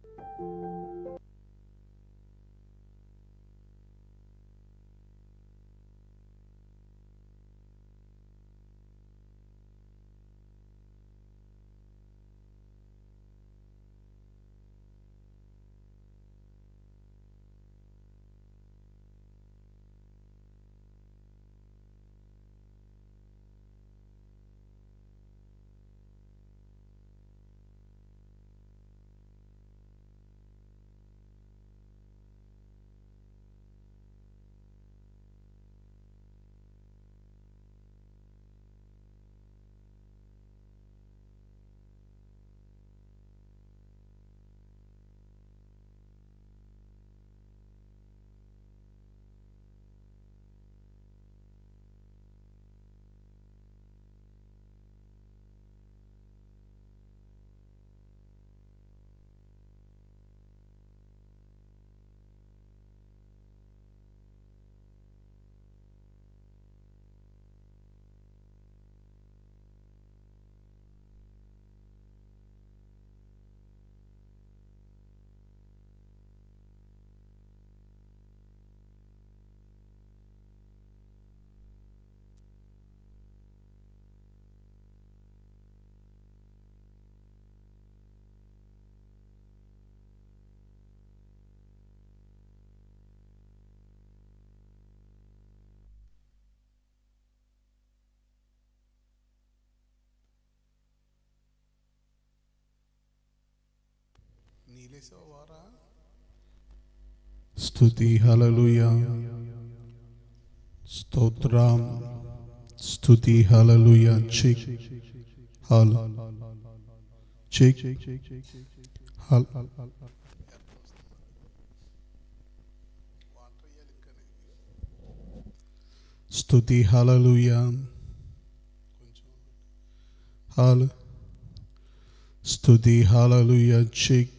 నీలేసావు వారా స్తుతి హలలుయ స్తోత్రం స్తుతి హలలుయ చిక్ హల్ చిక్ హల్ స్తుతి హలలుయ హల్ స్తుతి హలలుయ చిక్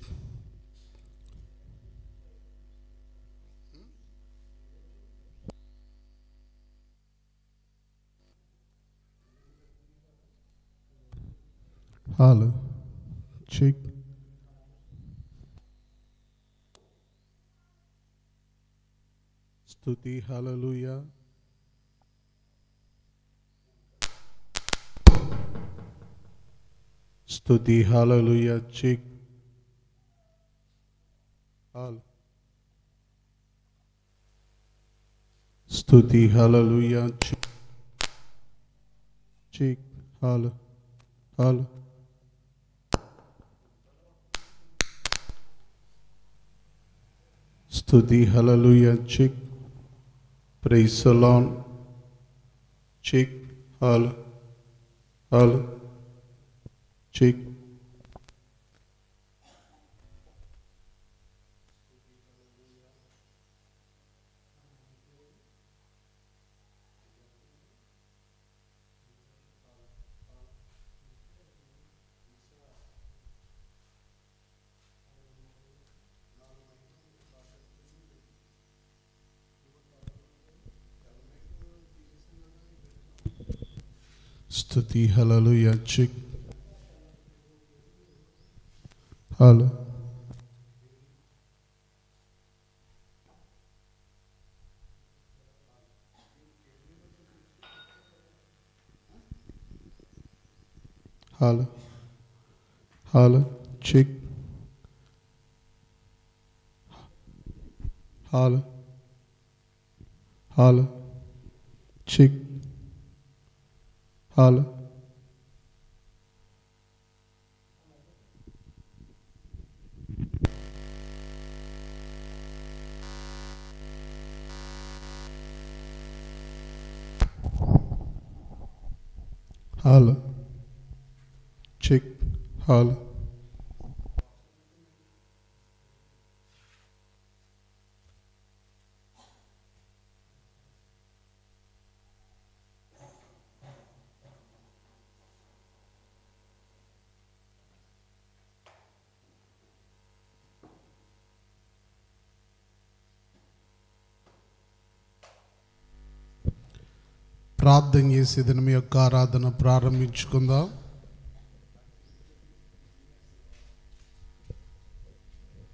Hello. Check. స్తుతి హల్లెలూయా స్తుతి హల్లెలూయా చెక్ హాల్ స్తుతి హల్లెలూయా చెక్ చెక్ హాల్ హాల్ స్తుతి హల్లెలూయ చెక్ ప్రైజ్ సలాన్ చెక్ హాల్ హాల్ చెక్ స్తుతి హల్లెలూయ చెక్ హాల్ హాల్ హాల్ చెక్ హాల్ హాల్ చెక్ హాల్ హాల్ చెక్ హాల్ ప్రార్థన చేసే దినం యొక్క ఆరాధన ప్రారంభించుకుందాం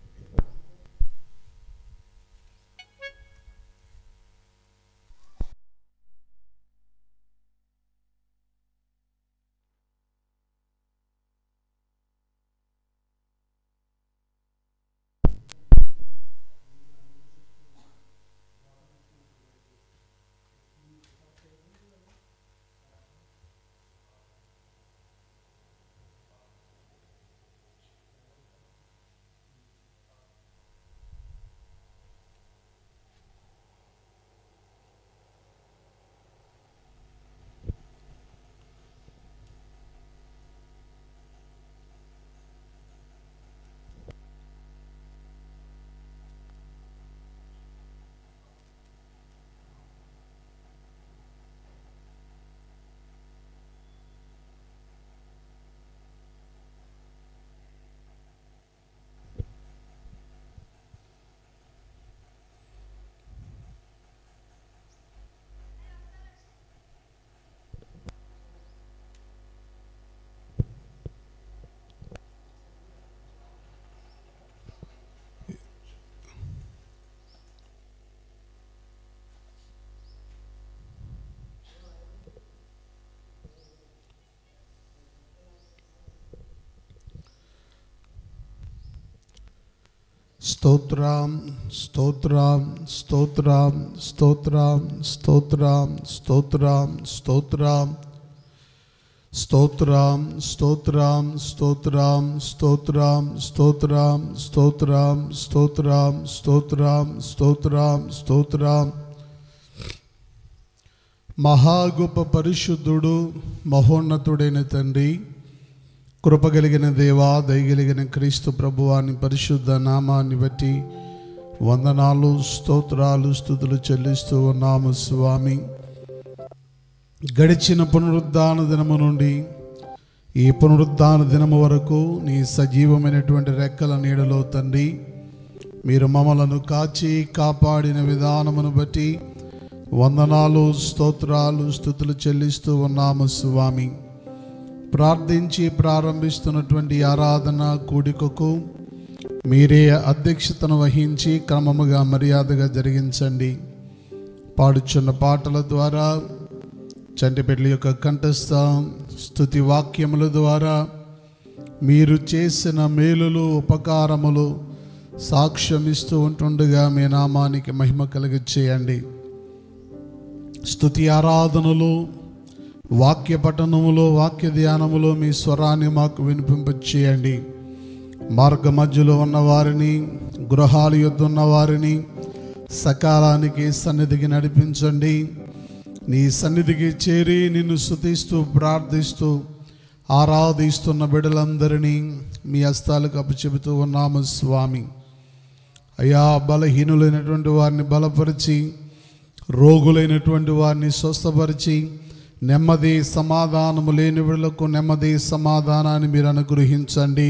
స్తోత్రం స్తోత్రం స్తోత్రం స్తోత్రం స్తోత్రం స్తోత్రం స్తోత్రం స్తోత్రం స్తోత్రం స్తోత్రం స్తోత్రం స్తోత్రం స్తోత్రం స్తోత్రం స్తోత్రం స్తోత్రం స్తోత్రం మహా గొప్ప పరిశుద్ధుడు మహోన్నతుడైన తండ్రి కృపగలిగిన దేవా దయగలిగిన క్రీస్తు ప్రభువాని పరిశుద్ధ నామాన్ని బట్టి వందనాలు స్తోత్రాలు స్థుతులు చెల్లిస్తూ ఉన్నాము స్వామి గడిచిన పునరుద్ధాన దినము నుండి ఈ పునరుద్ధాన దినము వరకు నీ సజీవమైనటువంటి రెక్కల నీడలో తండ్రి మీరు మమ్మలను కాచి కాపాడిన విధానమును బట్టి వందనాలు స్తోత్రాలు స్థుతులు చెల్లిస్తూ ఉన్నాము స్వామి ప్రార్థించి ప్రారంభిస్తున్నటువంటి ఆరాధన కూడికకు మీరే అధ్యక్షతను వహించి క్రమముగా మర్యాదగా జరిగించండి పాడుచున్న పాటల ద్వారా చంటిపెట్ల యొక్క కంఠస్థ స్థుతి వాక్యముల ద్వారా మీరు చేసిన మేలులు ఉపకారములు సాక్ష్యమిస్తూ ఉంటుండగా మీ నామానికి మహిమ కలిగి చేయండి స్థుతి ఆరాధనలు వాక్య పఠనములో వాక్య ధ్యానములో మీ స్వరాన్ని మాకు వినిపింపచేయండి మార్గ మధ్యలో ఉన్న వారిని గృహాల యొద్ద ఉన్న వారిని సకాలానికి సన్నిధికి నడిపించండి నీ సన్నిధికి చేరి నిన్ను స్థుతిస్తూ ప్రార్థిస్తూ ఆరాధిస్తున్న బిడ్డలందరినీ మీ హస్తాలకు అప్పచెబుతూ ఉన్నాము స్వామి అయా బలహీనులైనటువంటి వారిని బలపరిచి రోగులైనటువంటి వారిని స్వస్థపరిచి నెమ్మది సమాధానము లేని వీళ్లకు నెమ్మది సమాధానాన్ని మీరు అనుగ్రహించండి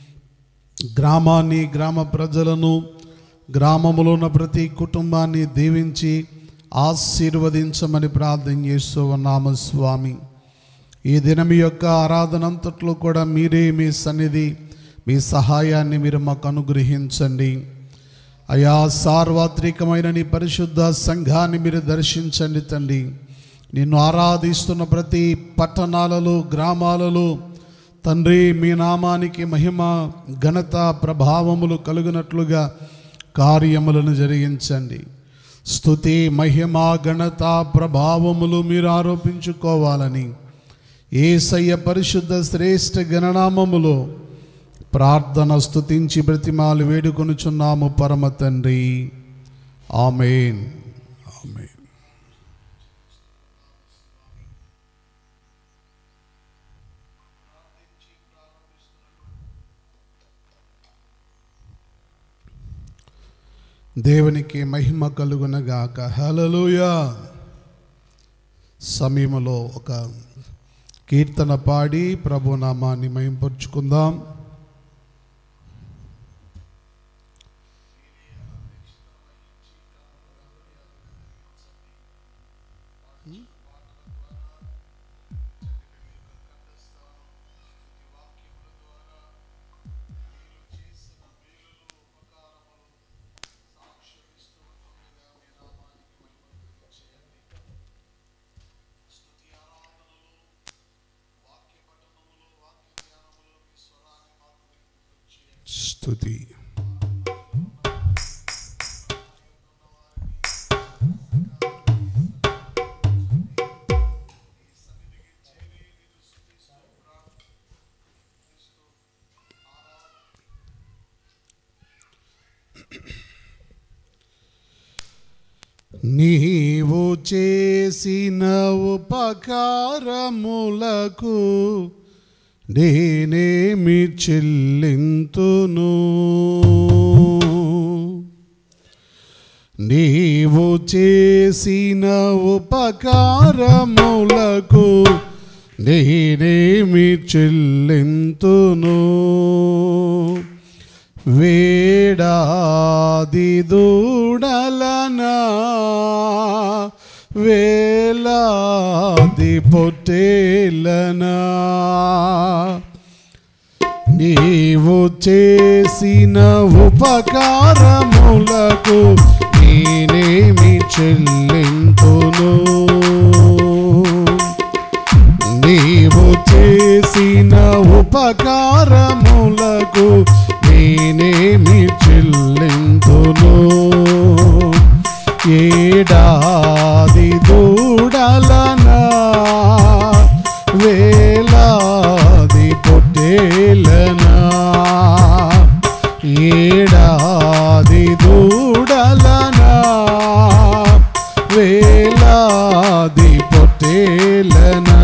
గ్రామాన్ని గ్రామ ప్రజలను గ్రామములో ఉన్న ప్రతి కుటుంబాన్ని దీవించి ఆశీర్వదించమని ప్రార్థన చేస్తూ ఉన్నాము స్వామి ఈ దినం యొక్క ఆరాధన అంతట్లో కూడా మీరే మీ సన్నిధి మీ సహాయాన్ని మీరు మాకు అనుగ్రహించండి అయా సార్వత్రికమైన నీ పరిశుద్ధ సంఘాన్ని మీరు దర్శించండి తండ్రి నిన్ను ఆరాధిస్తున్న ప్రతి పట్టణాలలో గ్రామాలలో తండ్రి మీ నామానికి మహిమ ఘనత ప్రభావములు కలుగునట్లుగా కార్యములను జరిగించండి స్థుతి మహిమ ఘనత ప్రభావములు మీరు ఆరోపించుకోవాలని ఏసయ్య పరిశుద్ధ శ్రేష్ఠ గణనామములో ప్రార్థన స్థుతించి బ్రతిమాలు వేడుకొనుచున్నాము పరమ తండ్రి ఆమెన్ ఆమెన్ దేవునికి మహిమ కలుగునగాక హలలుయ సమయంలో ఒక కీర్తన పాడి ప్రభు నామాన్ని మహింపరుచుకుందాం స్థుతి నీవు చేసిన ఉపకారములకు నేనేమి చెల్లింతును నీవు చేసిన ఉపకారములకు నేనేమి చెల్లింతును వేడాది దూడలనా వేలాది పొట్టేలనా నీవు చేసిన ఉపకారములకు నేనేమి చెల్లింపును నీవు చేసిన ఉపకారములకు నీ నేనేమి చెల్లింతును ఏడాది దూడలనా వేలాది పొట్టేలనా ఏడాది దూడలనా వేలాది పొట్టేలనా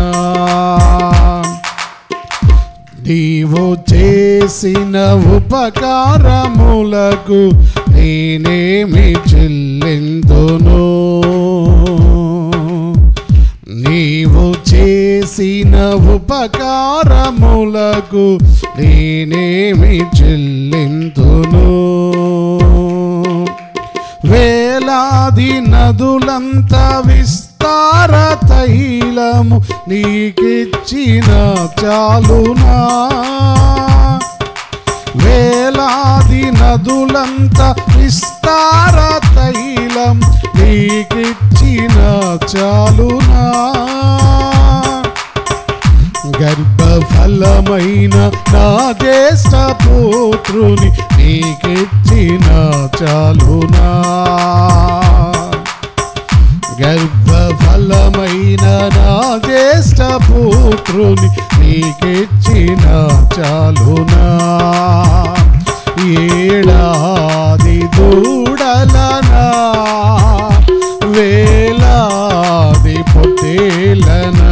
నీవు చేసిన ఉపకారములకు నేనేమి చెల్లిందును నీవు చేసిన ఉపకారములకు నేనేమి చెల్లిందును వేలాది నదులంత విస్తార తైలము నీకిచ్చిన చాలునా వేలాది నదులంత విస్తార తైలం నీకిచ్చిన చాలునా గర్భఫలమైన నా జ్యేష్ఠ పుత్రుని నీకిచ్చిన చాలునా గర్భఫలమైన నా జ్యేష్ఠ పుత్రుని నీకిచ్చిన చాలునా ఏడాది దూడలనా వేలాది పొట్టేలనా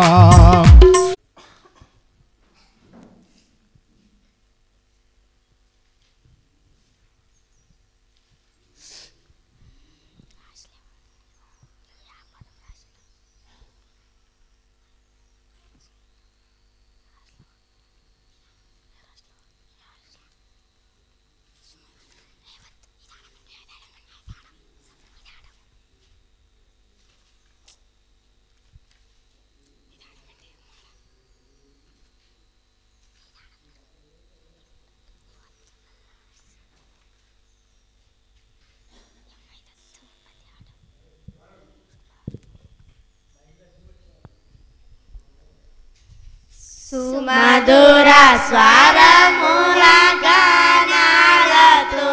సుమధుర స్వరముల గానాలతో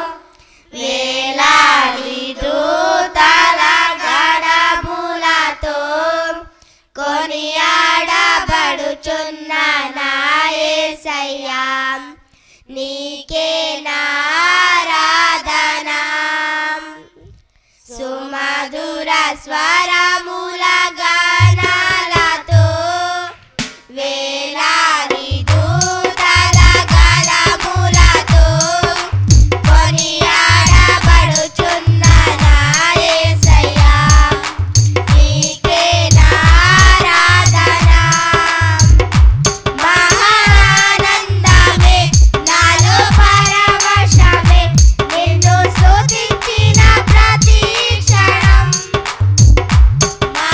వేలాది దూతల గడములతో కొనియాడబడుచున్న నాయసయ్యా నీకే నారాధనా సుమధుర స్వరముల గానాలతో వేలాది దూతల గడములతో కొనియాడబడుచున్న నా యేసయ్యా నీకే నారాధనా మహానందమే నాలో పరవశమే నిన్ను స్తుతించిన ప్రతి క్షణం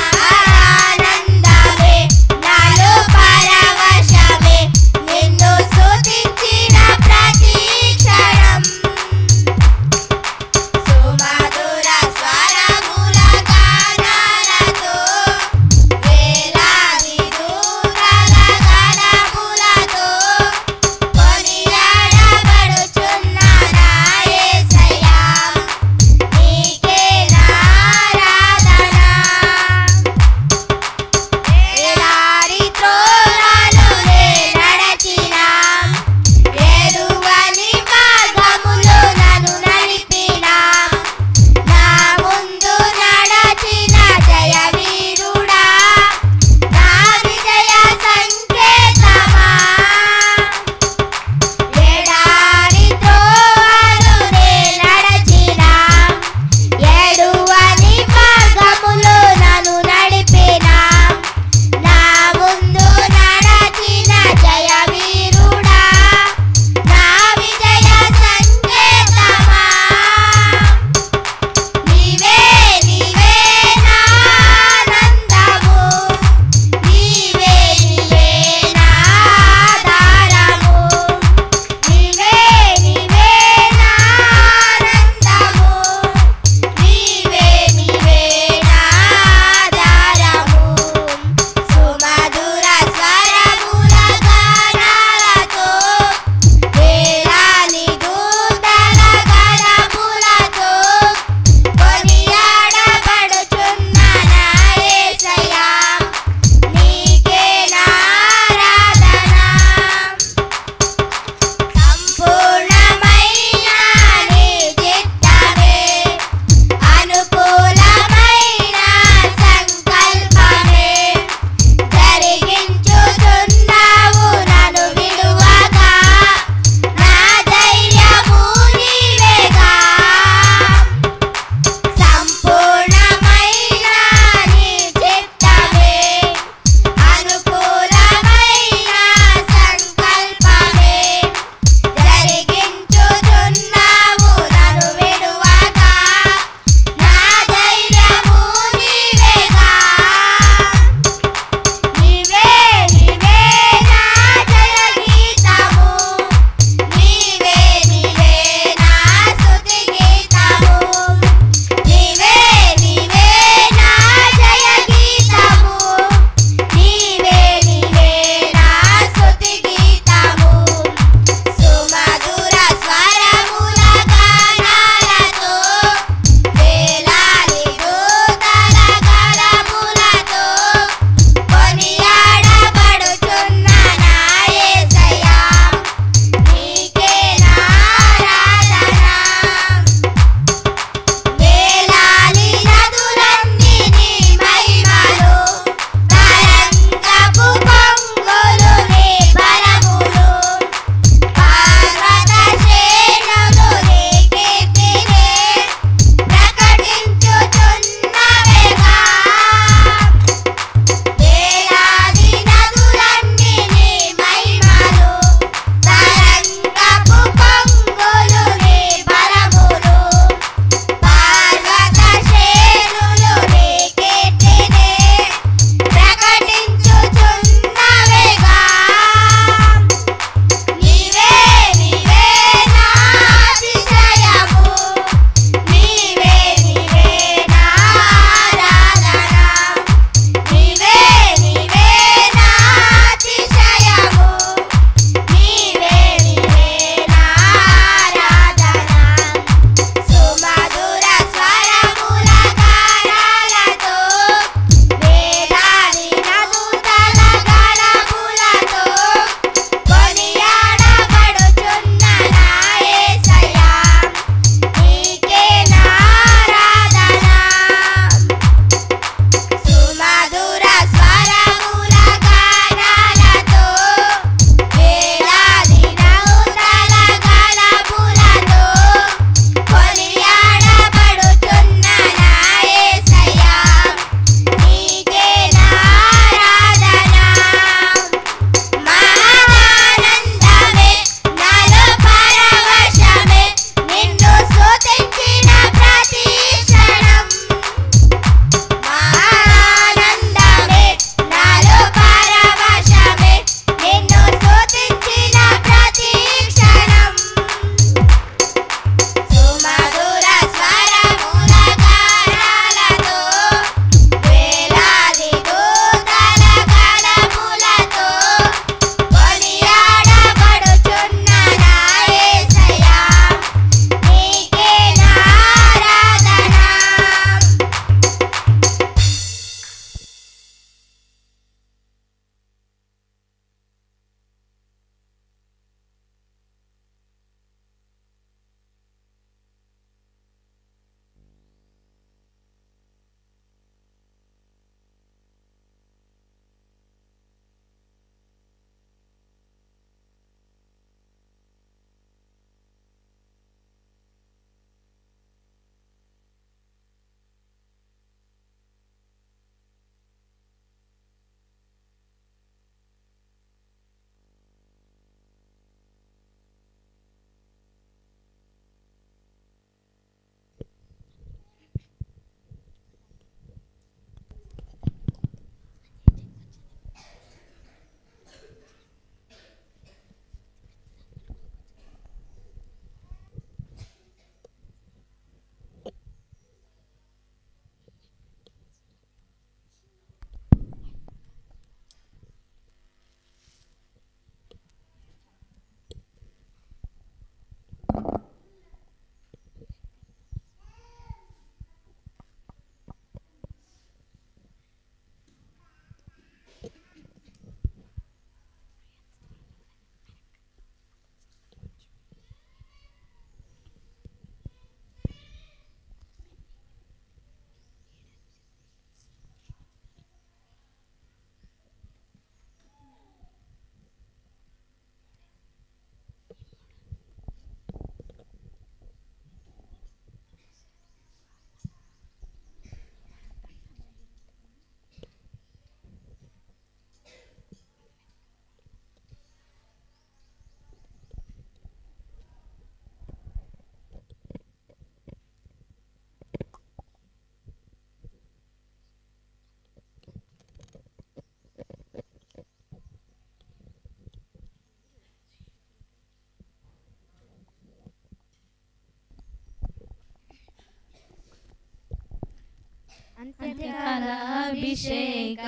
ಅಂತ್ಯಕಾಲ ಅಭಿಷೇಕ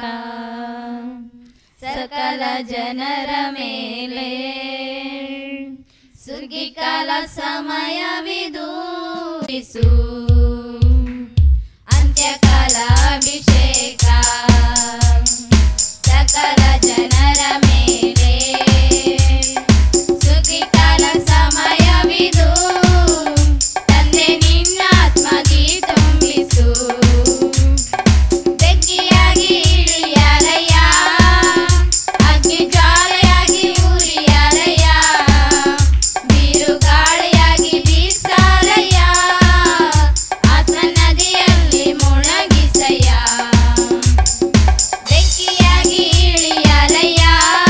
ಸಕಲ ಜನರ ಮೇಲೆ ಸುಗ್ಗಿಕಾಲ ಸಮಯವಿದು ಇಸು. ಅಂತ್ಯಕಾಲ ಅಭಿಷೇಕ ಸಕಲ ಜನರ ಮೇಲೆ ಸುಗ್ಗಿಕಾಲ ಸಮಯವಿದು ತಂದೆ ನಿನ್ನ ಆತ್ಮಗಿ ತುಂಬಿಸು ಬೆಂಕಿಯಾಗಿ ಇಳಿಯಾರಯ್ಯ ಅಗ್ನಿ ಜ್ವಾಲೆಯಾಗಿ ಉರಿಯಾರಯ್ಯ ಬಿರುಗಾಳಿಯಾಗಿ ಬೀಸಾರಯ್ಯ ಆತ್ಮ ನದಿಯಲ್ಲಿ ಮುಳಗಿಸಯ್ಯ ಬೆಂಕಿಯಾಗಿ ಇಳಿಯಾರಯ್ಯ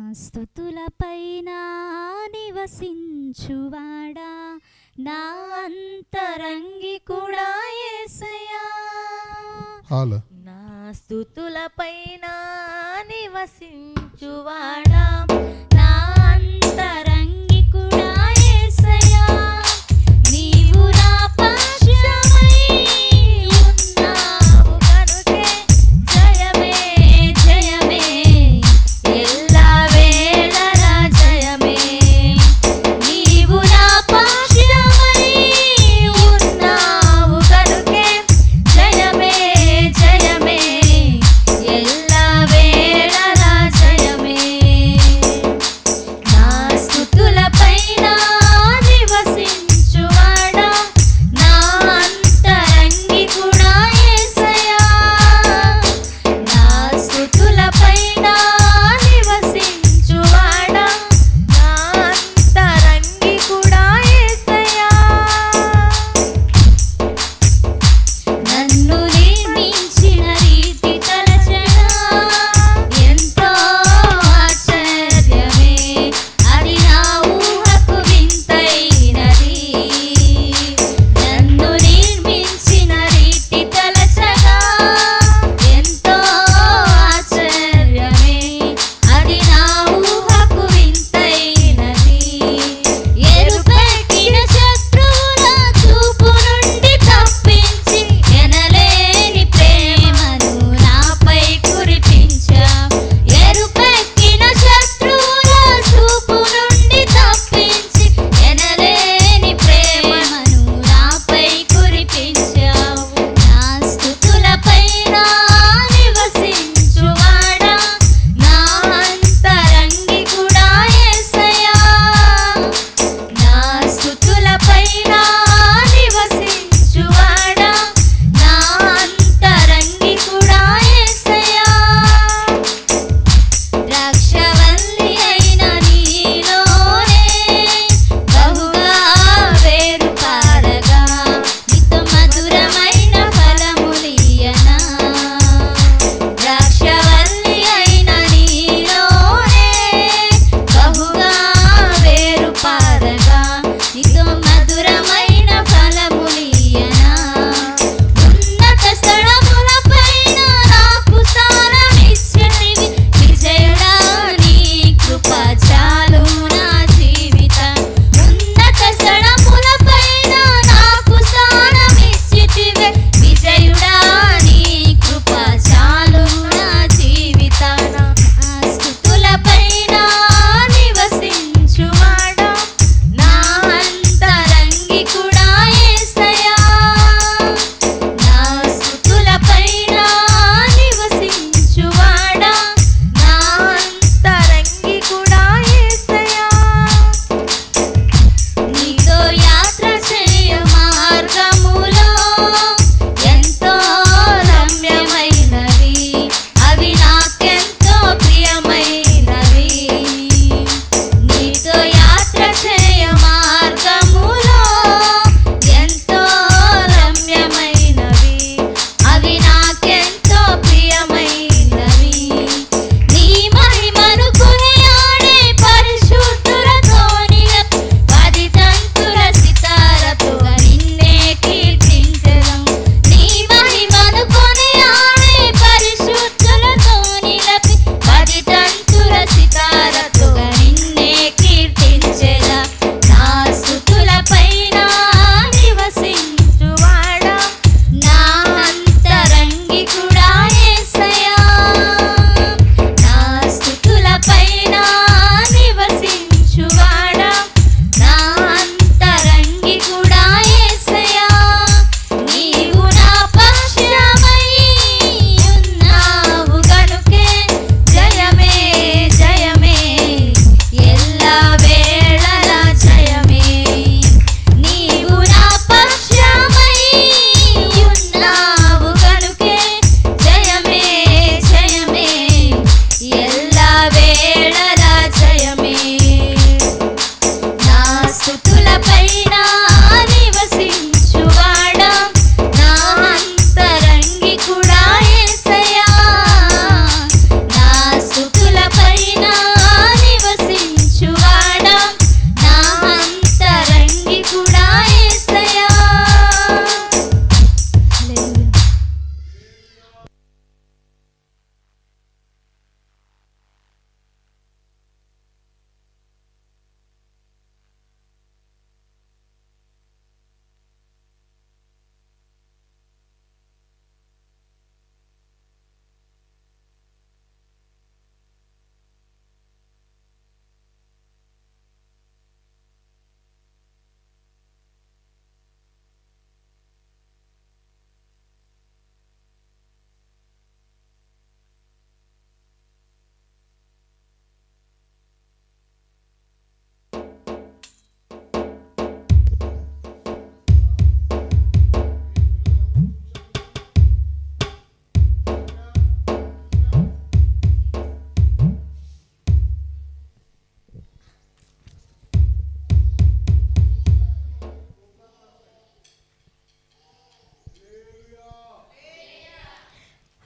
స్థుతులపైన నివసించువాడా నా అంతరంగి కూడా ఏసయ్యా హాల నా స్థుతులపైన నివసించువాడా నా అంతరంగి కూడా ఏసయ్యా నీవు నా పక్షమై ఉన్నావు కనుకే జయమే జయమే ఎల్లా వేళలా జయమే నీవు నా పక్షమై ఉన్నావు కనుకే జయమే జయమే ఎల్లా వేళలా జయమే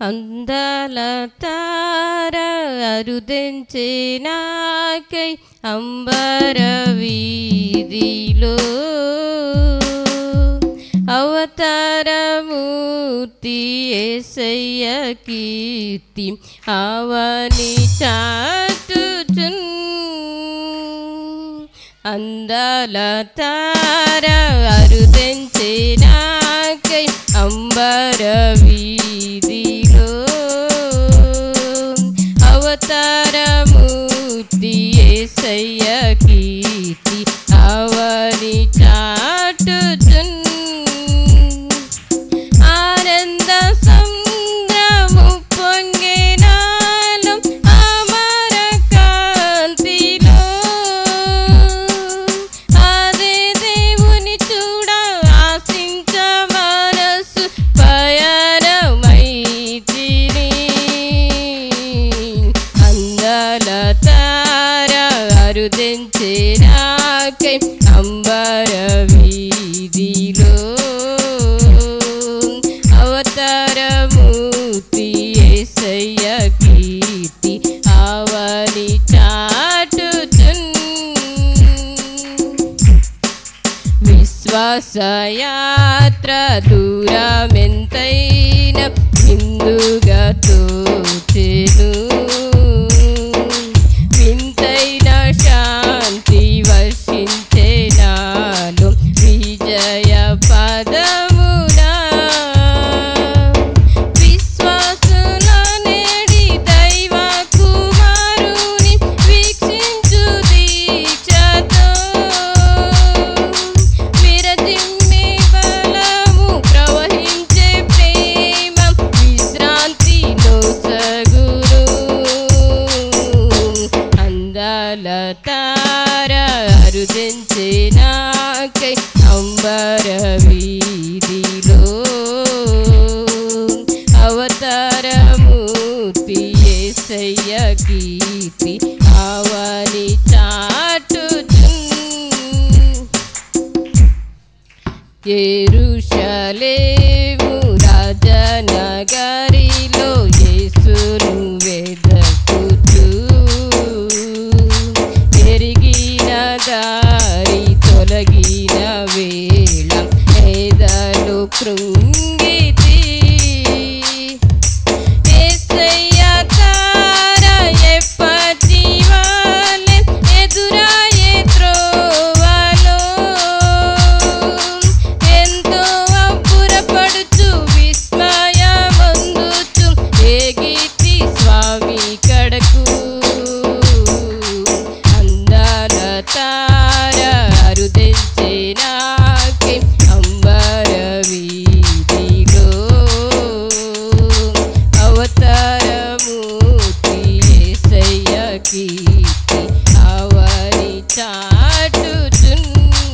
అందాల తార అరుదెంచే నాకై అంబర వీధిలో అవతారమూర్తి ఏసయ్య కీర్తి అవని చాటుచున్ అందాల తార అరుదెంచే నాకై అంబర వీధిలో అవతారమూర్తి ఏసయ్య కీర్తి అవని చాటుచున్ ఆనంద సంద్రము పొంగెనాలు అమర కాంతిలో అదే దేవుని చూడ ఆశించ మనసు పయనమైతిని అందాల తార అరుదెంచే నాకై అంబర వీధిలో అవతారమూర్తి ఏసయ్య కీర్తి అవని చాటుచున్ విశ్వాసయాత్ర దూరమెంతైన బిందుగా తోచెను వింతైన శాంతి వర్షించే నాలో విజయ పదమునా విశ్వాసుల నేడి దైవ కుమారుని వీక్షించు దీక్షతో విరజిమ్మే బలము ప్రవహించే ప్రేమ విశ్రాంతిలో సగురు అందాల తార అరుదించే నాకై అంబర వీధిలో అవతారమూర్తి ఏసయ్య కీర్తి అవని చాటుచున్ ఎరుషలేము రాజనగరిలో యేసును వెదకుతూ ఎరిగిన దారి తొలగిన వేళ ఏదలు కృంగితి ఏసయ్య తార ఎప్పటివాలె ఎదురాయే త్రోవలో ఎంతో అబ్బురపడుచు విస్మయమందుచు ఏగితి స్వామి కడకు అందాల తార అరుదెంచే నాకే అంబర వీధిలో అవతారమూర్తి ఏసయ్య కీర్తి అవని చాటుచున్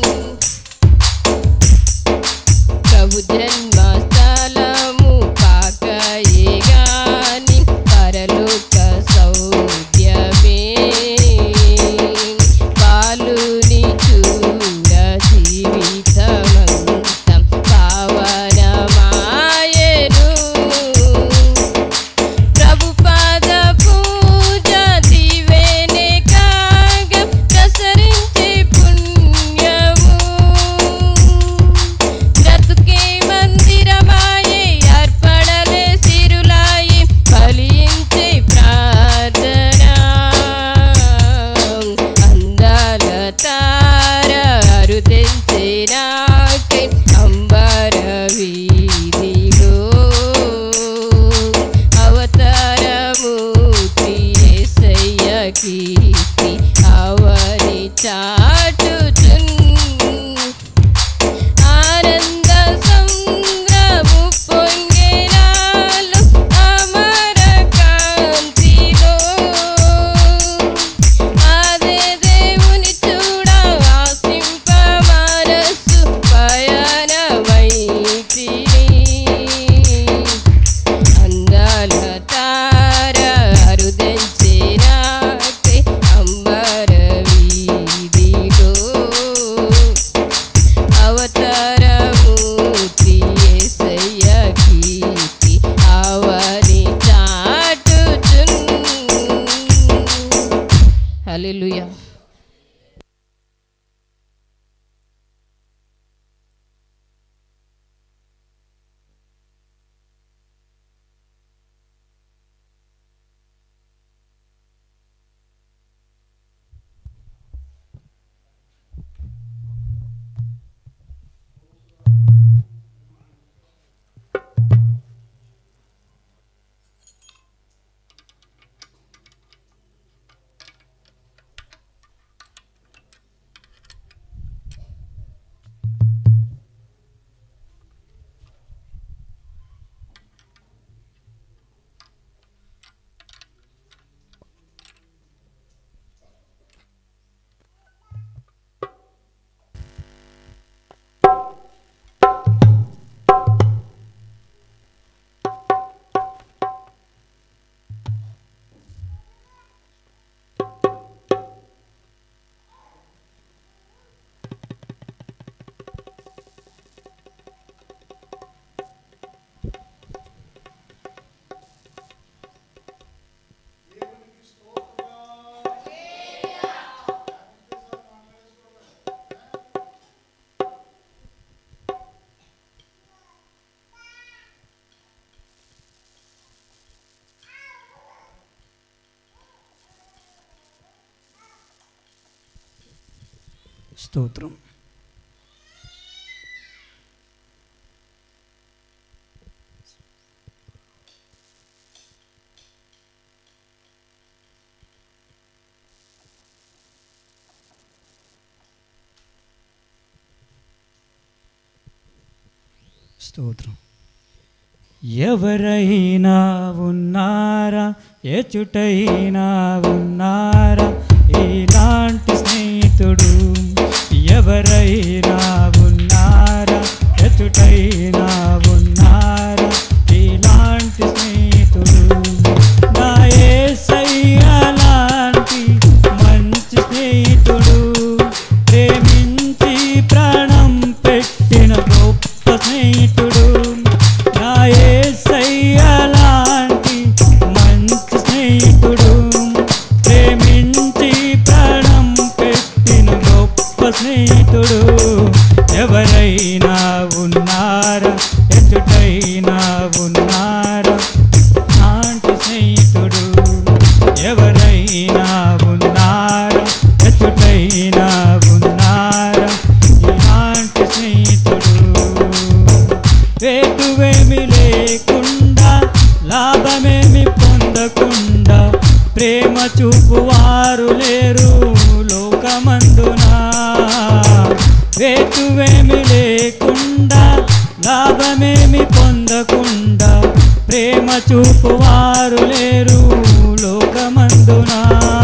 ప్రభు జన్మస్థలము కాకయే గాని పరలోక సౌద్యమే పాలుని చూడ జీవితమంతం పావనమాయను ప్రభు పాద పూజ దివేనే కాగ ప్రసరించే పుణ్యము బ్రతుకే మందిరమాయే అర్పణలే సిరులాయి ఫలించే ప్రార్థన అందాల తార అరుదెంచే నాకై అంబర వీధిలో అవతారమూర్తి ఏసయ్య కీర్తి అవని చాటుచున్ ఆనంద సంగ్రము పొంగెనాలు అమర కాంతిలో అదే దేవుని చూడ ఆశింప మనస్సు పయనమైతిని అందాల తార అరుదెంచే నాకై అంబర వీధిలో స్తోత్రం స్తోత్రం ఎవరైనా ఉన్నారా ఎచుటైనా ఉన్నారా ఇలాంటి స్నేహితుడు ఎవరైనా ఉన్నారా ఎచుటైనా ఉన్నారా ఇలాంటి స్నేహితుడు నా యేసయ్య లాంటి మంచి స్నేహితుడు ప్రేమించి ప్రాణం పెట్టిన గొప్ప స్నేహితుడు నా యేసయ్య లాంటి మంచి స్నేహితుడు ప్రేమించి ప్రాణం పెట్టిన గొప్ప స్నేహితుడు ఎవరైనా ఉన్నారా ఎదుటైనా ఉన్నారా నాంటి స్నేహితుడు ఎవరైనా ఉన్నారా ఎదుటైనా ఉన్నారా ఇలాంటి స్నేహితుడు వేటువేమి లేకుండా లాభమేమి పొందకుండా ప్రేమ చూపువారు లేరు లోకమందునా వేటువేమి లేకుండా లాభమేమి పొందకుండా ప్రేమ చూపువారు లేరు లోకమందునా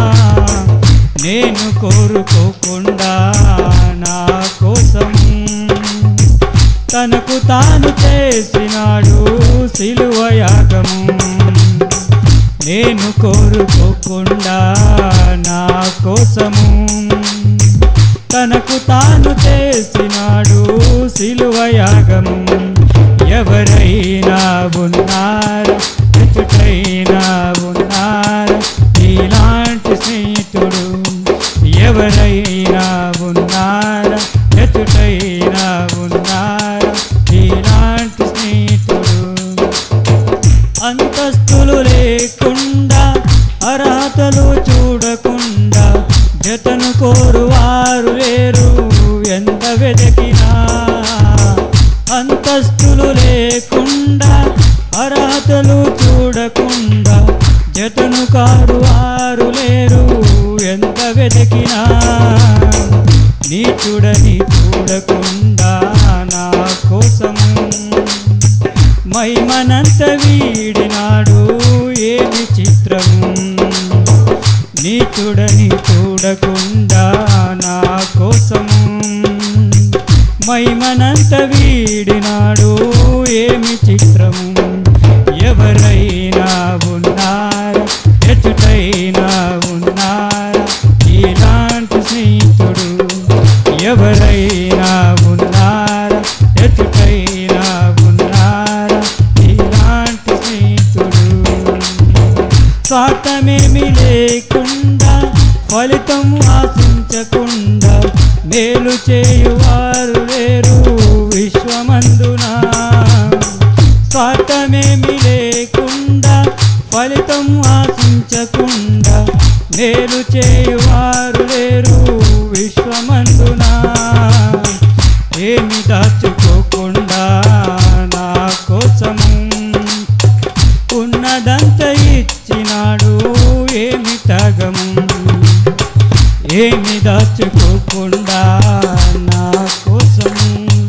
నేను కోరుకోకుండా నా కోసం తనకు తాను చేసినాడు సిలువ యాగము నేను కోరుకోకుండా నా కోసము తనకు తాను చేసినాడు సిలువ యాగము ఎవరైనా ఉన్నారా ఎటుటైనా ఉన్నారా ఇలాంటి స్నేహితుడు ఎవరైనా ఉన్నారా ఎటుటైనా ఉన్నారా ఇలాంటి స్నేహితుడు అంతస్తులు లేకుండా అర్హతలు చూడకుండా జతను కోరువారు లేరు ఎంత వెతికినా అంతస్తులు లేకుండా అర్హతలు చూడకుండా జతను కారువారు లేరు ఎంత వెతికినా నీచుడని చూడకుండా నా కోసము మైమనంత వీడినాడు ఏమి చిత్రము నీచుడని చూడకుండా నా కోసము మైమనంత వీడినాడు ఏమి చిత్రము ఎవరైనా ఉన్నారా ఎటుటైనా ఉన్నారా ఇలాంటి స్నేహితుడు ఎవరైనా ఉన్నారా ఎటుటైనా ఉన్నారా ఇలాంటి స్నేహితుడు స్వార్థమేమి లేకుండా ఫలితం ఆశించకుండా మేలు చేయువారు లేరు విశ్వమందునా స్వార్థమేమి లేకుండా ఫలితం ఆశించకుండా మేలు చేయువారు లేరు విశ్వమందునా ఏమి దాచుకోకుండా నా కోసము ఉన్నదంత ఇచ్చినాడు ఏమి త్యాగము ఏమి దాచుకోకుండా నా కోసము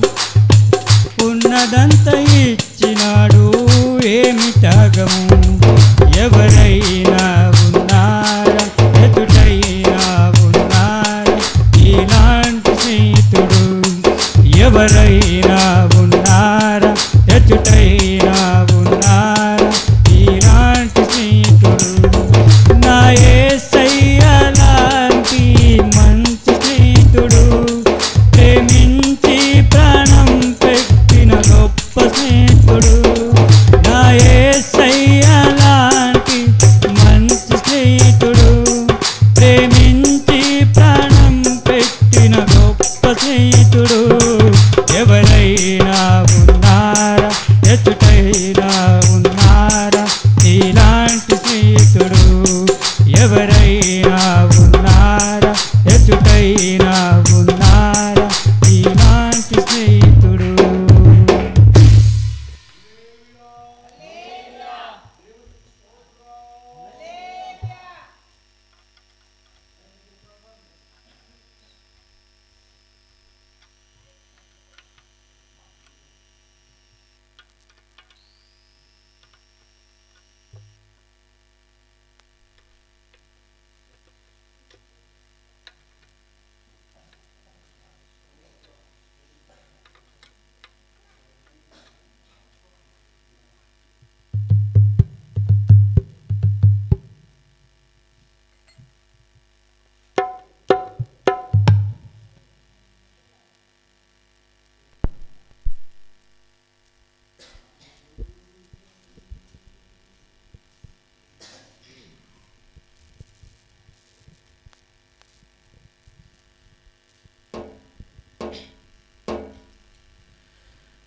ఉన్నదంత ఇచ్చినాడు ఏమి త్యాగము ఎవరైనా ఉన్నారా ఎదుటైనా ఉన్నారా ఇలాంటి స్నేహితుడు ఎవరైనా ఉన్నారా ఎదుటైనా ఉన్నారా ఇలాంటి స్నేహితుడు నా యేసయ్య లాంటి మంచి స్నేహితుడు ప్రేమించి ప్రాణం పెట్టిన గొప్ప స్నేహితుడు నా యేసయ్య లాంటి మంచి స్నేహితుడు ప్రేమించి ప్రాణం పెట్టిన గొప్ప స్నేహితుడు ఎవరైనా ఉన్నారా ఎటుటైనా ఉన్నారా ఇలాంటి స్నేహితుడు ఎవరైనా ఉన్నారా ఎటుటైనా ఉన్నారా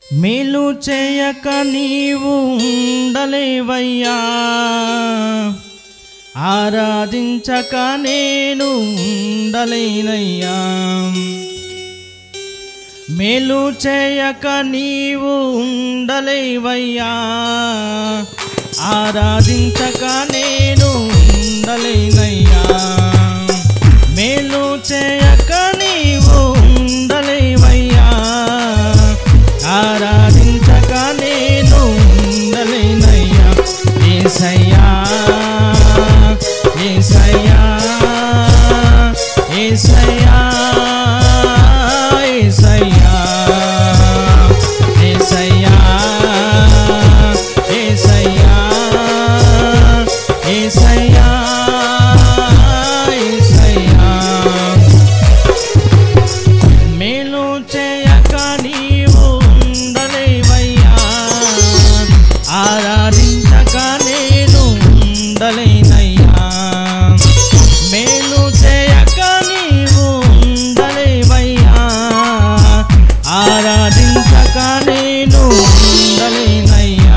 మేలు చేయక నీవు ఉండలేవయ్యా ఆరాధించక నేను ఉండలేనయ్యా మేలు చేయక నీవు ఉండలేవయ్యా ఆరాధించక నేను ఉండలేనయ్యా మేలు చేయక నీవు ఉండలేవయ్యా ఆరాధించక నేను ఉండలేనయ్యా ఏసయ్యా ఏసయ్యా ఏసయ్యా ఏసయ్యా ఏసయ్యా ఏసయ్యా ఏసయ్యా ఏసయ్యా మేలు చేయక నీవు ఉండలేవయ్యా ఆరాధించక నేను ఉండలేనయ్యా మేలు చేయక నీవు ఉండలేవయ్యా ఆరాధించక నేను ఉండలేనయ్యా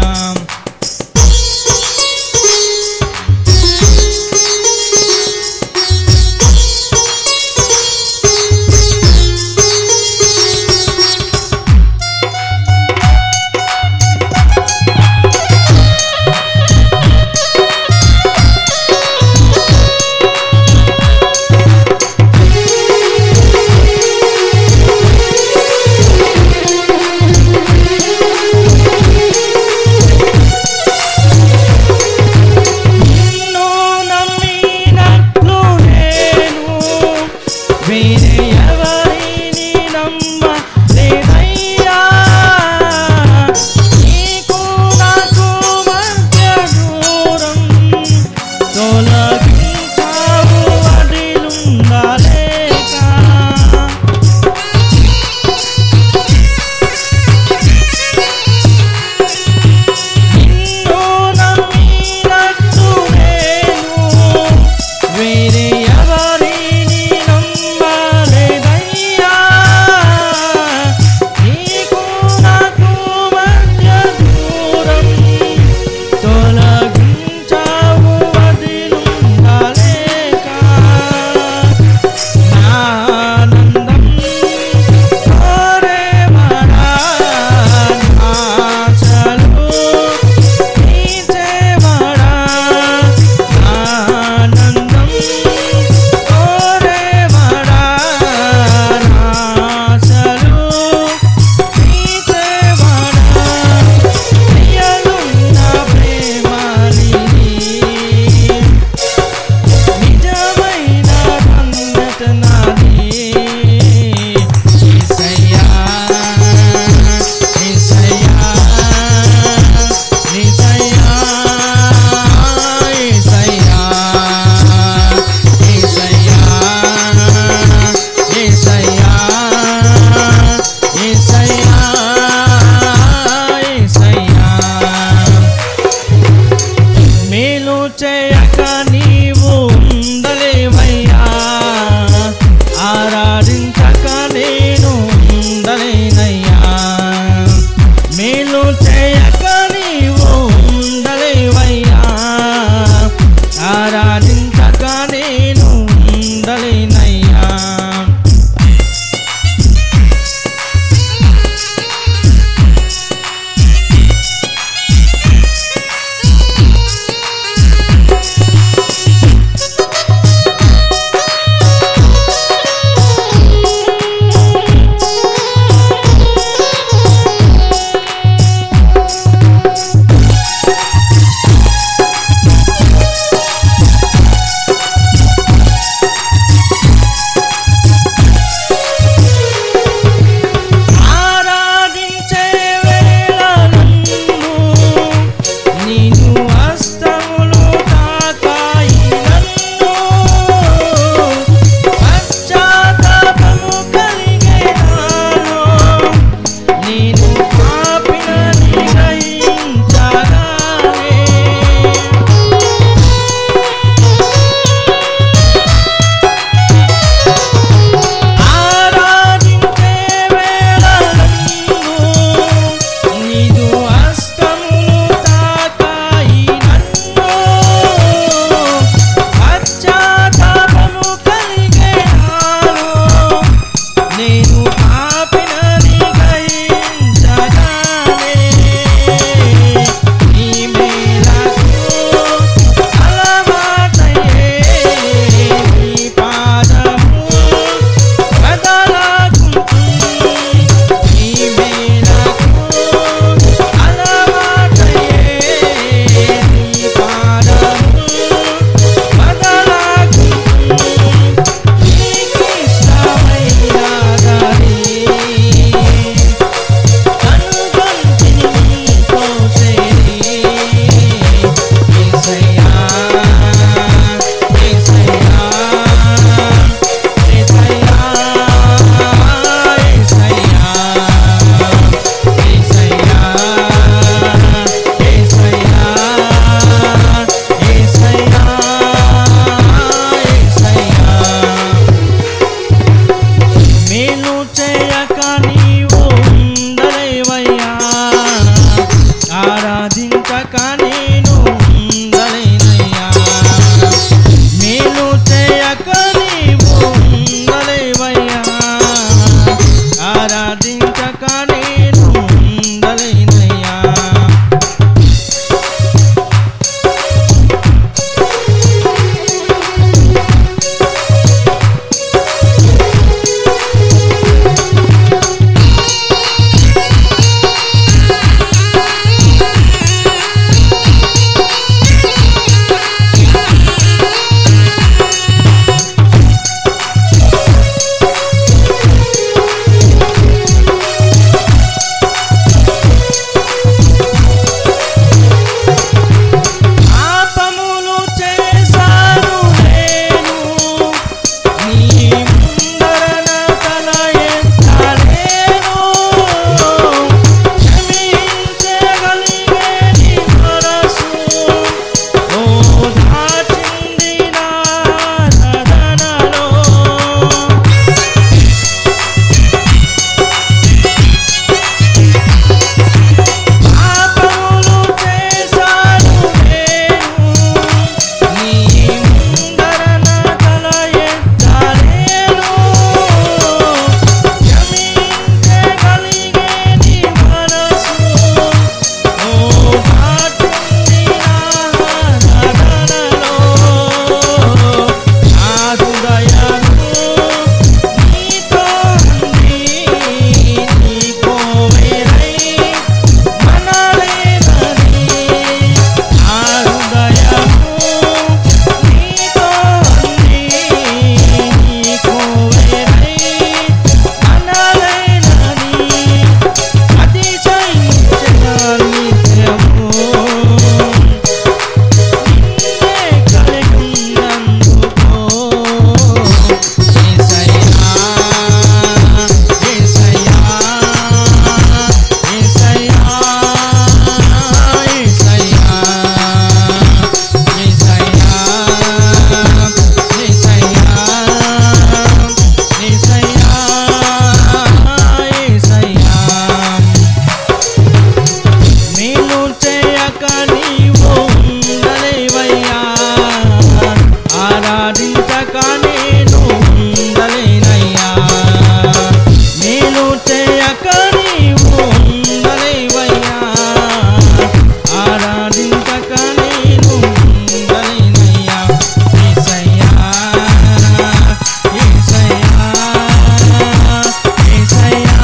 నిన్ను నమ్మినట్లు నేను వేరే ఎవరిని నమ్మలేదయ్యా. నీకు నాకు మధ్య దూరం తొలగించావు అడిలుండలేక. నిన్ను నమ్మినట్టు నేను వేరే ఎవరిని నమ్మలేదయ్యా. నీకు నాకు మధ్య దూరం తొలగించావు వదిలుండలేక. నా ఆనందం కోరేమడా ఆశలు తీర్చేవాడా. నా ఆనందం కోరేమడా ఆశలు తీర్చేవాడా. ప్రియలున్న ప్రేమనిది నిజమైన ధన్యత నాది. యేసయ్యా, యేసయ్యా, యేసయ్యా, యేసయ్యా, యేసయ్యా, యేసయ్యా, యేసయ్యా, యేసయ్యా. మేలు చేయక నీవు ఉండలేవయ్యా ఆరాధించక నేను ఉండలేనయ్యా మేలు చేయక నీవు ఉండలేవయ్యా ఆరాధించక నేను ఉండలేనయ్యా మేలు చేయక నీవు ఉండలేవయ్యా ఆరాధించక నేను ఉండలేనయ్యా మేలు చేయక నీవు ఉండలేవయ్యా ఆరాధించక నేను ఉండలేనయ్యా పాపములు చేశాను నేను నీ ముందరన తల ఎత్తలేను క్షమించగలిగే నీ మనసు ఓ దాచింది నా రదనలో పాపములు చేశాను నేను నీ ముందరన తల ఎత్తలేను క్షమించగలిగే నీ మనసు ఓ దాచింది నా రదనలో నా హృదయము నీతో ఉంది నీకో వేరై మనలేనది ఆ హృదయము నీతో ఉంది నీకో వేరై మనలేనది అతిశయించిన నిత్యము నిన్నే కలిగినందుకో యేసయ్యా యేసయ్యా యేసయ్యా యేసయ్యా యేసయ్యా యేసయ్యా యేసయ్యా నేను చేయక నీవు ఉండలేవయ్యా ఆరాధించక నేను ఉండలేనయ్యా నేను చేయక నీవు ఉండలేవయ్యా ఆరాధించక నేను ఉండలేనయ్యా యేసయ్యా యేసయ్యా యేసయ్యా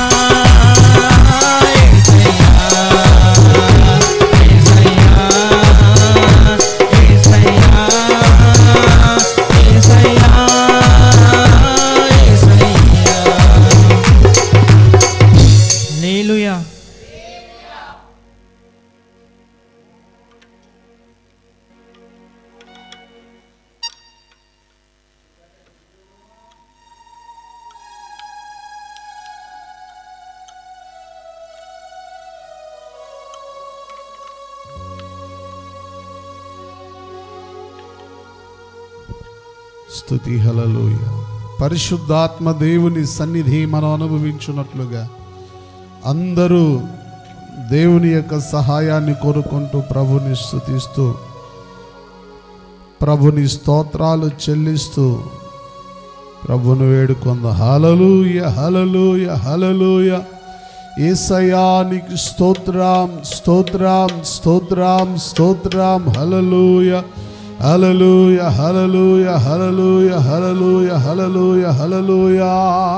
Hallelujah. స్థుతి హలలోయ పరిశుద్ధాత్మ దేవుని సన్నిధి మనం అనుభవించున్నట్లుగా అందరూ దేవుని యొక్క సహాయాన్ని కోరుకుంటూ ప్రభుని స్థుతిస్తూ ప్రభుని స్తోత్రాలు చెల్లిస్తూ ప్రభును వేడుకొంద హలలుయ హలలుయ హలలుయ ఏసయ్యా నీకు స్తోత్రం స్తోత్రం స్తోత్రం స్తోత్రం హలలుయ హలలుయ హలలుయ హలలుయ హలలుయ హలలుయ హలలుయా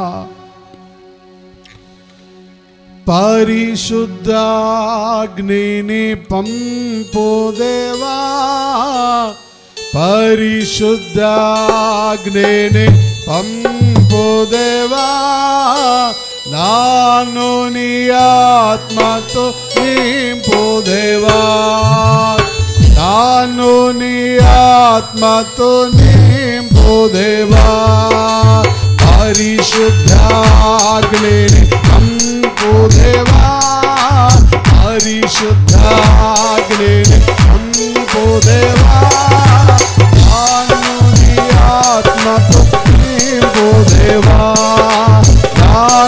పరిశుద్ధాగ్నిని పంపు దేవా పరిశుద్ధాగ్నిని పంపు దేవా నాను నీ ఆత్మతో నింపు దేవా నాను నీ ఆత్మతో నింపు దేవా పరిశుద్ధాగ్నిని పంపు దేవా పరిశుద్ధాగ్నిని పంపు దేవా నాను నీ ఆత్మతో నింపు దేవా నా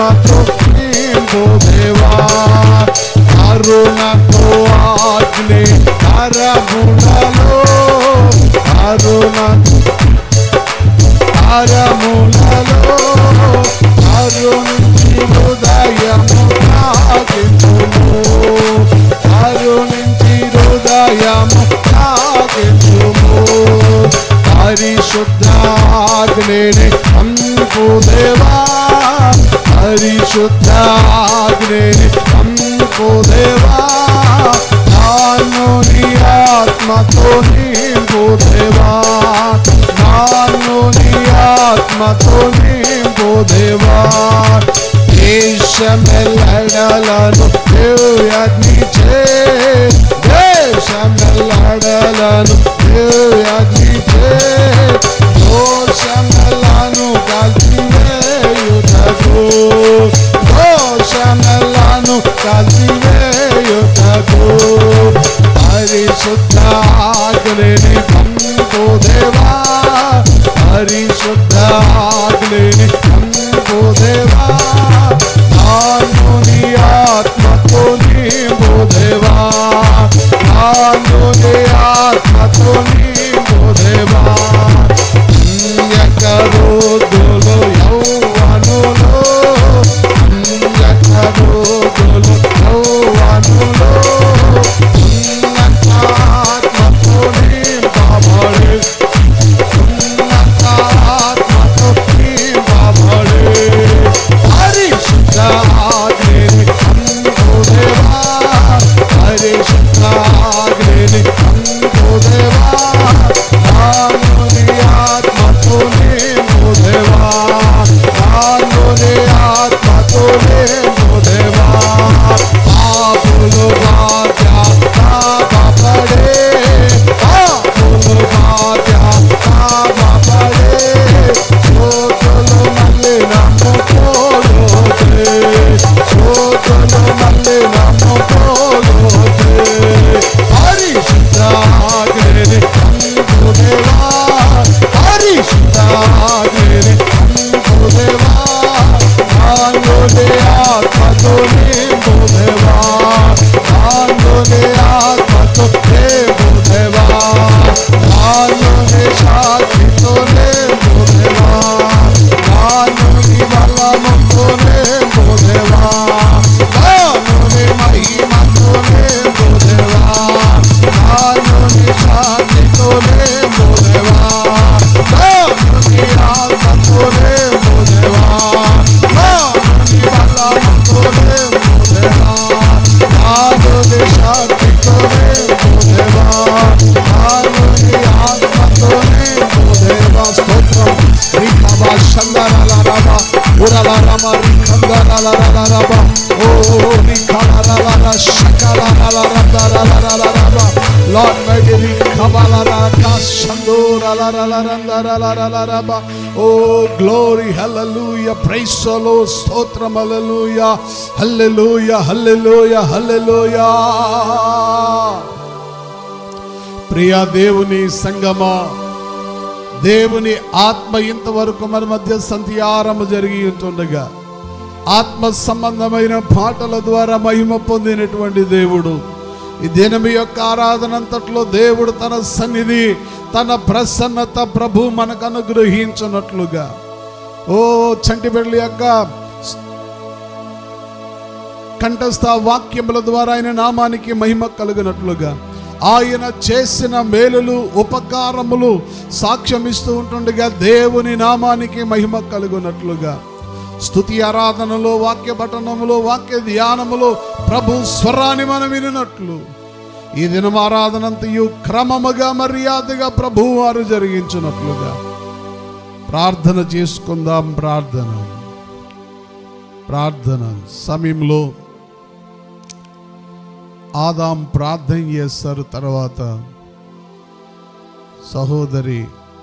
ఆత్మతో నింపు దేవా కరుణతో ఆగ్ని కరములలో కరుణ కరములలో కరుణించి హృదయము తాగించుము కరుణించి హృదయము తాగించుము పరిశుద్ధాగ్ని అంకు దేవా పరిశుద్ధాగ్ని అంకు దేవా నాను నీ ఆత్మతో నింపు దేవా నాను నీ ఆత్మతో నింపు దేవా దేశమెల్లడలను దివ్యగ్నిచే దేశమెల్లడలను దివ్యగ్నిచే దోషమెల్లను కలివేయుటకు దోషమెల్లను కలివేయుటకు పరిశుద్ధాగ్ని పంపు దేవా పరిశుద్ధాగ్ని పంపు దేవా నాను నీ ఆత్మతో నీవు దేవా నాను నీ ఆత్మతో నీవు దేవా ఎక్కరోదులు యౌవనులు ఎక్కరోదులు యౌవనులు ఉన్నతాత్మతో నింపబడి ఉన్నతాత్మతో నింపబడి పరిశుద్ధాగ్ని అంకుదేవా పరిశుద్ధాగ్ని అంకుదేవా నానుని ఆత్మతో నింపుదేవా నానుని ఆత్మతో నింపుదేవా పాపులు బాధ్య పాపపడే పాపులు బాధ్య పాపపడే సోతులు మళ్ళీ నమ్ముకోలోతే సోతులు మళ్ళీ నమ్ముకోలోతే పరిశుద్ధాగ్ని అంకుదేవా పరిశుద్ధాగ్ని అంకుదేవా నాలోని ఆత్మతో నింపుదేవా నాలోని ఆత్మతో నింపుదేవా నాలోని శాంతితో నింపుదేవా నాలోని బలముతో నింపుదేవా నాలోని మహిమతో నింపుదేవా నాలోని శాంతితో నింపుదేవా నాలోని ఆత్మతో నింపుదేవా నాలోని బలముతో నింపుదేవా నాలోని శాంతితో నింపుదేవా నాలోని ఆత్మతో నింపుదేవా స్తోత్రం రిఖబా శందరలరబ ఉరలరమ రిఖందరలరరబ ఓ రిఖలరలర శకలరలరదరలరరబ లార్డ్ మేడి రిఖబలరక శందోరలరలరందరలరరబ ఓ గ్లోరీ హల్లెలూయా ప్రైస్ లో స్తోత్రం హల్లెలూయా హల్లెలూయా హల్లెలూయా హల్లెలూయా ప్రియ దేవుని సంగమా దేవుని ఆత్మ ఇంతవరకు మన మధ్య సంధ్యారము జరిగి ఉంటుండగా ఆత్మ సంబంధమైన పాటల ద్వారా మహిమ పొందినటువంటి దేవుడు ఈ దినం యొక్క ఆరాధన అంతట్లో దేవుడు తన సన్నిధి తన ప్రసన్నత ప్రభు మనకు అనుగ్రహించినట్లుగా ఓ చంటి బిడ్డల యొక్క కంఠస్థ వాక్యముల ద్వారా ఆయన నామానికి మహిమ కలుగునట్లుగా ఆయన చేసిన మేలులు ఉపకారములు సాక్ష్యమిస్తూ ఉంటుండగా దేవుని నామానికి మహిమ కలుగునట్లుగా స్తుతి ఆరాధనలో వాక్య పఠనములో వాక్య ధ్యానములో ప్రభు స్వరాన్ని మనం వినినట్లు ఈ దినం ఆరాధనంతయు క్రమముగా మర్యాదగా ప్రభు వారు జరిగించినట్లుగా ప్రార్థన చేసుకుందాం ప్రార్థన ప్రార్థన సమయంలో ఆదాం ప్రార్థన చేస్తారు తర్వాత సహోదరి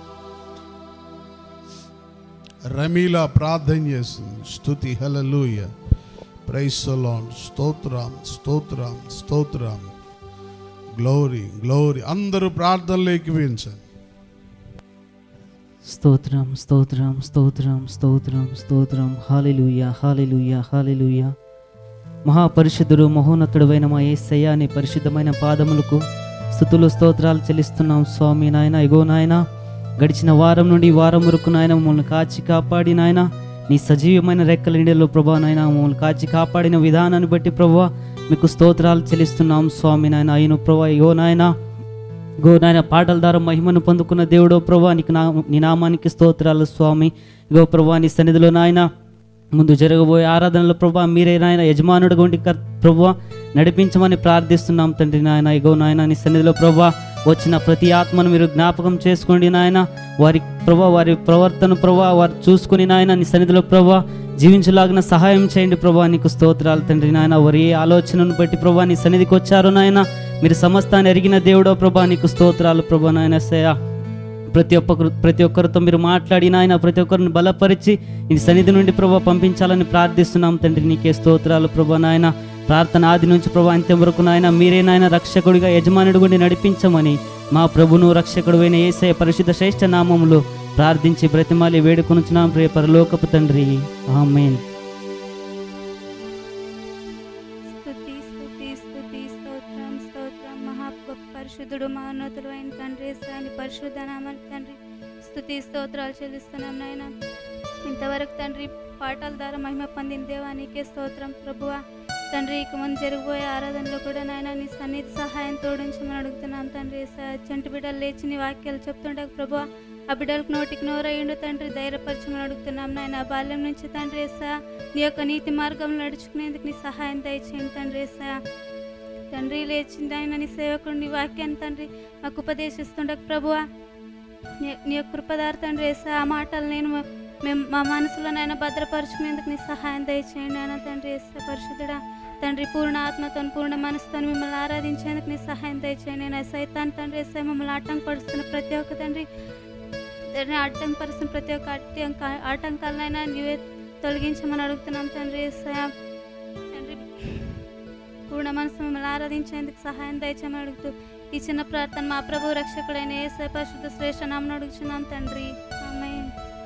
రమీల ప్రార్థన చేస్తుంది స్తుతి హలలుయ ప్రైసలాన్ స్తోత్రం స్తోత్రం స్తోత్రం గ్లోరీ గ్లోరీ అందరూ ప్రార్థనలు ఎక్కిపించండి స్తోత్రం స్తోత్రం స్తోత్రం స్తోత్రం స్తోత్రం హాలిలుయ హాలిలుయ హాలిలుయ మహాపరిశుద్ధుడు మహోన్నతుడైన మా యేసయ్య నీ పరిశుద్ధమైన పాదములకు స్థుతులు స్తోత్రాలు చెల్లిస్తున్నాం స్వామి నాయన ఇగో నాయన గడిచిన వారం నుండి ఈ వారం వరకు నాయన మమ్మల్ని కాచి కాపాడి నాయన నీ సజీవమైన రెక్కల నీడలో ప్రభా నాయన మమ్మల్ని కాచి కాపాడిన విధానాన్ని బట్టి ప్రభా మీకు స్తోత్రాలు చెల్లిస్తున్నాం స్వామి నాయన అయిన ప్రభా ఇగో నాయన గో నాయన పాటల ద్వారా మహిమను పొందుకున్న దేవుడో ప్రభా నీకు నా నీ నామానికి స్తోత్రాలు స్వామి గో ప్రభా నీ సన్నిధిలో నాయన ముందు జరగబోయే ఆరాధనలో ప్రభా మీరే నాయన యజమానుడిగా ఉండి కర్- ప్రభా నడిపించమని ప్రార్థిస్తున్నాం తండ్రి నాయన ఇగో నాయన నీ సన్నిధిలో ప్రభా వచ్చిన ప్రతి ఆత్మను మీరు జ్ఞాపకం చేసుకోండి నాయన వారి ప్రభా వారి ప్రవర్తన ప్రభా వారు చూసుకుని నాయన నీ సన్నిధిలో ప్రభా జీవించలాగిన సహాయం చేయండి ప్రభా నీకు స్తోత్రాలు తండ్రి నాయన వారి ఏ ఆలోచనను బట్టి ప్రభా నీ సన్నిధికి వచ్చారు నాయన మీరు సమస్తాన్ని ఎరిగిన దేవుడో ప్రభా నీకు స్తోత్రాలు ప్రభా నాయన సయా ప్రతి ఒక్కరు ప్రతి ఒక్కరితో మీరు మాట్లాడి నాయన ప్రతి ఒక్కరిని బలపరిచి నీ సన్నిధి నుండి ప్రభా పంపించాలని ప్రార్థిస్తున్నాం తండ్రి నీకే స్తోత్రాలు ప్రభా నాయన ప్రార్థన ఆది నుంచి ప్రభా అంత్యం వరకు నాయన మీరే నాయన రక్షకుడిగా యజమానుడి గుండి నడిపించమని మా ప్రభును రక్షకుడు అయిన ఏసయ పరిశుద్ధ శ్రేష్ఠ నామములో ప్రార్థించి బ్రతిమాలి వేడుకొనుచున్నాం ప్రియ పరలోకపు తండ్రి ఆమేన్ స్తుతి స్తుతి స్తుతి స్తోత్రం స్తోత్రం మహా గొప్ప పరిశుద్ధుడు మహోన్నతుడు అయిన తండ్రి సాని పరిశుద్ధ నామానికి తండ్రి స్తుతి స్తోత్రాలు చెల్లిస్తున్నాం నాయన ఇంతవరకు తండ్రి పాటల ద్వారా మహిమ పొందిన దేవానికే స్తోత్రం ప్రభువా తండ్రి ఇక ముందు జరగబోయే ఆరాధనలో కూడా నాయన నీ సన్నిధి సహాయం తోడించమని అడుగుతున్నాం తండ్రి స- చంటి బిడ్డలు లేచి నీ వాక్యాలు చెప్తుండగా ప్రభువా ఆ బిడ్డలకు నోటికి నోరయ్యుండు తండ్రి ధైర్యపరచమని అడుగుతున్నాం నాయన బాల్యం నుంచి తండ్రి ఏసా నీ యొక్క నీతి మార్గంలో నడుచుకునేందుకు నీ సహాయం దయచేయండి తండ్రి ఏసా తండ్రి లేచింది ఆయన నీ సేవకుడు నీ వాక్యాన్ని తండ్రి మాకు ఉపదేశిస్తుండక ప్రభువా నీ నీ యొక్క కృపదారు తండ్రి ఏసా ఆ మాటలు నేను మేము మా మనసులో నాయన భద్రపరుచుకునేందుకు నీ సహాయం దయచేయండి ఆయన తండ్రి ఏసా పరిశుద్ధుడా తండ్రి పూర్ణ ఆత్మతో పూర్ణ మనసుతో మిమ్మల్ని ఆరాధించేందుకు నీ సహాయం దయచేయండి నేను సైతాన్ తండ్రి ఏసా మమ్మల్ని ఆటంకపరుస్తున్న ప్రతి ఒక్క తండ్రి తండ్రి ఆటంకపరుస్తున్న ప్రతి ఒక్క ఆటంక ఆటంకాలనైనా నీవే తొలగించమని అడుగుతున్నాం తండ్రి ఏసయ్య. తండ్రి పూర్ణ మనసు మిమ్మల్ని ఆరాధించేందుకు సహాయం దయచేయమని అడుగుతూ ఈ చిన్న ప్రార్థన మా ప్రభు రక్షకుడైన ఏసై పరిశుద్ధ శ్రేష్ఠ నామను అడుగుచున్నాం తండ్రి ఆమేన్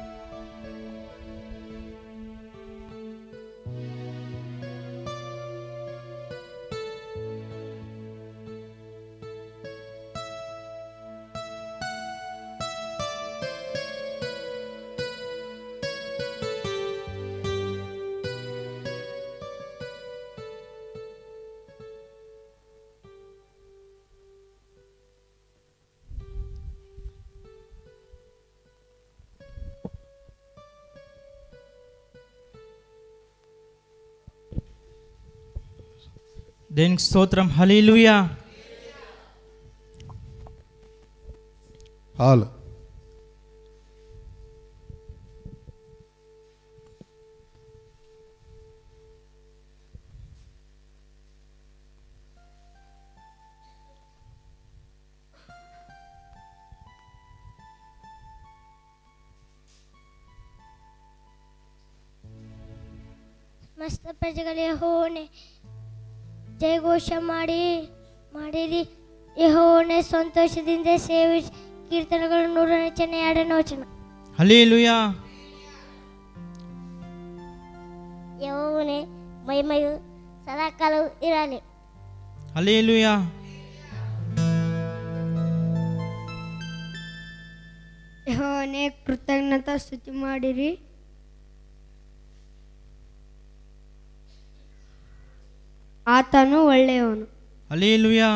దేనికి స్తోత్రం హలీలుయా హాల్ ಮಸ್ತ ಪ್ರಜೆಗಳೇ ಯೆಹೋವನೇ ಜಯಘೋಷ ಮಾಡಿ ಮಾಡಿರಿ ಯೆಹೋವನೇ ಸಂತೋಷದಿಂದ ಸೇವಿಸಿ ಕೀರ್ತನೆಗಳು ನೂರ ರಚನೆ ಎರಡನೇ ವಚನ హలీలుయా ಯೆಹೋವನೇ ಮಹಿಮೆಯು ಸದಾಕಾಲವೂ ಇರಲಿ హలీలుయా ಯೆಹೋವನೇ ಕೃತಜ್ಞತಾ ಸ್ತುತಿ ಮಾಡಿರಿ ಆತನು ಒಳ್ಳೆಯವನು హలీలుయా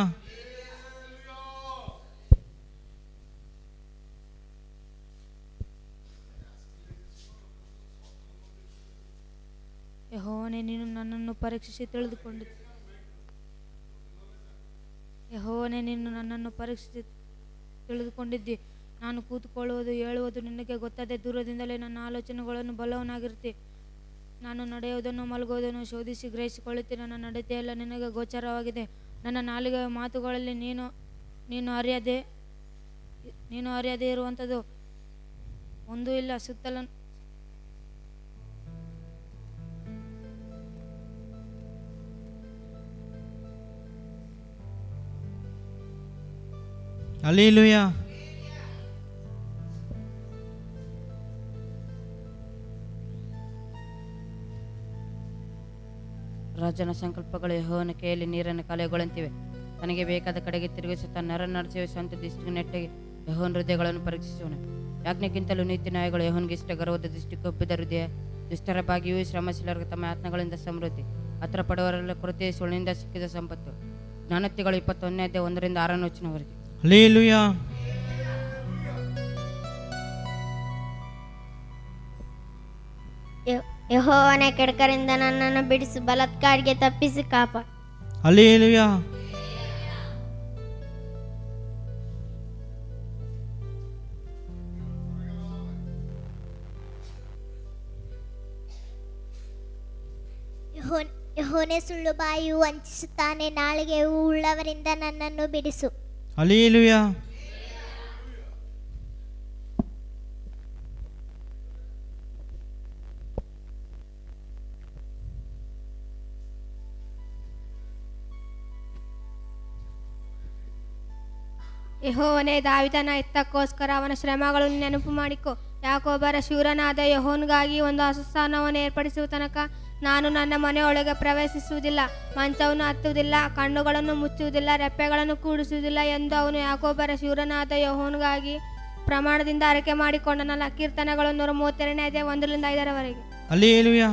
ಯಹೋವನೇ ನೀನು ನನ್ನನ್ನು ಪರೀಕ್ಷಿಸಿ ತಿಳಿದುಕೊಂಡು ಯಹೋವನೇ ನೀನು ನನ್ನನ್ನು ಪರೀಕ್ಷಿಸಿ ತಿಳಿದುಕೊಂಡಿದ್ದಿ ನಾನು ಕೂತುಕೊಳ್ಳುವುದು ಹೇಳುವುದು ನಿನಗೆ ಗೊತ್ತದೆ ದೂರದಿಂದಲೇ ನನ್ನ ಆಲೋಚನೆಗಳನ್ನು ಬಲವನಾಗಿರ್ತಿ ನಾನು ನಡೆಯುವುದನ್ನು ಮಲಗುವುದನ್ನು ಶೋಧಿಸಿ ಗ್ರಹಿಸಿಕೊಳ್ಳುತ್ತಿ ನನ್ನ ನಡತೆಯೆಲ್ಲ ನಿನಗೆ ಗೋಚರವಾಗಿದೆ ನನ್ನ ನಾಲಿಗೆಯ ಮಾತುಗಳಲ್ಲಿ ನೀನು ನೀನು ಅರಿಯದೆ ನೀನು ಅರಿಯದೇ ಇರುವಂಥದ್ದು ಒಂದೂ ಇಲ್ಲ ಸುತ್ತಲ హలీలుయా ರಾಜನ ಸಂಕಲ್ಪಗಳು ಯೆಹೋವನ ಕೈಯಲ್ಲಿ ನೀರನ್ನು ಕಾಲೆಗೊಳ್ಳಂತಿವೆ ತನಗೆ ಬೇಕಾದ ಕಡೆಗೆ ತಿರುಗಿಸುತ್ತಾ ನರ ನರಸಿವೆ ಸ್ವಂತ ದೃಷ್ಟಿಗೆ ನೆಟ್ಟಿಗೆ ಯಹೋನ್ ಹೃದಯಗಳನ್ನು ಪರೀಕ್ಷಿಸುವನು ಯಾಜ್ಞಕ್ಕಿಂತಲೂ ನೀತಿ ನ್ಯಾಯಗಳು ಯಹೋನ್ಗೆ ಇಷ್ಟ ಗರ್ವದ ದೃಷ್ಟಿ ಕೊಬ್ಬಿದ ಹೃದಯ ದುಷ್ಟರ ಭಾಗಿಯೂ ಶ್ರಮಶೀಲರಿಗೆ ತಮ್ಮ ಆತ್ಮಗಳಿಂದ ಸಮೃದ್ಧಿ ಹತ್ರ ಪಡುವವರೆಲ್ಲ ಕೊರತೆ ಸುಳ್ಳಿನಿಂದ ಸಿಕ್ಕಿದ ಸಂಪತ್ತು ಜ್ಞಾನತಿಗಳು ಇಪ್ಪತ್ತೊಂದನೇ ಅಧ್ಯಾಯ ಒಂದರಿಂದ ಆರನೇ ವಚನವರೆಗೆ ಹಲೇಲುಯಾ ಯೆ- ಯೆಹೋವನ ಕೆಡಕರಿಂದ ನನ್ನನ್ನು ಬಿಡಿಸು ಬಲತ್ಕಾರಿಗೆ ತಪ್ಪಿಸಿ ಕಾಪ ಹಲೇಲುಯಾ ಯೆಹೋನ್- ಯೆಹೋವನೇ ಸುಳ್ಳು ಬಾಯಿಯು ವಂಚಿಸುತ್ತಾನೆ ನಾಳಿಗೆಯು ಉಳ್ಳವರಿಂದ ನನ್ನನ್ನು ಬಿಡಿಸು ಹಲೇಲುಯಾ ಯೆಹೋವನೇ ದಾವಿದನ ಎತ್ತಕ್ಕೋಸ್ಕರ ಅವನ ಶ್ರಮಗಳನ್ನು ನೆನಪು ಮಾಡಿಕೊ ಯಾಕೊಬ್ಬರ ಶೂರನಾದ ಯಹೋನ್ಗಾಗಿ ಒಂದು ಅಸಸ್ಥಾನವನ್ನು ಏರ್ಪಡಿಸುವ ತನಕ ನಾನು ನನ್ನ ಮನೆಯೊಳಗೆ ಪ್ರವೇಶಿಸುವುದಿಲ್ಲ ಮಂಚವನ್ನು ಹತ್ತುವುದಿಲ್ಲ ಕಣ್ಣುಗಳನ್ನು ಮುಚ್ಚುವುದಿಲ್ಲ ರೆಪ್ಪೆಗಳನ್ನು ಕೂಡಿಸುವುದಿಲ್ಲ ಎಂದು ಅವನು ಯಾಕೊಬ್ಬರ ಶೂರನಾದ ಯಹೋನ್ಗಾಗಿ ಪ್ರಮಾಣದಿಂದ ಅರಕೆ ಮಾಡಿಕೊಂಡನಲ್ಲ ಕೀರ್ತನೆಗಳು ನೂರ ಮೂವತ್ತೆರಡನೇ ಅದೇ ಒಂದರಿಂದ ಐದರವರೆಗೆ ಹಲೇಲುಯಾ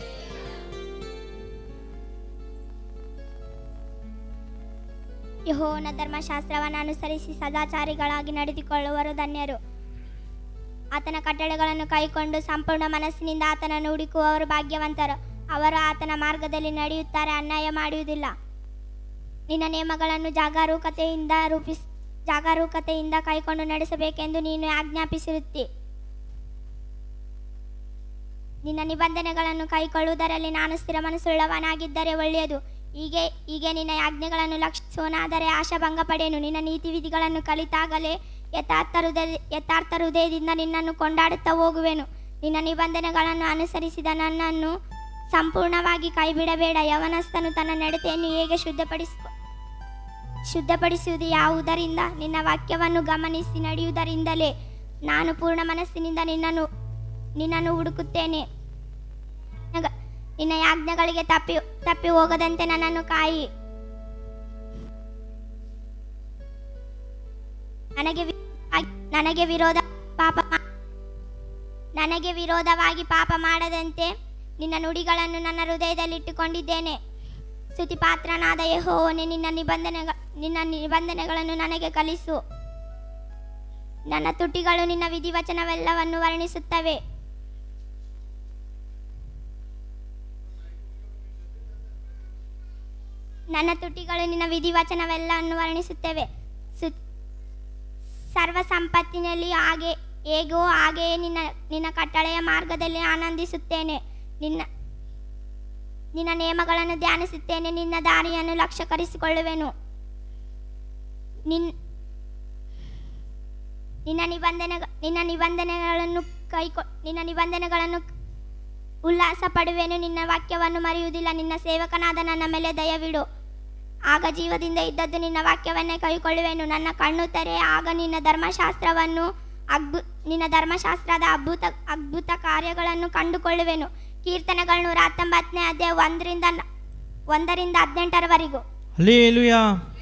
ಯೆಹೋವನ ಧರ್ಮಶಾಸ್ತ್ರವನ್ನು ಅನುಸರಿಸಿ ಸದಾಚಾರಿಗಳಾಗಿ ನಡೆದುಕೊಳ್ಳುವರು ಧನ್ಯರು ಆತನ ಕಟ್ಟಳೆಗಳನ್ನು ಕೈಕೊಂಡು ಸಂಪೂರ್ಣ ಮನಸ್ಸಿನಿಂದ ಆತನನ್ನು ಹುಡುಕುವವರು ಭಾಗ್ಯವಂತರು ಅವರು ಆತನ ಮಾರ್ಗದಲ್ಲಿ ನಡೆಯುತ್ತಾರೆ ಅನ್ಯಾಯ ಮಾಡುವುದಿಲ್ಲ ನಿನ್ನ ನಿಯಮಗಳನ್ನು ಜಾಗರೂಕತೆಯಿಂದ ರೂಪಿಸ್ ಜಾಗರೂಕತೆಯಿಂದ ಕೈಕೊಂಡು ನಡೆಸಬೇಕೆಂದು ನೀನು ಆಜ್ಞಾಪಿಸಿರುತ್ತಿ ನಿನ್ನ ನಿಬಂಧನೆಗಳನ್ನು ಕೈಕೊಳ್ಳುವುದರಲ್ಲಿ ನಾನು ಸ್ಥಿರ ಮನಸ್ಸುಳ್ಳವನಾಗಿದ್ದರೆ ಒಳ್ಳೆಯದು ಹೀಗೆ ಹೀಗೆ ನಿನ್ನ ಆಜ್ಞೆಗಳನ್ನು ಲಕ್ಷಿಸೋನಾದರೆ ಆಶಾಭಂಗ ಪಡೆಯನು ನಿನ್ನ ನೀತಿ ವಿಧಿಗಳನ್ನು ಕಲಿತಾಗಲೇ ಯಥಾರ್ಥ ಹೃದಯ ಯಥಾರ್ಥ ಹೃದಯದಿಂದ ನಿನ್ನನ್ನು ಕೊಂಡಾಡುತ್ತಾ ಹೋಗುವೆನು ನಿನ್ನ ನಿಬಂಧನೆಗಳನ್ನು ಅನುಸರಿಸಿದ ನನ್ನನ್ನು ಸಂಪೂರ್ಣವಾಗಿ ಕೈಬಿಡಬೇಡ ಯವನಸ್ಥನು ತನ್ನ ನಡತೆಯನ್ನು ಹೇಗೆ ಶುದ್ಧಪಡಿಸಿ ಶುದ್ಧಪಡಿಸುವುದು ಯಾವುದರಿಂದ ನಿನ್ನ ವಾಕ್ಯವನ್ನು ಗಮನಿಸಿ ನಡೆಯುವುದರಿಂದಲೇ ನಾನು ಪೂರ್ಣ ಮನಸ್ಸಿನಿಂದ ನಿನ್ನನ್ನು ನಿನ್ನನ್ನು ಹುಡುಕುತ್ತೇನೆ ನಗ- ನಿನ್ನ ಯಾಜ್ಞೆಗಳಿಗೆ ತಪ್ಪಿ ತಪ್ಪಿ ಹೋಗದಂತೆ ನನ್ನನ್ನು ಕಾಯಿ ನನಗೆ ವಿ- ನನಗೆ ವಿರೋಧ ಪಾಪ ಮಾ- ನನಗೆ ವಿರೋಧವಾಗಿ ಪಾಪ ಮಾಡದಂತೆ ನಿನ್ನ ನುಡಿಗಳನ್ನು ನನ್ನ ಹೃದಯದಲ್ಲಿಟ್ಟುಕೊಂಡಿದ್ದೇನೆ ಸ್ತುತಿಪಾತ್ರನಾದ ಯೆಹೋವನೇ ನಿನ್ನ ನಿಬಂಧನೆಗ ನಿನ್ನ ನಿಬಂಧನೆಗಳನ್ನು ನನಗೆ ಕಲಿಸು ನನ್ನ ತುಟಿಗಳು ನಿನ್ನ ವಿಧಿವಚನವೆಲ್ಲವನ್ನು ವರ್ಣಿಸುತ್ತವೆ ನನ್ನ ತುಟಿಗಳು ನಿನ್ನ ವಿಧಿವಚನವೆಲ್ಲವನ್ನು ವರ್ಣಿಸುತ್ತವೆ ಸು ಸರ್ವ ಸಂಪತ್ತಿನಲ್ಲಿ ಹಾಗೆ ಹೇಗೋ ಹಾಗೆಯೇ ನಿನ್ನ ನಿನ್ನ ಕಟ್ಟಳೆಯ ಮಾರ್ಗದಲ್ಲಿ ಆನಂದಿಸುತ್ತೇನೆ ನಿನ್ನ ನಿನ್ನ ನಿಯಮಗಳನ್ನು ಧ್ಯಾನಿಸುತ್ತೇನೆ ನಿನ್ನ ದಾರಿಯನ್ನು ಲಕ್ಷ್ಯಕರಿಸಿಕೊಳ್ಳುವೆನು ನಿನ್ ನಿನ್ನ ನಿಬಂಧನೆ ನಿನ್ನ ನಿಬಂಧನೆಗಳನ್ನು ಕೈಕೊ ನಿನ್ನ ನಿಬಂಧನೆಗಳನ್ನು ಉಲ್ಲಾಸ ಪಡುವೆನು ನಿನ್ನ ವಾಕ್ಯವನ್ನು ಮರೆಯುವುದಿಲ್ಲ ನಿನ್ನ ಸೇವಕನಾದ ನನ್ನ ಮೇಲೆ ದಯವಿಡು ಆಗ ಜೀವದಿಂದ ಇದ್ದದ್ದು ನಿನ್ನ ವಾಕ್ಯವನ್ನೇ ಕೈಕೊಳ್ಳುವೆನು ನನ್ನ ಕಣ್ಣು ತೆರೆ ಆಗ ನಿನ್ನ ಧರ್ಮಶಾಸ್ತ್ರವನ್ನು ಅದ್ಭು ನಿನ್ನ ಧರ್ಮಶಾಸ್ತ್ರದ ಅದ್ಭುತ ಅದ್ಭುತ ಕಾರ್ಯಗಳನ್ನು ಕಂಡುಕೊಳ್ಳುವೆನು ಕೀರ್ತನೆಗಳು ನೂರ ಹತ್ತೊಂಬತ್ತನೇ ಅಧ್ಯಾಯ ಒಂದರಿಂದ ನ- ಒಂದರಿಂದ ಹದಿನೆಂಟರವರೆಗೂ ಹಲೇಲುಯಾ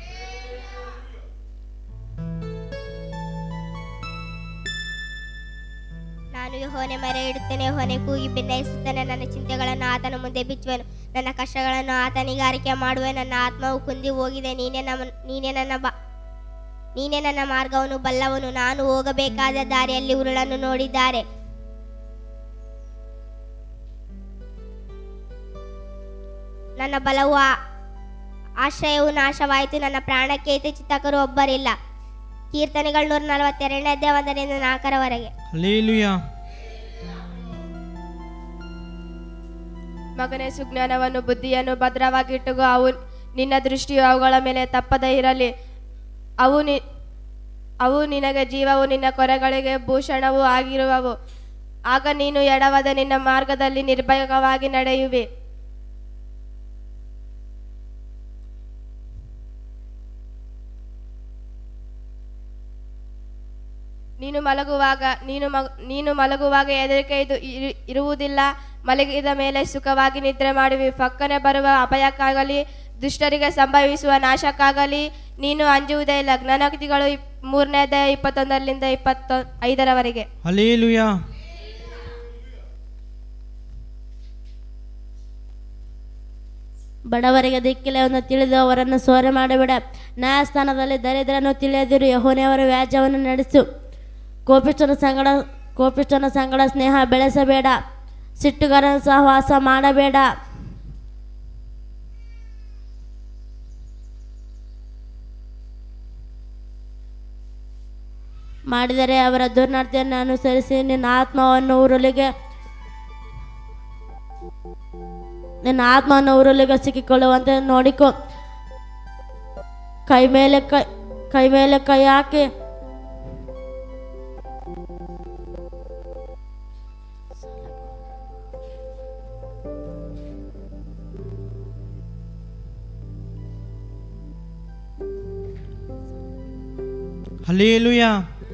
ನಾನು ಯೆಹೋವನೇ ಮೊರೆ ಇಡುತ್ತೇನೆ ಯೆಹೋವನೇ ಕೂಗಿ ಭಿನ್ನಯಿಸುತ್ತೇನೆ ನನ್ನ ಚಿಂತೆಗಳನ್ನು ಆತನ ಮುಂದೆ ಬಿಚ್ಚುವೆನು ನನ್ನ ಕಷ್ಟಗಳನ್ನು ಆತನಿಗೆ ಆರಿಕೆ ಮಾಡುವೆ ನನ್ನ ಆತ್ಮವು ಕುಂದಿ ಹೋಗಿದೆ ನೀನೇ ನಮ್ಮ ನೀನೇ ನನ್ನ ಬಾ ನೀನೇ ನನ್ನ ಮಾರ್ಗವನ್ನು ಬಲ್ಲವನು ನಾನು ಹೋಗಬೇಕಾದ ದಾರಿಯಲ್ಲಿ ಉರುಳನ್ನು ನೋಡಿದ್ದಾರೆ ನನ್ನ ಬಲವು ಆ- ಆಶ್ರಯವು ನಾಶವಾಯಿತು ನನ್ನ ಪ್ರಾಣಕ್ಕೆ ಹಿತ ಚಿತ್ತಕರು ಒಬ್ಬರಿಲ್ಲ ಕೀರ್ತನೆಗಳು ನೂರ ನಲವತ್ತೆರಡನೇ ಅಧ್ಯಾಯ ಒಂದರಿಂದ ನಾಲ್ಕರವರೆಗೆ ಹಲೇಲುಯಾ ಮಗನೇ ಸುಜ್ಞಾನವನ್ನು ಬುದ್ಧಿಯನ್ನು ಭದ್ರವಾಗಿ ಇಟ್ಟುಕೋ ಅವು ನಿನ್ನ ದೃಷ್ಟಿಯು ಅವುಗಳ ಮೇಲೆ ತಪ್ಪದೇ ಇರಲಿ ಅವು ನಿ ಅವು ನಿನಗೆ ಜೀವವು ನಿನ್ನ ಕೊರೆಗಳಿಗೆ ಭೂಷಣವೂ ಆಗಿರುವವು ಆಗ ನೀನು ಎಡವದ ನಿನ್ನ ಮಾರ್ಗದಲ್ಲಿ ನಿರ್ಭಯವಾಗಿ ನಡೆಯುವೆ ನೀನು ಮಲಗುವಾಗ ನೀನು ಮಗ ನೀನು ಮಲಗುವಾಗ ಹೆದರಿಕೆ ಇದು ಇರು- ಇರುವುದಿಲ್ಲ ಮಲಗಿದ ಮೇಲೆ ಸುಖವಾಗಿ ನಿದ್ರೆ ಮಾಡುವಿ ಪಕ್ಕನೆ ಬರುವ ಅಪಾಯಕ್ಕಾಗಲಿ ದುಷ್ಟರಿಗೆ ಸಂಭವಿಸುವ ನಾಶಕ್ಕಾಗಲಿ ನೀನು ಅಂಜುವುದೇ ಇಲ್ಲ ಜ್ಞಾನೋಕ್ತಿಗಳು ಇಪ್- ಮೂರನೇ ಅಧ್ಯಾಯ ಇಪ್ಪತ್ತೊಂದರಿಂದ ಇಪ್ಪತ್ತೊ ಐದರವರೆಗೆ ಹಲೇಲುಯ ಬಡವರಿಗೆ ದಿಕ್ಕಿಲ್ಲವನ್ನು ತಿಳಿದು ಅವರನ್ನು ಸೋರೆ ಮಾಡಿಬಿಡ ನ್ಯಾಯಸ್ಥಾನದಲ್ಲಿ ದರಿದ್ರನ್ನು ತಿಳಿಯದಿರು ಯಹೋನೆಯವರ ವ್ಯಾಜ್ಯವನ್ನು ನಡೆಸು ಕೋಪಿಷ್ಟನ ಸಂಗಡ ಕೋಪಿಷ್ಟನ ಸಂಗಡ ಸ್ನೇಹ ಬೆಳೆಸಬೇಡ ಸಿಟ್ಟುಗಾರನ ಸಹವಾಸ ಮಾಡಬೇಡ ಮಾಡಿದರೆ ಅವರ ದುರ್ನಡತೆಯನ್ನು ಅನುಸರಿಸಿ ನಿನ್ನ ಆತ್ಮವನ್ನು ಉರುಳಿಗೆ ನಿನ್ನ ಆತ್ಮವನ್ನು ಉರುಳಿಗೆ ಸಿಕ್ಕಿಕೊಳ್ಳುವಂತೆ ನೋಡಿಕೊ ಕೈ ಮೇಲೆ ಕೈ ಕೈ ಮೇಲೆ ಕೈ ಹಾಕಿ ಹಲೇಲುಯ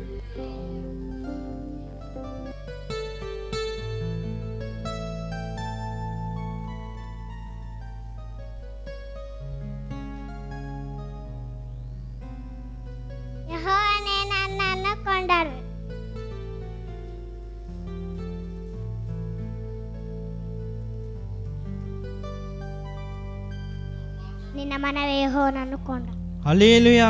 ಯೆಹೋವನೇ ನನ್ನನ್ನು ಕೊಂಡರು ನಿನ್ನ ಮನವೇ ಯೆಹೋವನನ್ನು ಕೊಂಡ ಹಲೇಲುಯ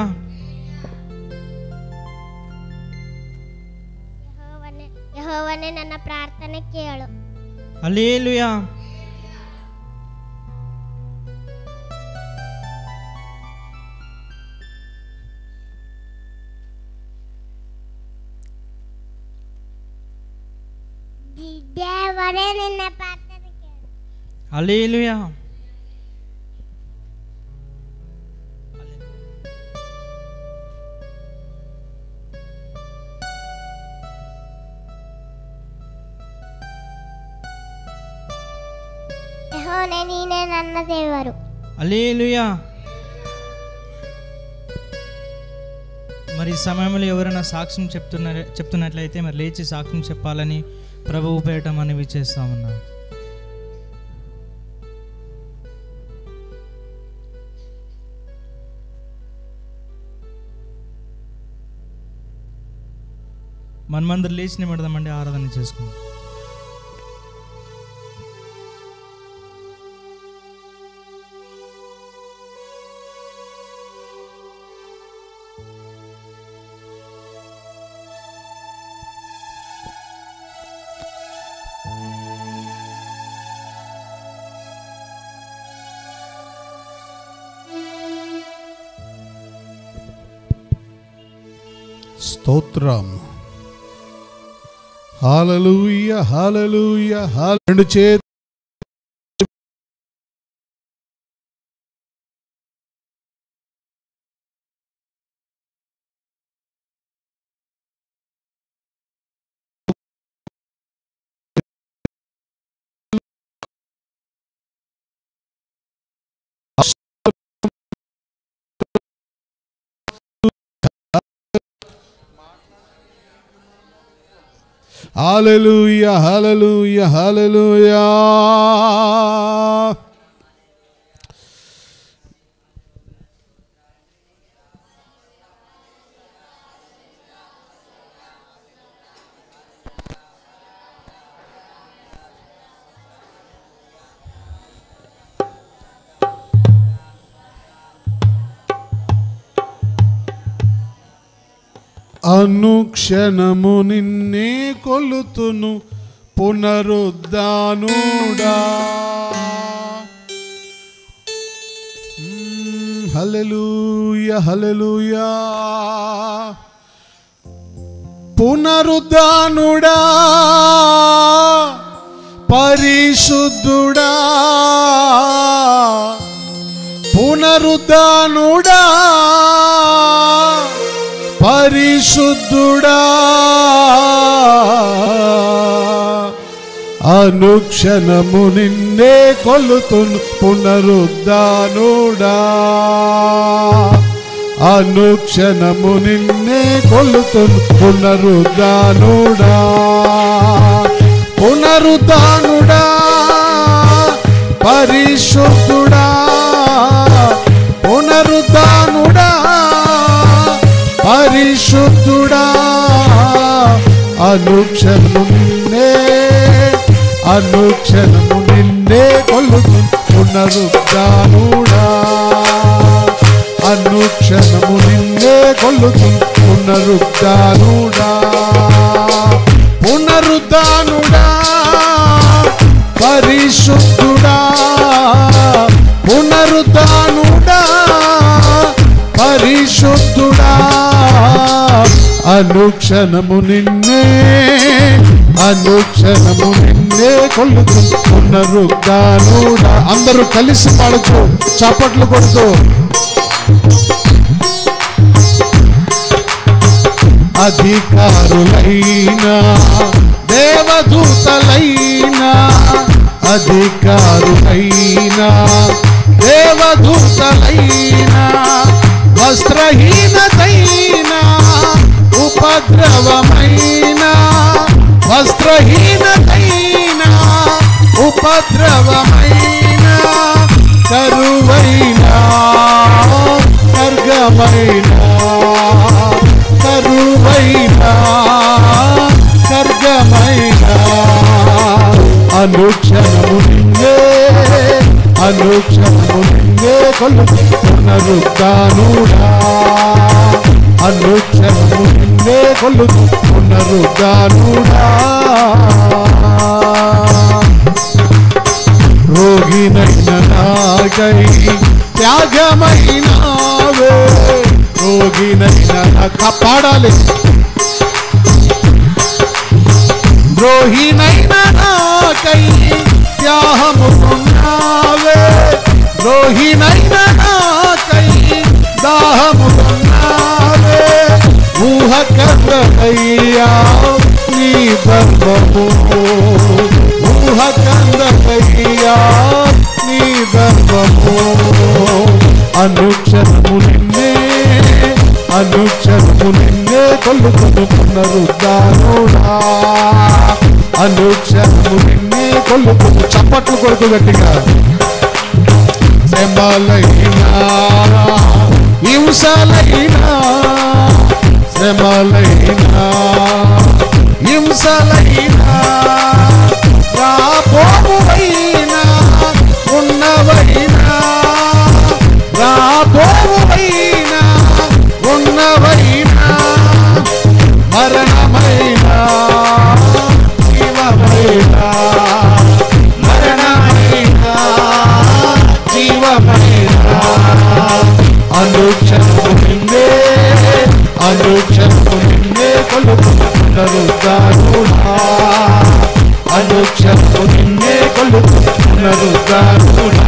ಯೆಹೋವನೇ ಯೆಹೋವನೇ ನನ್ನ ಪ್ರಾರ್ಥನೆ ಕೇಳು ಹಲೇಲುಯ ದೇವರೇ ನಿನ್ನ ಪ್ರಾರ್ಥನೆ ಕೇಳು ಹಲೇಲುಯ యెహోవనే నీనే నన్న దేవరు హల్లెలూయా మరి ఈ సమయంలో ఎవరైనా సాక్ష్యం చెప్తున్నారు చెప్తున్నట్లయితే మరి లేచి సాక్ష్యం చెప్పాలని ప్రభువు పేరట మనవి చేస్తామన్నా మనమందరం లేచి నిమడదామండి ఆరాధన చేసుకుందాం స్తోత్రం హాలలుయ హాలలుయ హాల రెండు చేతి హాలలుయ హాలలుయ హాలలుయ అనుక్షణము నిన్నే కొలుతును పునరుద్ధానుడా హలలుయ హలలుయా పునరుద్ధానుడా పరిశుద్ధుడా పునరుద్ధానుడా పరిశుద్ధుడా అనుక్షణము నిన్నే కొలుతును పునరుద్ధానుడా అనుక్షణము నిన్నే కొలుతును పునరుద్ధానుడా పునరుద్ధానుడా పరిశుద్ధుడా పునరుద్ధానుడా పరిశుద్ధుడా అనుక్షణము నిన్నే అనుక్షణము నిన్నే కొలుతు పునరుద్ధానుడా అనుక్షణము నిన్నే కొలుతు పునరుద్ధానుడా పునరుద్ధానుడా పరిశుద్ధుడా పునరుద్ధానుడా పరిశుద్ధుడా అనుక్షణము నిన్నే అనుక్షణము నిన్నే కొలుతు పునరుద్ధానుడా అందరూ కలిసి పాడుతూ చప్పట్లు కొడుతూ అధికారులైనా దేవదూతలైనా అధికారులైనా దేవదూతలైనా వస్త్రహీనతైనా ఉపద్రవమైన వస్త్రహీనతైనా ఉపద్రవమైన కరువైన ఖర్గమైన కరువైన ఖర్గమైన అనుక్షణము నిన్నే అనుక్షణము నిన్నే కొలుపు పునరుద్ధానుడా అనుక్షణము నిన్నే కొలుపు పునరుద్ధానుడా రోగినైన నాకై త్యాగమైనావే రోగినైన నాక పాడాలి ద్రోహినైన నాకై త్యాహముకున్నావే ద్రోహినైన నాకై దాహముకున్నావే ఊహ కందయ్యా నీ ధర్మము ఊహ కందయ్యా నీ ధర్మము అనుక్షణము నిన్నే అనుక్షణము నిన్నే కొలుకును పునరుద్ధానుడా అనుక్షణము నిన్నే కొలుకును చప్పట్లు కొడుకు గట్టిగా శ్రమలైనా హింసలైనా శ్రమలైనా హింసలైనా రాబోవైనా ఉన్నవైనా రాబోవైనా ఉన్నవైనా మరణమైనా జీవమైనా మరణమైనా జీవమైనా అనుక్షణము నిన్నే అనుక్షణము నిన్నే కొలుపు పునరుద్ధానుడా అనుక్షణము నిన్నే కొలుపు పునరుద్ధానుడా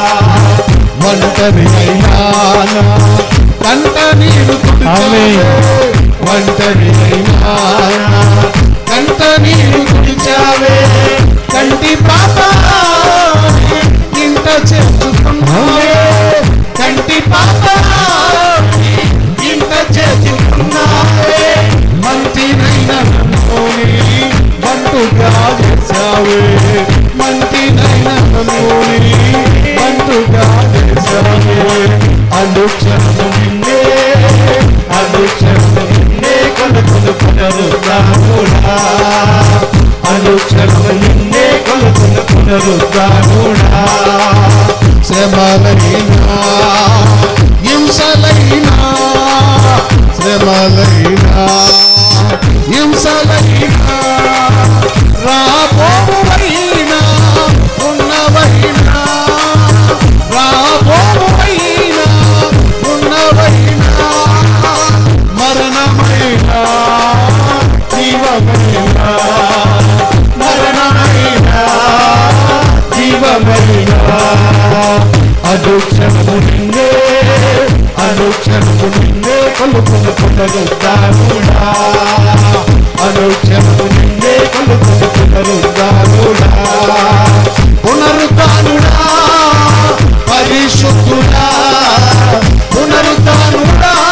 ఒంటరి అయినా కంట నీరు తుడిచావే ఒంటరి అయినా కంట నీరు తుడిచావే కంటి పాప ఇంట చేర్చుకున్నావే కంటి పాప ఇంట చేర్చుకున్నావే మంచినైనా నన్నుని బంటుగా చేశావే మంచినైనా నన్నుని బంటుగా చేశావే అనుక్షణము నిన్నే అనుక్షణము నిన్నే కొలుకులు పునరుద్ధానుడా అనుక్షణము నిన్నే కొలుకులు పునరుద్ధానుడా శ్రమలైనా హింసలైనా శ్రమలైనా హింసలైనా రాబోవైనా ఉన్నవైనా రాబోవైనా ఉన్నవైనా మరణమైనా జీవమైనా మరణమైనా జీవమైనా అనుక్షణము నిన్నే అనుక్షణము నిన్నే కొలుకును పునరుద్ధానుడా అనుక్షణము నిన్నే కొలుకును పునరుద్ధానుడా పునరుద్ధానుడా పరిశుద్ధుడా పునరుద్ధానుడా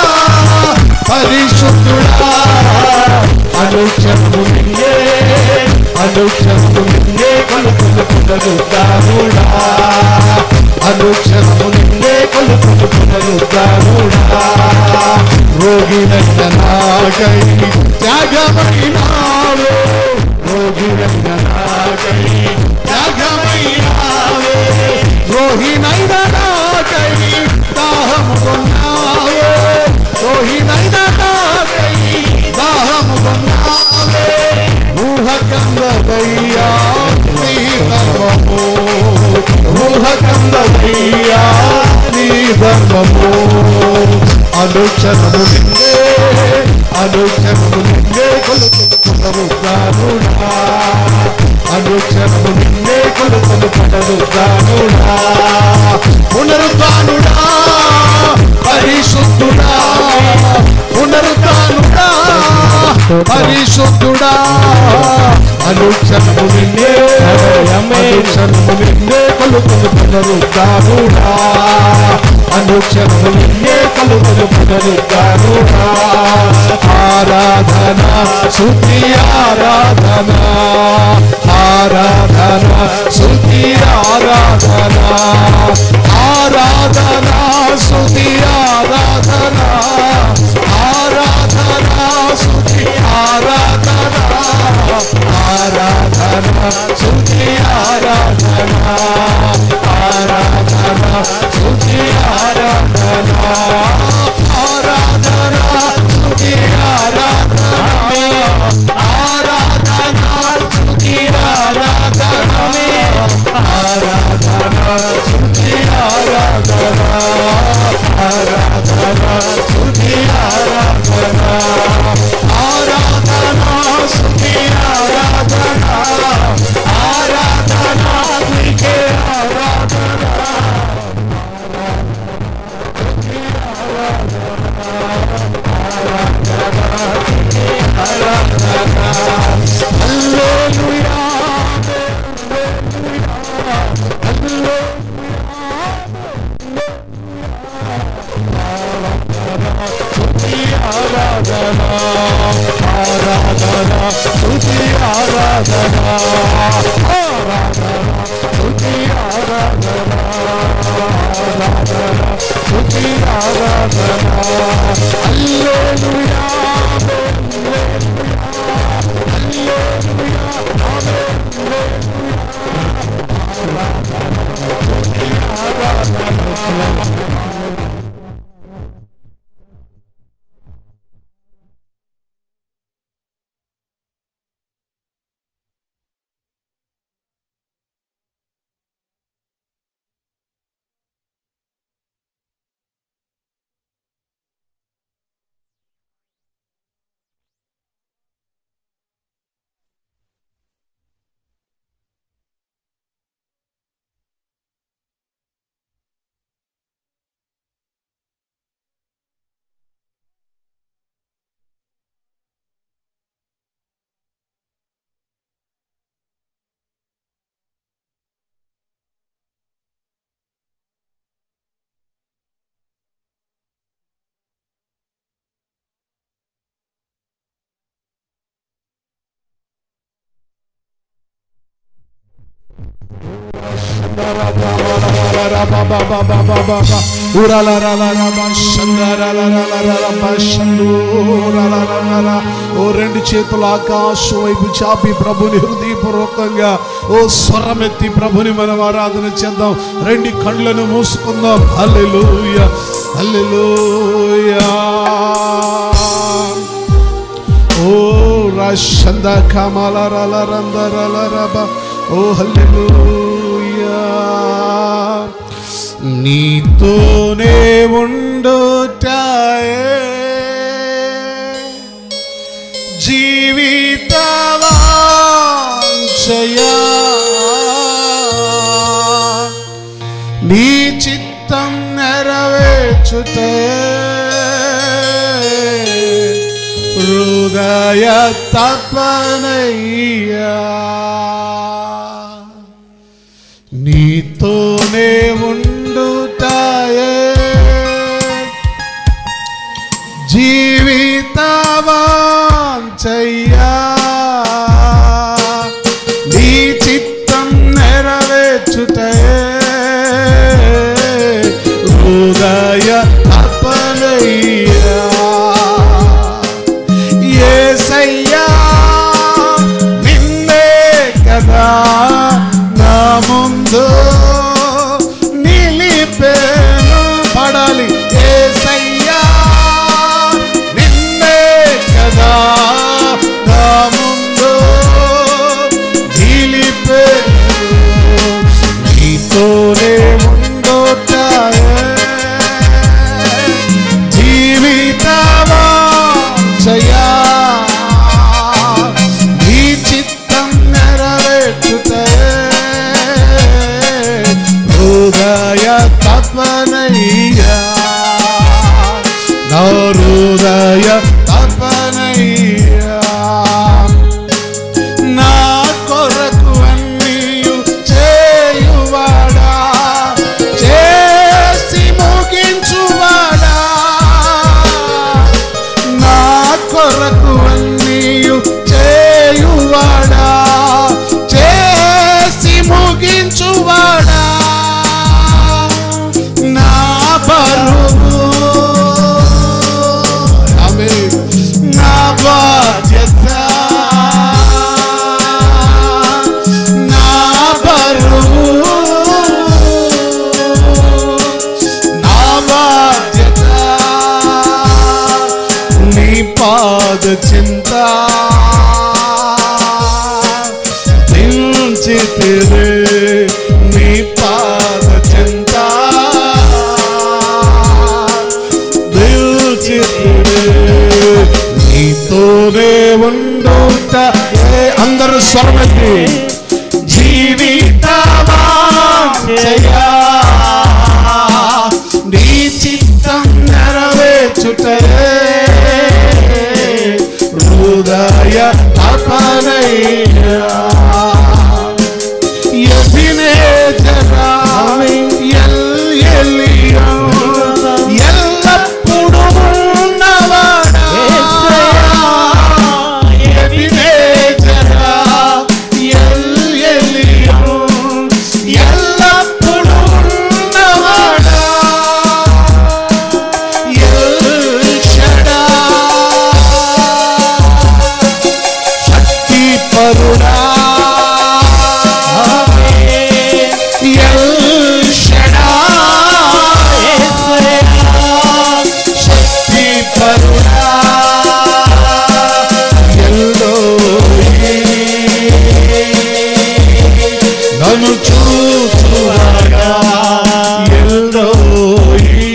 పునరుద్ధానుడా అనుక్షణము నిన్నే కొలుపును పునరుద్ధానుడా రోగినైన నాకై త్యాగమైనావే రోగినైన నాకై త్యాగమైనావే రోహినైన నాకై దాహము కొన్నావే రోహినైన నాకై దాహము కొన్నావే ఊహకందయ్యా నీ ధర్మము ఊహకందయ్యా నీ ధర్మము అనుక్షణము నిన్నే అనుక్షణము నిన్నే కొలుకును పునరుద్ధానుడా అనుక్షణము నిన్నే కొలుకును పునరుద్ధానుడా పునరుద్ధానుడా పరిశుద్ధుడా పునరుద్ధానుడా పరిశుద్ధుడా అనుక్షణము నిన్నే అనుక్షణము నిన్నే కొలుకును పునరుద్ధానుడా అనుక్షణము నిన్నే కొలుకును పునరుద్ధానుడా ఆరాధన శుద్ధి ఆరాధన ఆరాధన శుద్ధి ఆరాధన ఆరాధన శుద్ధి ఆరాధన ఆరాధన శుద్ధి ఆరాధన ఆరాధన శుద్ధి ఆరాధన ఆరాధన శుద్ధి ఆరాధన ఆరాధన శుద్ధి ఆరాధన ఆరాధన శుద్ధి ఆరాధన ఆరాధన శుద్ధి ఆరాధన ఆరాధన శుద్ధి ఆరాధన ఆరాధన శుద్ధి ఆరాధన ఆరాధన నీకే ఆరాధన ఓ రెండు చేతులు ఆకాశం వైపు చాపి ప్రభుని హృదయపూర్వకంగా ఓ స్వరమెత్తి ప్రభుని మనం ఆరాధన చేద్దాం రెండు కళ్ళను మూసుకుందాం హల్లెలూయ హల్లెలూయా ఓ రషంద కమల రల రంద రల రబ ఓ హల్లెలూయా నీతోనే ఉండుటాయే జీవితవాంఛయా నీ చిత్తం నెరవేర్చుతే హృదయ తపనయ్యా నీతోనే ఉండుతాయే జీవితవాంఛయ్యా నీ చిత్తం నెరవేర్చుటే ముందు నిలిపేను పడాలి ఏసయ్యా నిన్నే కదా నా ముందు నిలిపేను నీతోనే ముందోటాయే జీవితమా జయా నీ చిత్తం నెరవేర్చుతే హృదయ తపనయ్యా నా హృదయ తపనయ్యా నా కొరకు అన్నీయు చేయువాడా చేసి ముగించువాడా నా కొరకు అన్నీయు చేయువాడా చేసి ముగించువాడా నా బరువు ఆమేన్. నా బాధ్యత నా బరువు నా బాధ్యత నీ పాద చింత దించితిరే నీ పాద చింత దించితిరే నీతోనే ఉండుట ఏ అందరూ స్వరమెత్తి జీవితమా జయా నీ చిత్తం నెరవేర్చుటే హృదయ తపనయ్యా ఎబినేజరా ఎల్ ఎలియా ఎల్లప్పుడూ ఉన్నవాడా ఎబినేజరా ఎల్ ఎలియా ఎల్లప్పుడూ ఉన్నవాడా ఎల్ షడా శక్తి పరుడా ఎల్ షడా శక్తి పరుడా ఎల్లోయి నన్ను చూచువాడా ఎల్లోయి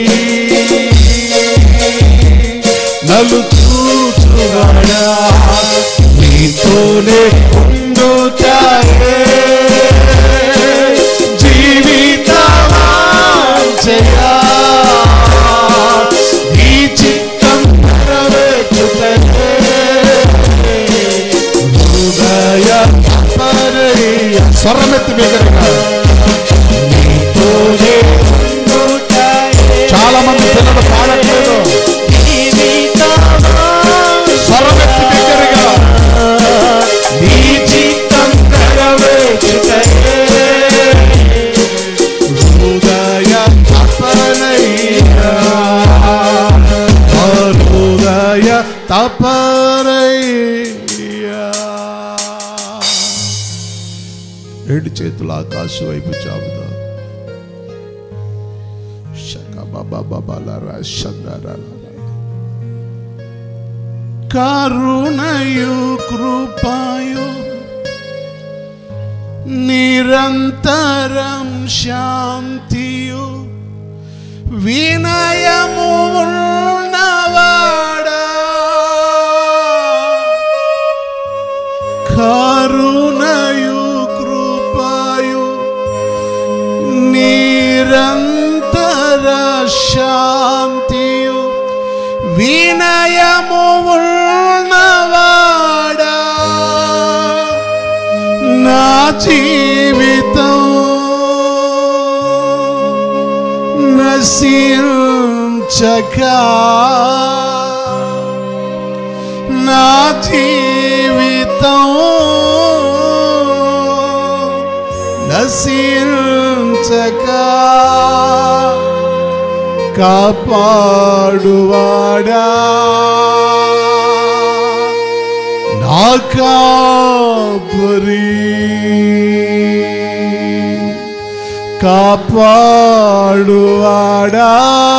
నన్ను చూచువాడా నీతోనే ఉండుతాయే జీవితమా జయా ఈ చిత్తం నెరవేర్చుతే హృదయ పరయ్య స్వరమెత్తి బిగ్గరగా నీతోనే ఉండుతాయే. చాలా మంది పిల్లలు పాడట్లేదు స్వరమెత్తి బిగ్గరగా నీ చిత్తం నెరవేర్చుతే హృదయ తపనయ్యా హృదయ తపనయ్యా రెండు చేతులు ఆకాశం వైపు చాపుదా శక బాబా బాబాలరా శందరాల కరుణయు కృపయు నిరంతరం శాంతియు వినయము ఉన్నవాడా కరుణయు కృపయు నిరంతర శాంతియు వినయము ఉన్నవాడా నా జీవితం నశించగా నా జీవితం నశించగా కాపాడువాడా నా కాపరి కాపాడువాడా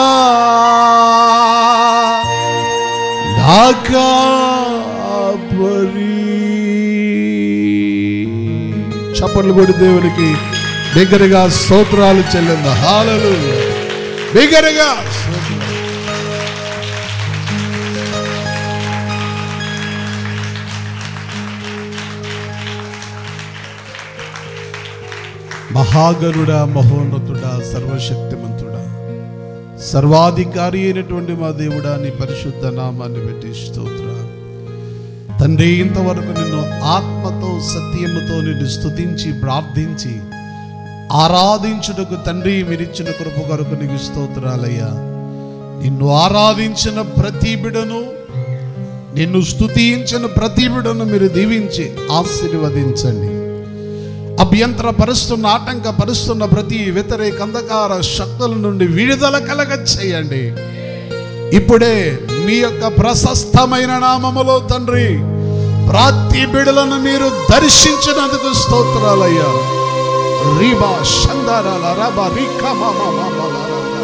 నా కాపరి చప్పట్లు కొడి దేవునికి బిగ్గరగా స్తోత్రాలు చెల్లింద హాలలు బిగ్గరగా మహాగరుడా మహోన్నతుడా సర్వశక్తిమంతుడా సర్వాధికారి అయినటువంటి మా దేవుడా నీ పరిశుద్ధ నామాన్ని పెట్టి స్తోత్ర తండ్రి ఇంతవరకు నిన్ను ఆత్మతో సత్యముతో నిన్ను స్తుతించి ప్రార్థించి ఆరాధించుటకు తండ్రి మీరిచ్చిన కృప కొరకు నీకు స్తోత్రాలయ్యా నిన్ను ఆరాధించిన ప్రతి బిడను నిన్ను స్తుతించిన ప్రతి బిడను మీరు దీవించి ఆశీర్వదించండి అభ్యంతర పరుస్తున్న ఆటంక పరుస్తున్న ప్రతి వ్యతిరేక అంధకార శక్తుల నుండి విడుదల కలగ చేయండి ఇప్పుడే మీ యొక్క ప్రశస్తమైన నామములో తండ్రి ప్రతి బిడలను మీరు దర్శించినందుకు స్తోత్రాలయ్యా రీబా షందారాల రబా రీకా మామా మామా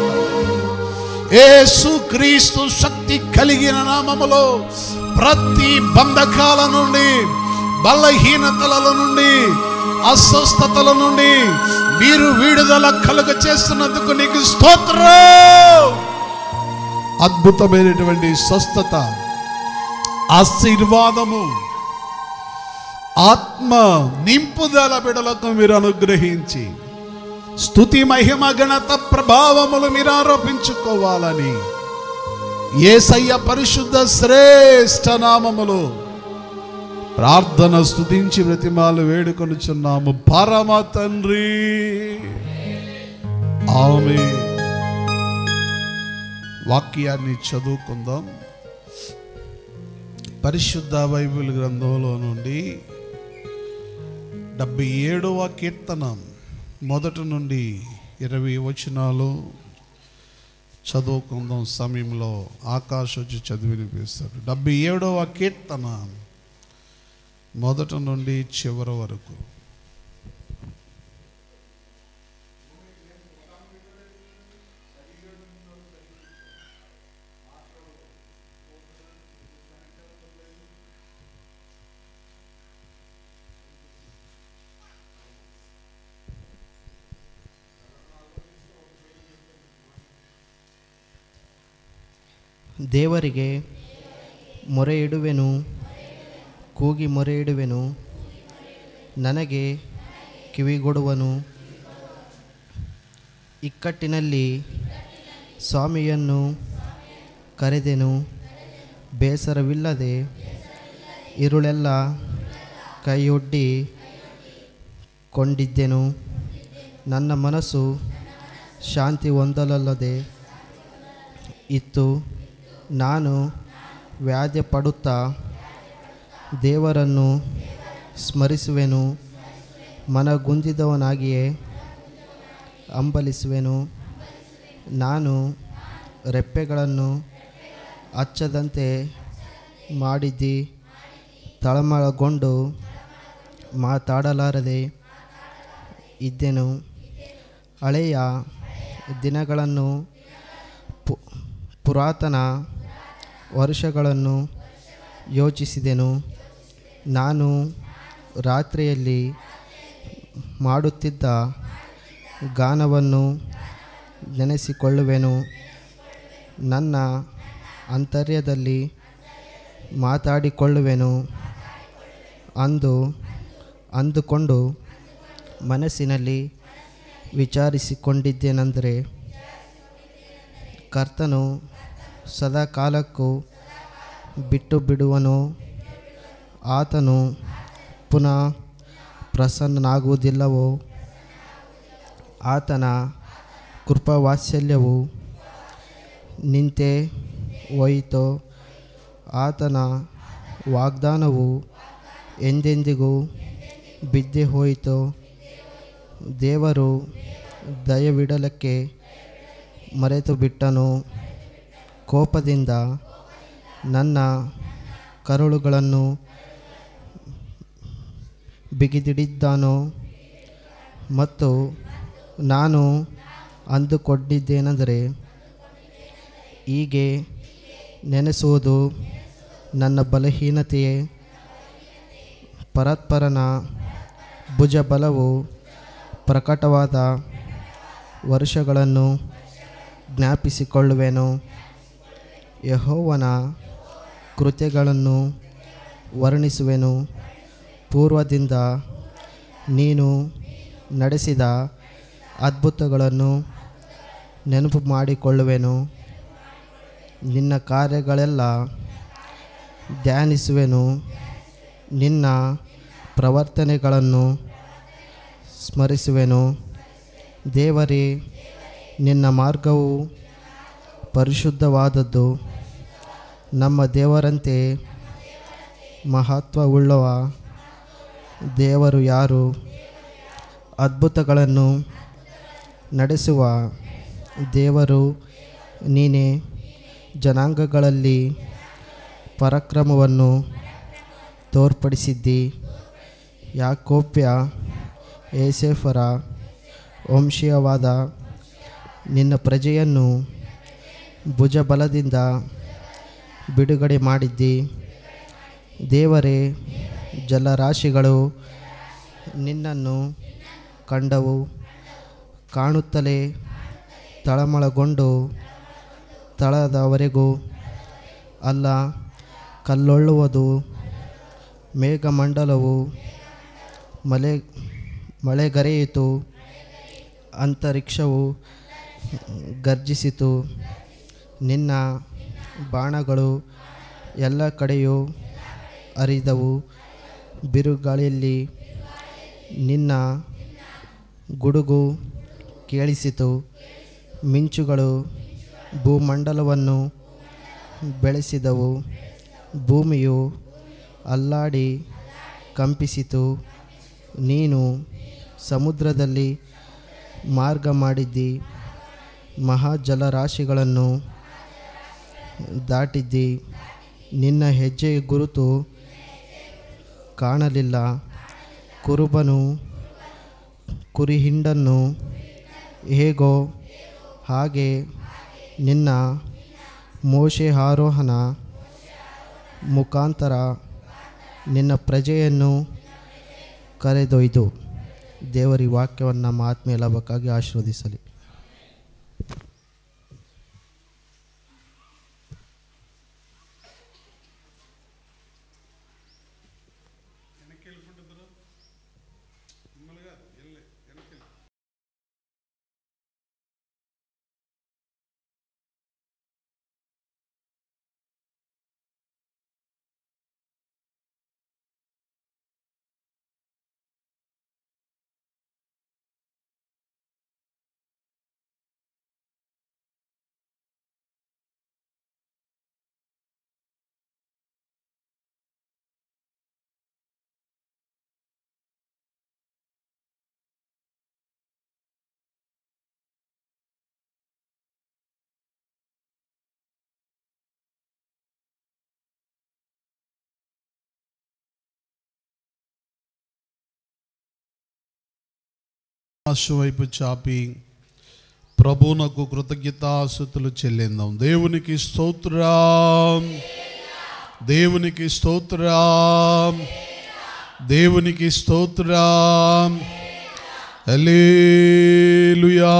యేసు క్రీస్తు శక్తి కలిగిన నామములో ప్రతి బంధకాల నుండి బలహీనతల నుండి అస్వస్థతల నుండి మీరు విడుదల కలుగ చేస్తున్నందుకు నీకు స్తోత్రం అద్భుతమైనటువంటి స్వస్థత ఆశీర్వాదము ఆత్మ నింపుదల బిడలకు మీరు అనుగ్రహించి స్తుతి మహిమ గణత ప్రభావములు మీరు ఆరోపించుకోవాలని ఏసయ్య పరిశుద్ధ శ్రేష్ఠ నామములు ప్రార్థన స్తుతించి ప్రతిమాలు వేడుకొనుచున్నాము పరమ తండ్రి ఆమె వాక్యాన్ని చదువుకుందాం పరిశుద్ధ బైబిల్ గ్రంథంలో నుండి డెబ్బై ఏడవ కీర్తనం మొదటి నుండి ఇరవై వచనాలు చదువుకుందాం సమయంలో ఆకాశ వచ్చి చదివి వినిపిస్తాడు డెబ్బై ఏడవ కీర్తన మొదటి నుండి చివరి వరకు ದೇವರಿಗೆ ಮೊರೆ ಇಡುವೆನು ಕೂಗಿ ಮೊರೆ ಇಡುವೆನು ನನಗೆ ಕಿವಿಗೊಡುವನು ಇಕ್ಕಟ್ಟಿನಲ್ಲಿ ಸ್ವಾಮಿಯನ್ನು ಕರೆದೆನು ಬೇಸರವಿಲ್ಲದೆ ಇರುಳೆಲ್ಲ ಕೈಯೊಡ್ಡಿ ಕೊಂಡಿದ್ದೆನು ನನ್ನ ಮನಸ್ಸು ಶಾಂತಿ ಹೊಂದಲಲ್ಲದೆ ಇತ್ತು ನಾನು ವ್ಯಾಧ್ಯ ಪಡುತ್ತಾ ದೇವರನ್ನು ಸ್ಮರಿಸುವೆನು ಮನಗುಂದಿದವನಾಗಿಯೇ ಹಂಬಲಿಸುವೆನು ನಾನು ರೆಪ್ಪೆಗಳನ್ನು ಹಚ್ಚದಂತೆ ಮಾಡಿದ್ದಿ ತಳಮಳಗೊಂಡು ಮಾತಾಡಲಾರದೆ ಇದ್ದೆನು ಹಳೆಯ ದಿನಗಳನ್ನು ಪು ಪುರಾತನ ವರ್ಷಗಳನ್ನು ಯೋಚಿಸಿದೆನು ನಾನು ರಾತ್ರಿಯಲ್ಲಿ ಮಾಡುತ್ತಿದ್ದ ಗಾನವನ್ನು ನೆನೆಸಿಕೊಳ್ಳುವೆನು ನನ್ನ ಅಂತರ್ಯದಲ್ಲಿ ಮಾತಾಡಿಕೊಳ್ಳುವೆನು ಅಂದು ಅಂದುಕೊಂಡು ಮನಸ್ಸಿನಲ್ಲಿ ವಿಚಾರಿಸಿಕೊಂಡಿದ್ದೇನೆಂದರೆ ಕರ್ತನು ಸದಾಕಾಲಕ್ಕೂ ಬಿಟ್ಟು ಬಿಡುವನು ಆತನು ಪುನಃ ಪ್ರಸನ್ನನಾಗುವುದಿಲ್ಲವೋ ಆತನ ಕೃಪಾವಾತ್ಸಲ್ಯವು ನಿಂತೇ ಹೋಯಿತೋ ಆತನ ವಾಗ್ದಾನವು ಎಂದೆಂದಿಗೂ ಬಿದ್ದೇ ಹೋಯಿತೋ ದೇವರು ದಯವಿಡಲಕ್ಕೆ ಮರೆತು ಬಿಟ್ಟನು ಕೋಪದಿಂದ ನನ್ನ ಕರುಳುಗಳನ್ನು ಬಿಗಿದಿಡಿದ್ದಾನೋ ಮತ್ತು ನಾನು ಅಂದುಕೊಂಡಿದ್ದೇನೆಂದರೆ ಹೀಗೆ ನೆನೆಸುವುದು ನನ್ನ ಬಲಹೀನತೆಯೇ ಪರತ್ಪರನ ಭುಜಬಲವು ಪ್ರಕಟವಾದ ವರ್ಷಗಳನ್ನು ಜ್ಞಾಪಿಸಿಕೊಳ್ಳುವೆನು ಯಹೋವನ ಕೃತ್ಯಗಳನ್ನು ವರ್ಣಿಸುವೆನು ಪೂರ್ವದಿಂದ ನೀನು ನಡೆಸಿದ ಅದ್ಭುತಗಳನ್ನು ನೆನಪು ಮಾಡಿಕೊಳ್ಳುವೆನು ನಿನ್ನ ಕಾರ್ಯಗಳೆಲ್ಲ ಧ್ಯಾನಿಸುವೆನು ನಿನ್ನ ಪ್ರವರ್ತನೆಗಳನ್ನು ಸ್ಮರಿಸುವೆನು ದೇವರೇ ನಿನ್ನ ಮಾರ್ಗವು ಪರಿಶುದ್ಧವಾದದ್ದು ನಮ್ಮ ದೇವರಂತೆ ಮಹತ್ವವುಳ್ಳವ ದೇವರು ಯಾರು ಅದ್ಭುತಗಳನ್ನು ನಡೆಸುವ ದೇವರು ನೀನೇ ಜನಾಂಗಗಳಲ್ಲಿ ಪರಾಕ್ರಮವನ್ನು ತೋರ್ಪಡಿಸಿದ್ದಿ ಯಾಕೋಪ್ಯ ಏಸೇಫರ ವಂಶೀಯವಾದ ನಿನ್ನ ಪ್ರಜೆಯನ್ನು ಭುಜಬಲದಿಂದ ಬಿಡುಗಡೆ ಮಾಡಿದ್ದಿ ದೇವರೇ ಜಲರಾಶಿಗಳು ನಿನ್ನನ್ನು ಕಂಡವು ಕಾಣುತ್ತಲೇ ತಳಮಳಗೊಂಡು ತಳದವರೆಗೂ ಅಲ್ಲ ಕಲ್ಲೊಳ್ಳುವುದು ಮೇಘಮಂಡಲವು ಮಳೆ ಮಳೆಗರೆಯಿತು ಅಂತರಿಕ್ಷವು ಗರ್ಜಿಸಿತು ನಿನ್ನ ಬಾಣಗಳು ಎಲ್ಲ ಕಡೆಯೂ ಹರಿದವು ಬಿರುಗಾಳಿಯಲ್ಲಿ ನಿನ್ನ ಗುಡುಗು ಕೇಳಿಸಿತು ಮಿಂಚುಗಳು ಭೂಮಂಡಲವನ್ನು ಬೆಳೆಸಿದವು ಭೂಮಿಯು ಅಲ್ಲಾಡಿ ಕಂಪಿಸಿತು ನೀನು ಸಮುದ್ರದಲ್ಲಿ ಮಾರ್ಗ ಮಾಡಿದ್ದಿ ಮಹಾಜಲರಾಶಿಗಳನ್ನು ದಾಟಿದ್ದಿ ನಿನ್ನ ಹೆಜ್ಜೆಯ ಗುರುತು ಕಾಣಲಿಲ್ಲ ಕುರುಬನು ಕುರಿಹಿಂಡನ್ನು ಹೇಗೋ ಹಾಗೆ ನಿನ್ನ ಮೋಶೆ ಆರೋಹಣ ಮುಖಾಂತರ ನಿನ್ನ ಪ್ರಜೆಯನ್ನು ಕರೆದೊಯ್ದು ದೇವರಿ ವಾಕ್ಯವನ್ನು ನಮ್ಮ ಆತ್ಮೀಯ ಲಾಭಕ್ಕಾಗಿ ಆಶೀರ್ವದಿಸಲಿ ఆశ వైపు చాపి ప్రభునకు కృతజ్ఞతాసుతులు చెల్లిందాం దేవునికి స్తోత్రం దేవునికి స్తోత్రం దేవునికి స్తోత్రం హల్లెలూయా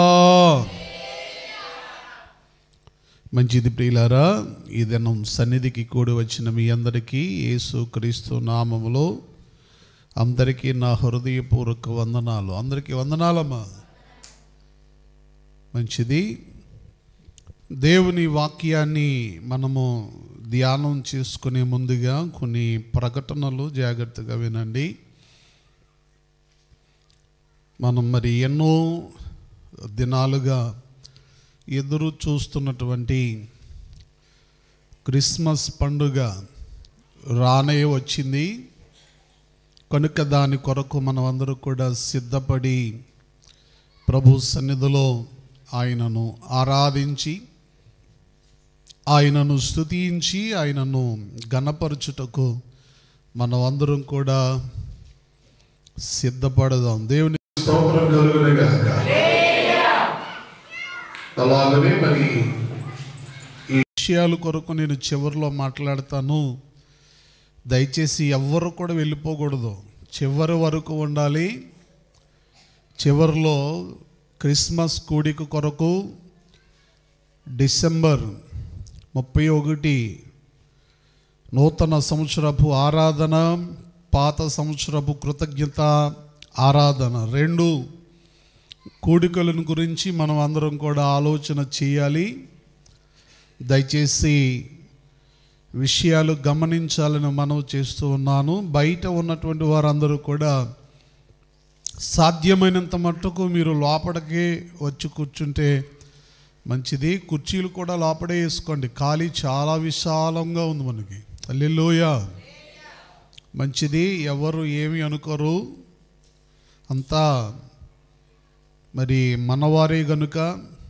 మంచిది ప్రియులారా ఈ దినం సన్నిధికి కూడి వచ్చిన మీ అందరికీ యేసు క్రీస్తు నామములో అందరికీ నా హృదయపూర్వక వందనాలు అందరికీ వందనాలమ్మా మంచిది దేవుని వాక్యాన్ని మనము ధ్యానం చేసుకునే ముందుగా కొన్ని ప్రకటనలు జాగ్రత్తగా వినండి మనం మరి ఎన్నో దినాలుగా ఎదురు చూస్తున్నటువంటి క్రిస్మస్ పండుగ రానే వచ్చింది కనుక దాని కొరకు మనం అందరూ కూడా సిద్ధపడి ప్రభు సన్నిధిలో ఆయనను ఆరాధించి ఆయనను స్తుతించి ఆయనను గణపరచుటకు మనం అందరం కూడా సిద్ధపడదాం దేవుని స్తోత్రం కలుగునుగాక అలాగనే మరి ఈ విషయాల కొరకు నేను చివరిలో మాట్లాడతాను దయచేసి ఎవ్వరు కూడా వెళ్ళిపోకూడదు చివరి వరకు ఉండాలి చివరిలో క్రిస్మస్ కూడిక కొరకు డిసెంబర్ ముప్పై ఒకటి నూతన సంవత్సరపు ఆరాధన పాత సంవత్సరపు కృతజ్ఞత ఆరాధన రెండు కూడికలను గురించి మనం అందరం కూడా ఆలోచన చేయాలి దయచేసి విషయాలు గమనించాలని మనవి చేస్తూ ఉన్నాను బయట ఉన్నటువంటి వారందరూ కూడా సాధ్యమైనంత మట్టుకు మీరు లోపలికి వచ్చి కూర్చుంటే మంచిది కుర్చీలు కూడా లోపడే వేసుకోండి ఖాళీ చాలా విశాలంగా ఉంది మనకి అల్లెలోయ మంచిది ఎవరు ఏమి అనుకోరు అంతా మరి మనవారే గనుక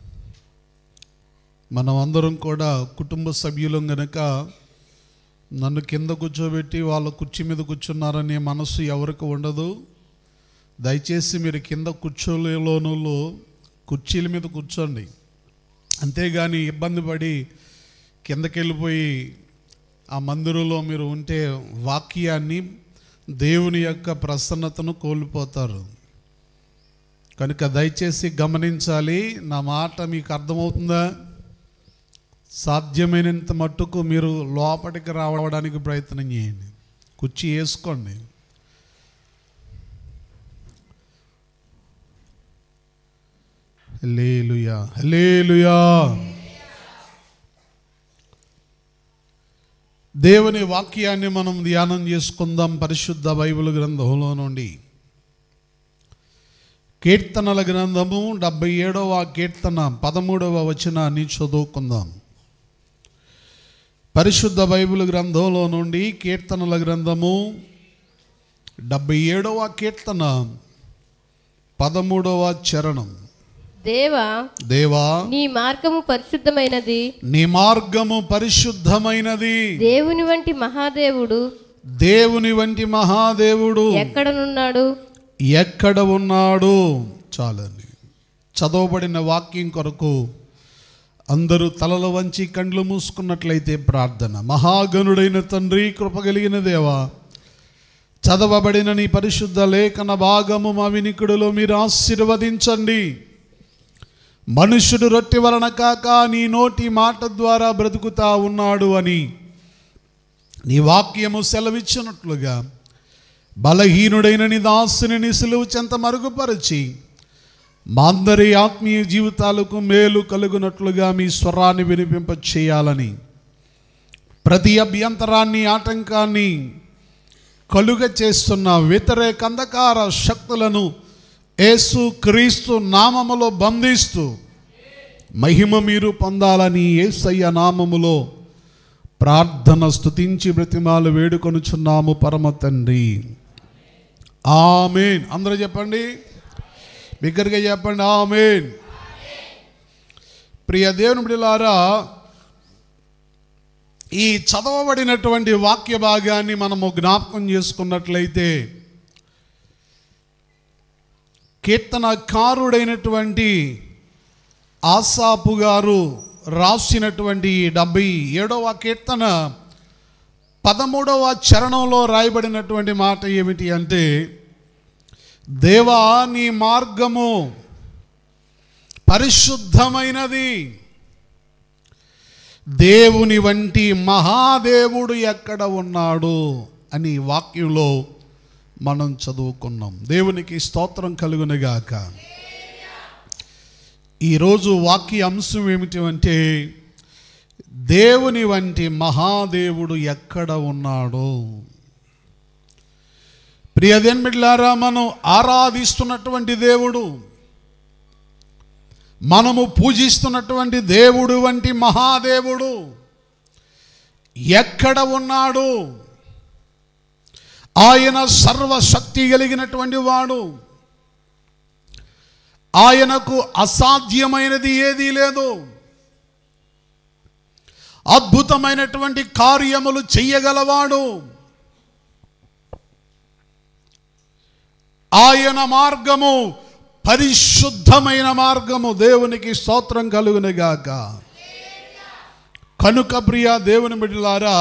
మనం అందరం కూడా కుటుంబ సభ్యులం గనుక నన్ను కింద కూర్చోబెట్టి వాళ్ళ కుర్చీ మీద కూర్చున్నారనే మనసు ఎవరికి ఉండదు దయచేసి మీరు కింద కూర్చోలేలోను కుర్చీల మీద కూర్చోండి అంతేగాని ఇబ్బంది పడి కిందకి వెళ్ళిపోయి ఆ మందిరంలో మీరు ఉంటే వాక్యాన్ని దేవుని యొక్క ప్రసన్నతను కోల్పోతారు కనుక దయచేసి గమనించాలి నా మాట మీకు అర్థమవుతుందా సాధ్యమైనంత మట్టుకు మీరు లోపలికి రావడానికి ప్రయత్నం చేయండి కుర్చీ వేసుకోండి హల్లేలుయా హల్లేలుయా దేవుని వాక్యాన్ని మనం ధ్యానం చేసుకుందాం పరిశుద్ధ బైబిల్ గ్రంథంలో నుండి కీర్తనల గ్రంథము డెబ్బై ఏడవ కీర్తన పదమూడవ వచనాన్ని చదువుకుందాం పరిశుద్ధ బైబిల్ గ్రంథంలో నుండి కీర్తనల గ్రంథము డెబ్బై ఏడవ కీర్తన పదమూడవ చరణం దేవా దేవా నీ మార్గము పరిశుద్ధమైనది నీ మార్గము పరిశుద్ధమైనది దేవుని వంటి మహాదేవుడు దేవుని వంటి మహాదేవుడు ఎక్కడనున్నాడు ఎక్కడ ఉన్నాడు చాలండి చదవబడిన వాక్యం కొరకు అందరూ తలలు వంచి కండ్లు మూసుకున్నట్లయితే ప్రార్థన మహాగణుడైన తండ్రి కృప కలిగిన దేవా చదవబడిన నీ పరిశుద్ధ లేఖన భాగము మా వినికుడులో మీరు ఆశీర్వదించండి మనుషుడు రొట్టె వలన కాక నీ నోటి మాట ద్వారా బ్రతుకుతా ఉన్నాడు అని నీ వాక్యము సెలవిచ్చినట్లుగా బలహీనుడైన నీ దాసుని నీ సులువు చెంత మరుగుపరిచి మా అందరి ఆత్మీయ జీవితాలకు మేలు కలుగునట్లుగా మీ స్వరాన్ని వినిపింప చేయాలని ప్రతి అభ్యంతరాన్ని ఆటంకాన్ని కలుగ చేస్తున్న వ్యతిరేక అంధకార శక్తులను యేసు క్రీస్తు నామములో బంధిస్తూ మహిమ మీరు పొందాలని యేసయ్య నామములో ప్రార్థన స్తుతించి బ్రతిమాలు వేడుకొనుచున్నాము పరమ తండ్రి ఆమెన్ అందరూ చెప్పండి బిగ్గరగా చెప్పండి ఆమెన్ ప్రియ దేవుని బిడ్డలారా ఈ చదవబడినటువంటి వాక్య భాగాన్ని మనము జ్ఞాపకం చేసుకున్నట్లయితే కీర్తనకారుడైనటువంటి ఆసాపు గారు రాసినటువంటి ఈ డెబ్బై ఏడవ కీర్తన పదమూడవ చరణంలో రాయబడినటువంటి మాట ఏమిటి అంటే దేవా నీ మార్గము పరిశుద్ధమైనది దేవుని వంటి మహాదేవుడు ఎక్కడ ఉన్నాడు అని వాక్యంలో మనం చదువుకున్నాం దేవునికి స్తోత్రం కలుగునుగాక ఈరోజు వాక్య అంశం ఏమిటి అంటే దేవుని వంటి మహాదేవుడు ఎక్కడ ఉన్నాడు ప్రియదేన్మిడ్లారా మనం ఆరాధిస్తున్నటువంటి దేవుడు మనము పూజిస్తున్నటువంటి దేవుడు వంటి మహాదేవుడు ఎక్కడ ఉన్నాడు ఆయన సర్వశక్తి కలిగినటువంటి వాడు ఆయనకు అసాధ్యమైనది ఏదీ లేదు అద్భుతమైనటువంటి కార్యములు చెయ్యగలవాడు ఆయన మార్గము పరిశుద్ధమైన మార్గము దేవునికి స్తోత్రం కలుగునుగాక కనుక ప్రియ దేవుని బిడ్డలారా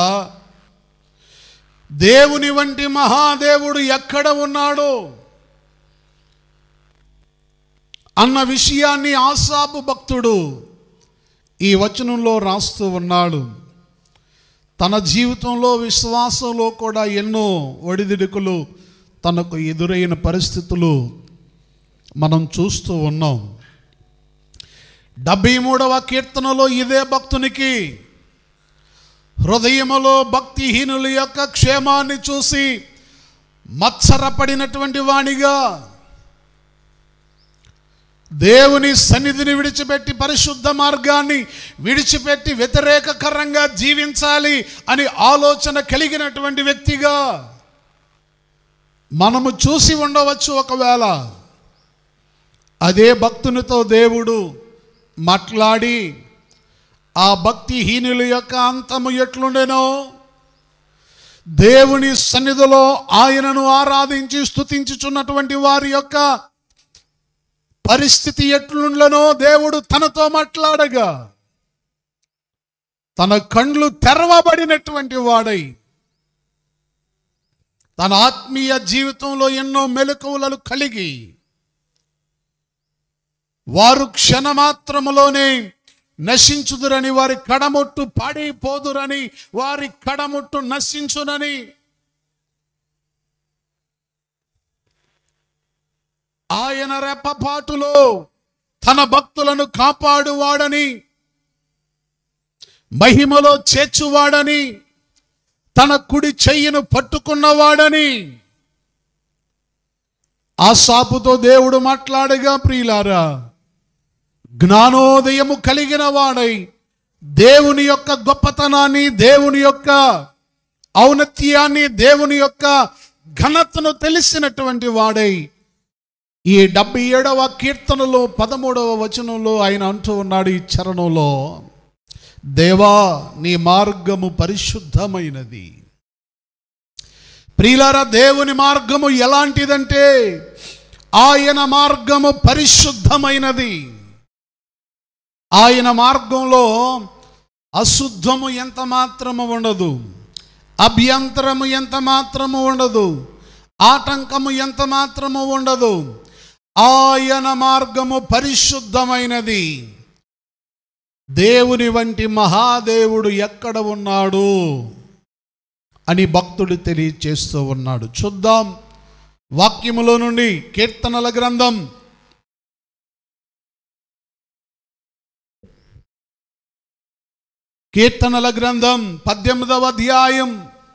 దేవుని వంటి మహాదేవుడు ఎక్కడ ఉన్నాడు అన్న విషయాన్ని ఆసాపు భక్తుడు ఈ వచనంలో రాస్తూ ఉన్నాడు తన జీవితంలో విశ్వాసంలో కూడా ఎన్నో ఒడిదిడుకులు తనకు ఎదురైన పరిస్థితులు మనం చూస్తూ ఉన్నాం డెబ్బై మూడవ కీర్తనలో ఇదే భక్తునికి హృదయములో భక్తిహీనుల యొక్క క్షేమాన్ని చూసి మత్సరపడినటువంటి వాణిగా దేవుని సన్నిధిని విడిచిపెట్టి పరిశుద్ధ మార్గాన్ని విడిచిపెట్టి వ్యతిరేకకరంగా జీవించాలి అని ఆలోచన కలిగినటువంటి వ్యక్తిగా మనము చూసి ఉండవచ్చు ఒకవేళ అదే భక్తునితో దేవుడు మాట్లాడి ఆ భక్తిహీనుల యొక్క అంతము ఎట్లుండెనో దేవుని సన్నిధిలో ఆయనను ఆరాధించి స్తుతించుచున్నటువంటి వారి యొక్క పరిస్థితి ఎట్లుండనో దేవుడు తనతో మాట్లాడగా తన కండ్లు తెరవబడినటువంటి వాడై తన ఆత్మీయ జీవితంలో ఎన్నో మెలకువలను కలిగి వారు క్షణమాత్రములోనే నశించుదురని వారి కడముట్టు పాడైపోదురని వారి కడముట్టు నశించునని ఆయన రెప్పపాటులో తన భక్తులను కాపాడువాడని మహిమలో చేర్చువాడని తన కుడి చెయ్యిను పట్టుకున్నవాడని ఆ సాపుతో దేవుడు మాట్లాడగా ప్రియులారా జ్ఞానోదయము కలిగిన వాడై దేవుని యొక్క గొప్పతనాన్ని దేవుని యొక్క ఔన్నత్యాన్ని దేవుని యొక్క ఘనతను తెలిసినటువంటి వాడై ఈ డెబ్బై ఏడవ కీర్తనలో పదమూడవ వచనంలో ఆయన అంటూ ఉన్నాడు ఈ చరణంలో దేవా నీ మార్గము పరిశుద్ధమైనది ప్రియులారా దేవుని మార్గము ఎలాంటిదంటే ఆయన మార్గము పరిశుద్ధమైనది ఆయన మార్గంలో అశుద్ధము ఎంత మాత్రము ఉండదు అభ్యంతరము ఎంత మాత్రము ఉండదు ఆటంకము ఎంత మాత్రము ఉండదు ఆయన మార్గము పరిశుద్ధమైనది దేవుని వంటి మహాదేవుడు ఎక్కడ ఉన్నాడు అని భక్తుడు తెలియచేస్తూ ఉన్నాడు చూద్దాం వాక్యములో నుండి కీర్తనల గ్రంథం కీర్తనల గ్రంథం పద్దెనిమిదవ అధ్యాయం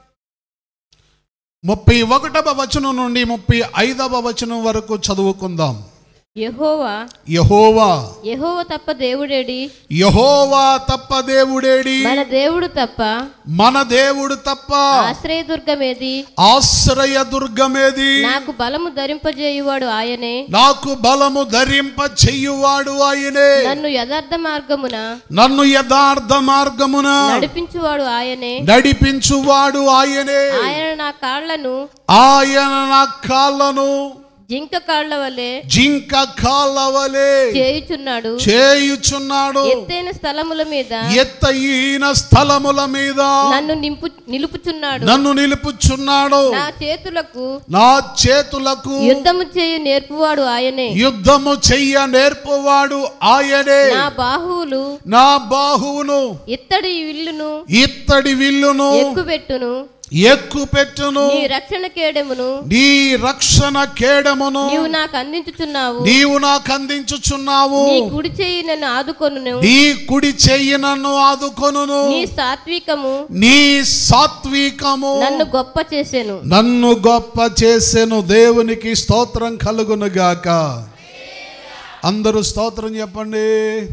ముప్పై ఒకటవ వచనం నుండి ముప్పై ఐదవ వచనం వరకు చదువుకుందాం యెహోవా యహోవా యెహోవా తప్ప దేవుడేడి యహోవా తప్ప దేవుడేడి మన దేవుడు తప్ప మన దేవుడు తప్ప ఆశ్రయదుర్గమేది ఆశ్రయ దుర్గమేది నాకు బలము ధరింపజేయువాడు ఆయనే నాకు బలము ధరింప చెయ్యువాడు ఆయనే నన్ను యథార్థ మార్గమున నన్ను యథార్థ మార్గమున నడిపించువాడు ఆయనే నడిపించువాడు ఆయనే ఆయన నా కాళ్లను ఆయన నా కాళ్ళను జింక కాళ్ల వలె జింక కాళ్ళవలే చేయుచున్నాడు చేయుచున్నాడు ఎత్తైన స్థలముల మీద ఎత్తయిన స్థలముల మీద నన్ను నింపు నిలుపుచున్నాడు నన్ను నిలుపుచున్నాడు నా చేతులకు నా చేతులకు యుద్ధము చేయు నేర్పువాడు ఆయనే యుద్ధము చెయ్య నేర్పువాడు ఆయనే నా బాహువులు నా బాహువును ఇత్తడి విల్లును ఇత్తడి విల్లును ఎక్కుపెట్టును ఎక్కు పెట్టును నీ రక్షణ కేడమును నీ రక్షణ కేడమును నీవు నాకు అందించుచున్నావు నీవు నాకు అందించుచున్నావు నీ కుడి చేయి నన్ను ఆదుకొనును నీ కుడి చెయ్యి నన్ను ఆదుకొనును నీ సాత్వికము నీ సాత్వికము నన్ను గొప్ప చేసెను నన్ను గొప్ప చేసెను దేవునికి స్తోత్రం కలుగును గాక అందరూ స్తోత్రం చెప్పండి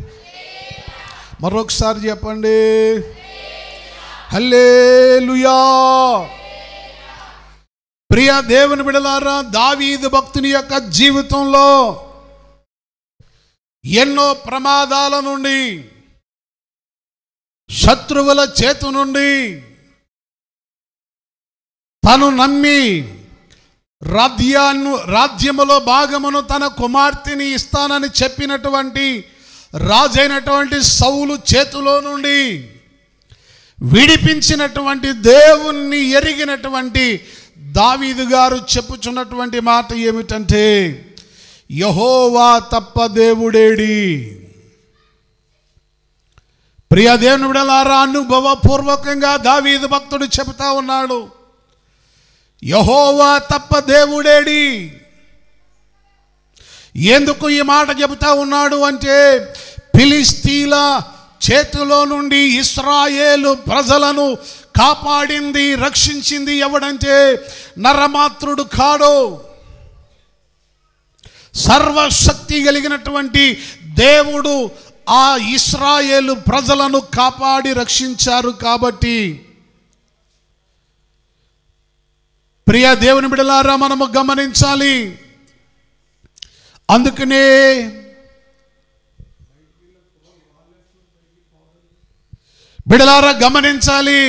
మరొకసారి చెప్పండి హల్లేలుయా ప్రియ దేవుని బిడలారా దావీదు భక్తుని యొక్క జీవితంలో ఎన్నో ప్రమాదాల నుండి శత్రువుల చేతు నుండి తను నమ్మి రాజ్యాన్ని రాజ్యములో భాగమును తన కుమార్తెని ఇస్తానని చెప్పినటువంటి రాజైనటువంటి సౌలు చేతిలో నుండి విడిపించినటువంటి దేవుణ్ణి ఎరిగినటువంటి దావీదు గారు చెప్పుచున్నటువంటి మాట ఏమిటంటే యహోవా తప్ప దేవుడేడి ప్రియ దేవుని విడలారా అనుభవపూర్వకంగా దావీదు భక్తుడు చెబుతా ఉన్నాడు యహోవా తప్ప దేవుడేడి ఎందుకు ఈ మాట చెబుతా ఉన్నాడు అంటే ఫిలిస్తీల చేతిలో నుండి ఇస్రాయేలు ప్రజలను కాపాడింది రక్షించింది ఎవడంటే నరమాత్రుడు కాడు సర్వశక్తి కలిగినటువంటి దేవుడు ఆ ఇస్రాయేలు ప్రజలను కాపాడి రక్షించారు కాబట్టి ప్రియ దేవుని బిడలారా మనము గమనించాలి అందుకనే బిడలారా గమనించాలి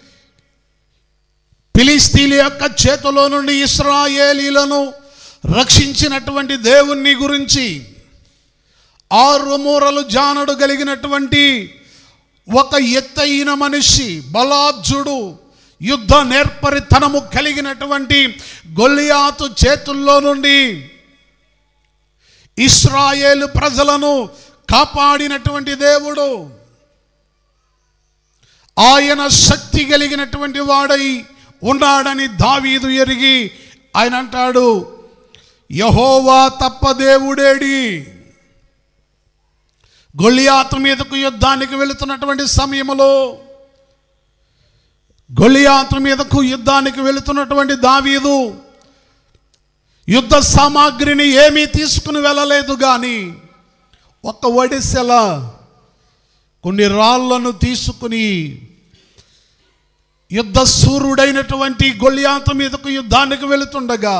ఫిలిస్తీన్ల యొక్క చేతిలో నుండి ఇస్రాయేలీలను రక్షించినటువంటి దేవుణ్ణి గురించి ఆరు మూరలు జానడు కలిగినటువంటి ఒక ఎత్తైన మనిషి బలార్జుడు యుద్ధ నేర్పరితనము కలిగినటువంటి గొల్లియాతు చేతుల్లో నుండి ఇస్రాయేలు ప్రజలను కాపాడినటువంటి దేవుడు ఆయన శక్తి కలిగినటువంటి వాడై ఉన్నాడని దావీదు ఎరిగి ఆయన అంటాడు యహోవా తప్ప దేవుడేడి గొల్లియాతు మీదకు యుద్ధానికి వెళుతున్నటువంటి సమయంలో గొల్లియాతు మీదకు యుద్ధానికి వెళుతున్నటువంటి దావీదు యుద్ధ సామాగ్రిని ఏమీ తీసుకుని వెళ్ళలేదు కానీ ఒక ఒడిసెల కొన్ని రాళ్లను తీసుకుని యుద్ధ సూర్యుడైనటువంటి గొల్లియాతు మీదకు యుద్ధానికి వెళుతుండగా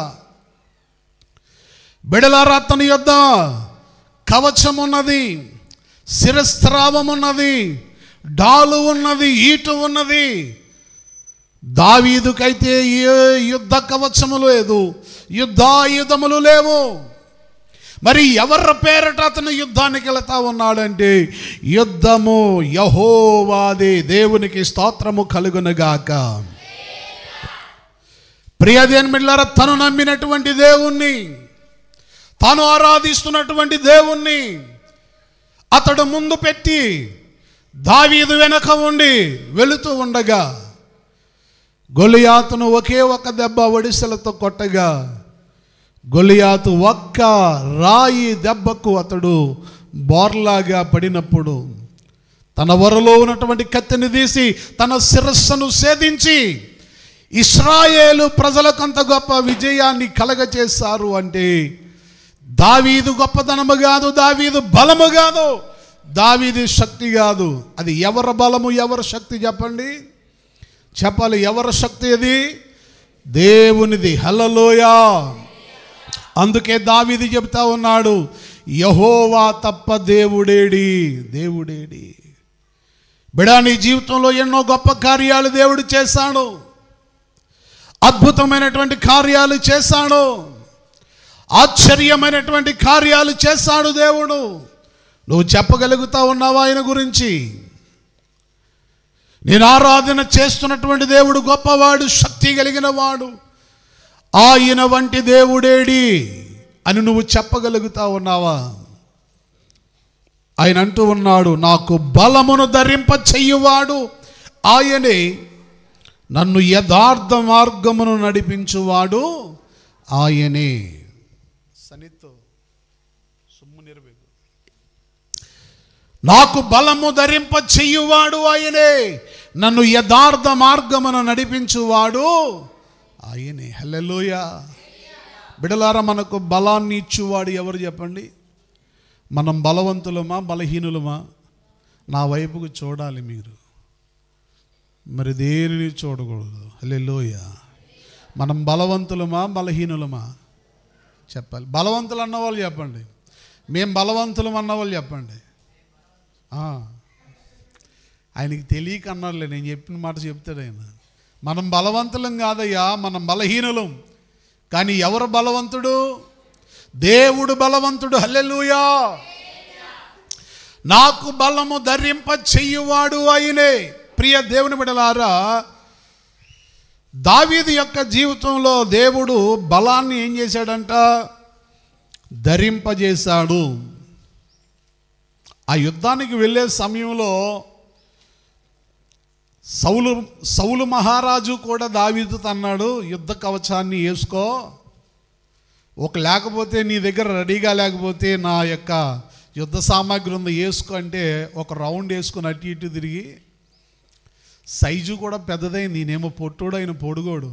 బిడలారా అతని యొద్ద కవచం ఉన్నది శిరస్త్రావం ఉన్నది డాలు ఉన్నది ఈటు ఉన్నది దావీదుకైతే ఏ యుద్ధ కవచము లేదు యుద్ధాయుధములు లేవు మరి ఎవరి పేరట అతను యుద్ధానికి వెళతా ఉన్నాడంటే యుద్ధము యహోవాది దేవునికి స్తోత్రము కలుగునుగాక ప్రియదేన్మిళ్ళర తను నమ్మినటువంటి దేవుణ్ణి తాను ఆరాధిస్తున్నటువంటి దేవుణ్ణి అతడు ముందు పెట్టి దావీదు వెనక ఉండి వెళుతూ ఉండగా గొలియాతును ఒకే ఒక దెబ్బ ఒడిసెలతో కొట్టగా గొలియాతు ఒక్క రాయి దెబ్బకు అతడు బోర్లాగా పడినప్పుడు తన వరలో ఉన్నటువంటి కత్తిని తీసి తన శిరస్సును సేధించి ఇస్రాయేలు ప్రజలకంత గొప్ప విజయాన్ని కలగచేశారు అంటే దావీదు గొప్పతనము కాదు దావీదు బలము కాదు దావీది శక్తి కాదు అది ఎవరి బలము ఎవరి శక్తి చెప్పండి చెప్పాలి ఎవరి శక్తి అది దేవునిది హల్లలోయా అందుకే దావీది చెప్తా ఉన్నాడు యహోవా తప్ప దేవుడేడి దేవుడేడి బిడా నీ జీవితంలో ఎన్నో గొప్ప కార్యాలు దేవుడు చేశాడు అద్భుతమైనటువంటి కార్యాలు చేశాడు ఆశ్చర్యమైనటువంటి కార్యాలు చేశాడు దేవుడు నువ్వు చెప్పగలుగుతా ఉన్నావా ఆయన గురించి నేను ఆరాధన చేస్తున్నటువంటి దేవుడు గొప్పవాడు శక్తి కలిగిన వాడు ఆయన వంటి దేవుడేడి అని నువ్వు చెప్పగలుగుతా ఉన్నావా ఆయన అంటూ ఉన్నాడు నాకు బలమును ధరింప చెయ్యువాడు ఆయనే నన్ను యథార్థ మార్గమును నడిపించువాడు ఆయనే సనితో సొమ్ము నెరవేరు నాకు బలము ధరింప చెయ్యువాడు ఆయనే నన్ను యథార్థ మార్గమును నడిపించువాడు ఆయనే హల్లెలూయ బిడలారా మనకు బలాన్ని ఇచ్చువాడు ఎవరు చెప్పండి మనం బలవంతులమా బలహీనులమా నా వైపుకు చూడాలి మీరు మరి దేనిని చూడకూడదు హల్లెలూయ మనం బలవంతులమా బలహీనులమా చెప్పాలి బలవంతులు అన్నవాళ్ళు చెప్పండి మేం బలవంతులం అన్నవాళ్ళు చెప్పండి ఆ. ఆయనకి తెలియక అన్నారులే నేను చెప్పిన మాట చెప్తాడు ఆయన మనం బలవంతులం కాదయ్యా మనం బలహీనులం కానీ ఎవరు బలవంతుడు దేవుడు బలవంతుడు హల్లెలూయా నాకు బలము ధరింప చెయ్యువాడు అయినే ప్రియ దేవుని బిడలారా దావీదు యొక్క జీవితంలో దేవుడు బలాన్ని ఏం చేశాడంట ధరింపజేశాడు ఆ యుద్ధానికి వెళ్ళే సమయంలో సౌలు సౌలు మహారాజు కూడా దావీదుతో అన్నాడు యుద్ధ కవచాన్ని వేసుకో ఒక లేకపోతే నీ దగ్గర రెడీగా లేకపోతే నా యొక్క యుద్ధ సామాగ్రి ఉంది వేసుకో అంటే ఒక రౌండ్ వేసుకొని అటు ఇటు తిరిగి సైజు కూడా పెద్దదైంది నేనేమో పొట్టుడు ఆయన పొడుగోడు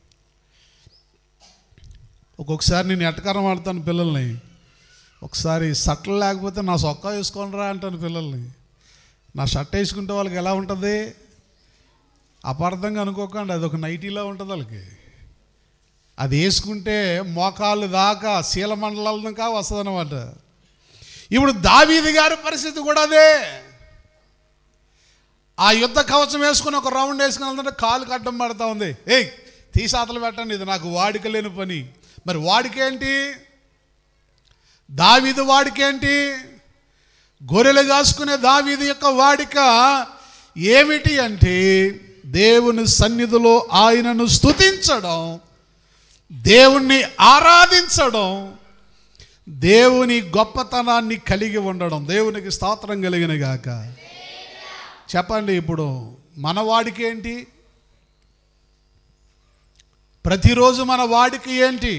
ఒక్కొక్కసారి నేను ఎటకారం ఆడతాను పిల్లల్ని ఒకసారి సట్టలు లేకపోతే నా సొక్కా వేసుకోనరా అంటాను పిల్లల్ని నా షర్ట్ వేసుకుంటే వాళ్ళకి ఎలా ఉంటుంది అపార్థంగా అనుకోకండి అది ఒక నైటీలో ఉంటుంది వాళ్ళకి అది వేసుకుంటే మోకాళ్ళు దాకా శీల మండలాల దాకా వస్తుంది అనమాట ఇప్పుడు దావీది గారి పరిస్థితి కూడా అదే ఆ యుద్ధ కవచం వేసుకుని ఒక రౌండ్ వేసుకుని వెళ్తుంటే కాలు అడ్డం పడతా ఉంది ఏయ్ తీసాతలు పెట్టండి ఇది నాకు వాడిక లేని పని మరి వాడికేంటి దావీదు వాడికేంటి గొర్రెలు కాసుకునే దావీదు యొక్క వాడిక ఏమిటి అంటే దేవుని సన్నిధిలో ఆయనను స్తుతించడం దేవుణ్ణి ఆరాధించడం దేవుని గొప్పతనాన్ని కలిగి ఉండడం దేవునికి స్తోత్రం కలిగిన గాక చెప్పండి ఇప్పుడు మన వాడికి ఏంటి ప్రతిరోజు మన వాడికి ఏంటి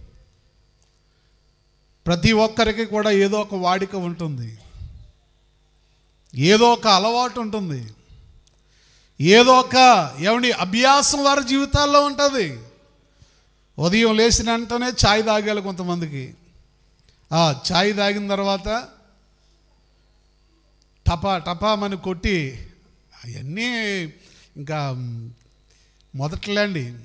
ప్రతి ఒక్కరికి కూడా ఏదో ఒక వాడిక ఉంటుంది ఏదో ఒక అలవాటు ఉంటుంది ఏదో ఒక ఏమండి అభ్యాసం వారి జీవితాల్లో ఉంటుంది ఉదయం లేచిన వెంటనే ఛాయ్ తాగాలి కొంతమందికి ఆ ఛాయ్ తాగిన తర్వాత టపా టపామని కొట్టి అవన్నీ ఇంకా మొదట్లేండి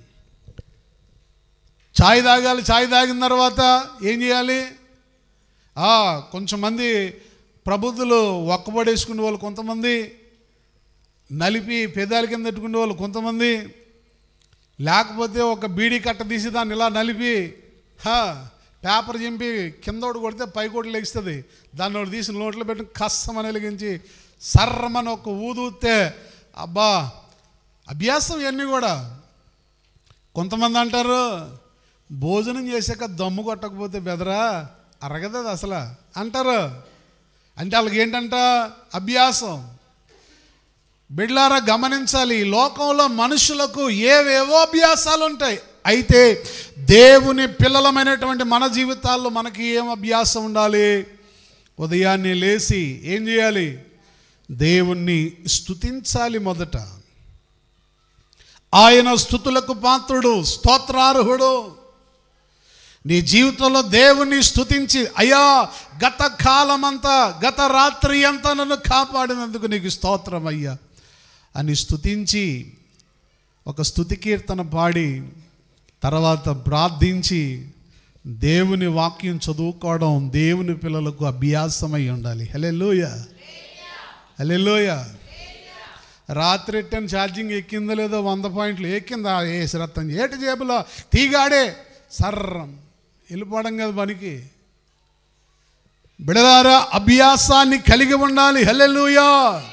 ఛాయ్ తాగాలి ఛాయ్ తాగిన తర్వాత ఏం చేయాలి ఆ, కొంచెం మంది ప్రబుద్ధులు ఒక్కబడేసుకునే వాళ్ళు కొంతమంది నలిపి పెదాల కింద పెట్టుకునే వాళ్ళు కొంతమంది లేకపోతే ఒక బీడీ కట్ట తీసి దాన్ని ఇలా నలిపి హా పేపర్ చింపి కిందోడు కొడితే పైకోటి లెగిస్తుంది దాన్ని ఒకటి తీసి నోట్లో పెట్టి కස්සమని వెలిగించి సర్రమని ఒక ఊదూస్తే అబ్బా అభ్యాసం ఇవన్నీ కూడా కొంతమంది అంటారు భోజనం చేశాక దమ్ము కొట్టకపోతే బెదరా అరగదు అది అసలు అంటారు అంటే వాళ్ళకి ఏంటంట అభ్యాసం బిడ్లారా గమనించాలి ఈ లోకంలో మనుషులకు ఏవేవో అభ్యాసాలు ఉంటాయి అయితే దేవుని పిల్లలమైనటువంటి మన జీవితాల్లో మనకి ఏం అభ్యాసం ఉండాలి ఉదయాన్నే లేచి ఏం చేయాలి దేవుణ్ణి స్తుతించాలి మొదట ఆయన స్థుతులకు పాత్రుడు స్తోత్రార్హుడు నీ జీవితంలో దేవుణ్ణి స్తుతించి అయ్యా గత కాలమంతా గత రాత్రి అంతా నన్ను కాపాడినందుకు నీకు స్తోత్రం అయ్యా అని స్తుతించి ఒక స్తుతి కీర్తన పాడి తర్వాత ప్రార్థించి దేవుని వాక్యం చదువుకోవడం దేవుని పిల్లలకు అభ్యాసమై ఉండాలి హలే లోయ హలే లోయ రాత్రి ఎట్టని ఛార్జింగ్ ఎక్కిందో లేదో వంద పాయింట్లు ఎక్కిందా వేసి రత్తం ఏటి జేబులో తీగాడే సర్రం వెళ్ళిపోవడం కదా పనికి బిడదారా అభ్యాసాన్ని కలిగి ఉండాలి హల్లెలూయా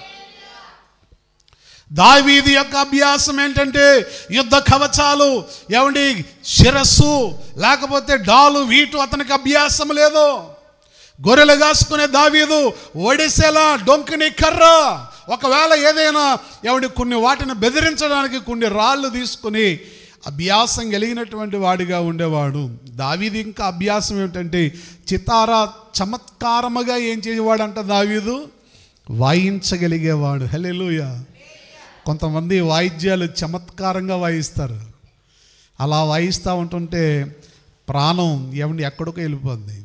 దావీది యొక్క అభ్యాసం ఏంటంటే యుద్ధ కవచాలు ఏమండి శిరస్సు లేకపోతే డాలు వీటు అతనికి అభ్యాసం లేదు గొర్రెలు కాసుకునే దావీదు ఒడిసెల డొంకిని కర్ర ఒకవేళ ఏదైనా ఏమండి కొన్ని వాటిని బెదిరించడానికి కొన్ని రాళ్ళు తీసుకుని అభ్యాసం కలిగినటువంటి వాడిగా ఉండేవాడు దావీది ఇంకా అభ్యాసం ఏమిటంటే చితారా చమత్కారముగా ఏం చేసేవాడంట దావీదు వాయించగలిగేవాడు హల్లెలూయా కొంతమంది వాయిద్యాలు చమత్కారంగా వాయిస్తారు అలా వాయిస్తూ ఉంటుంటే ప్రాణం ఏమండి ఎక్కడికో వెళ్ళిపోద్ది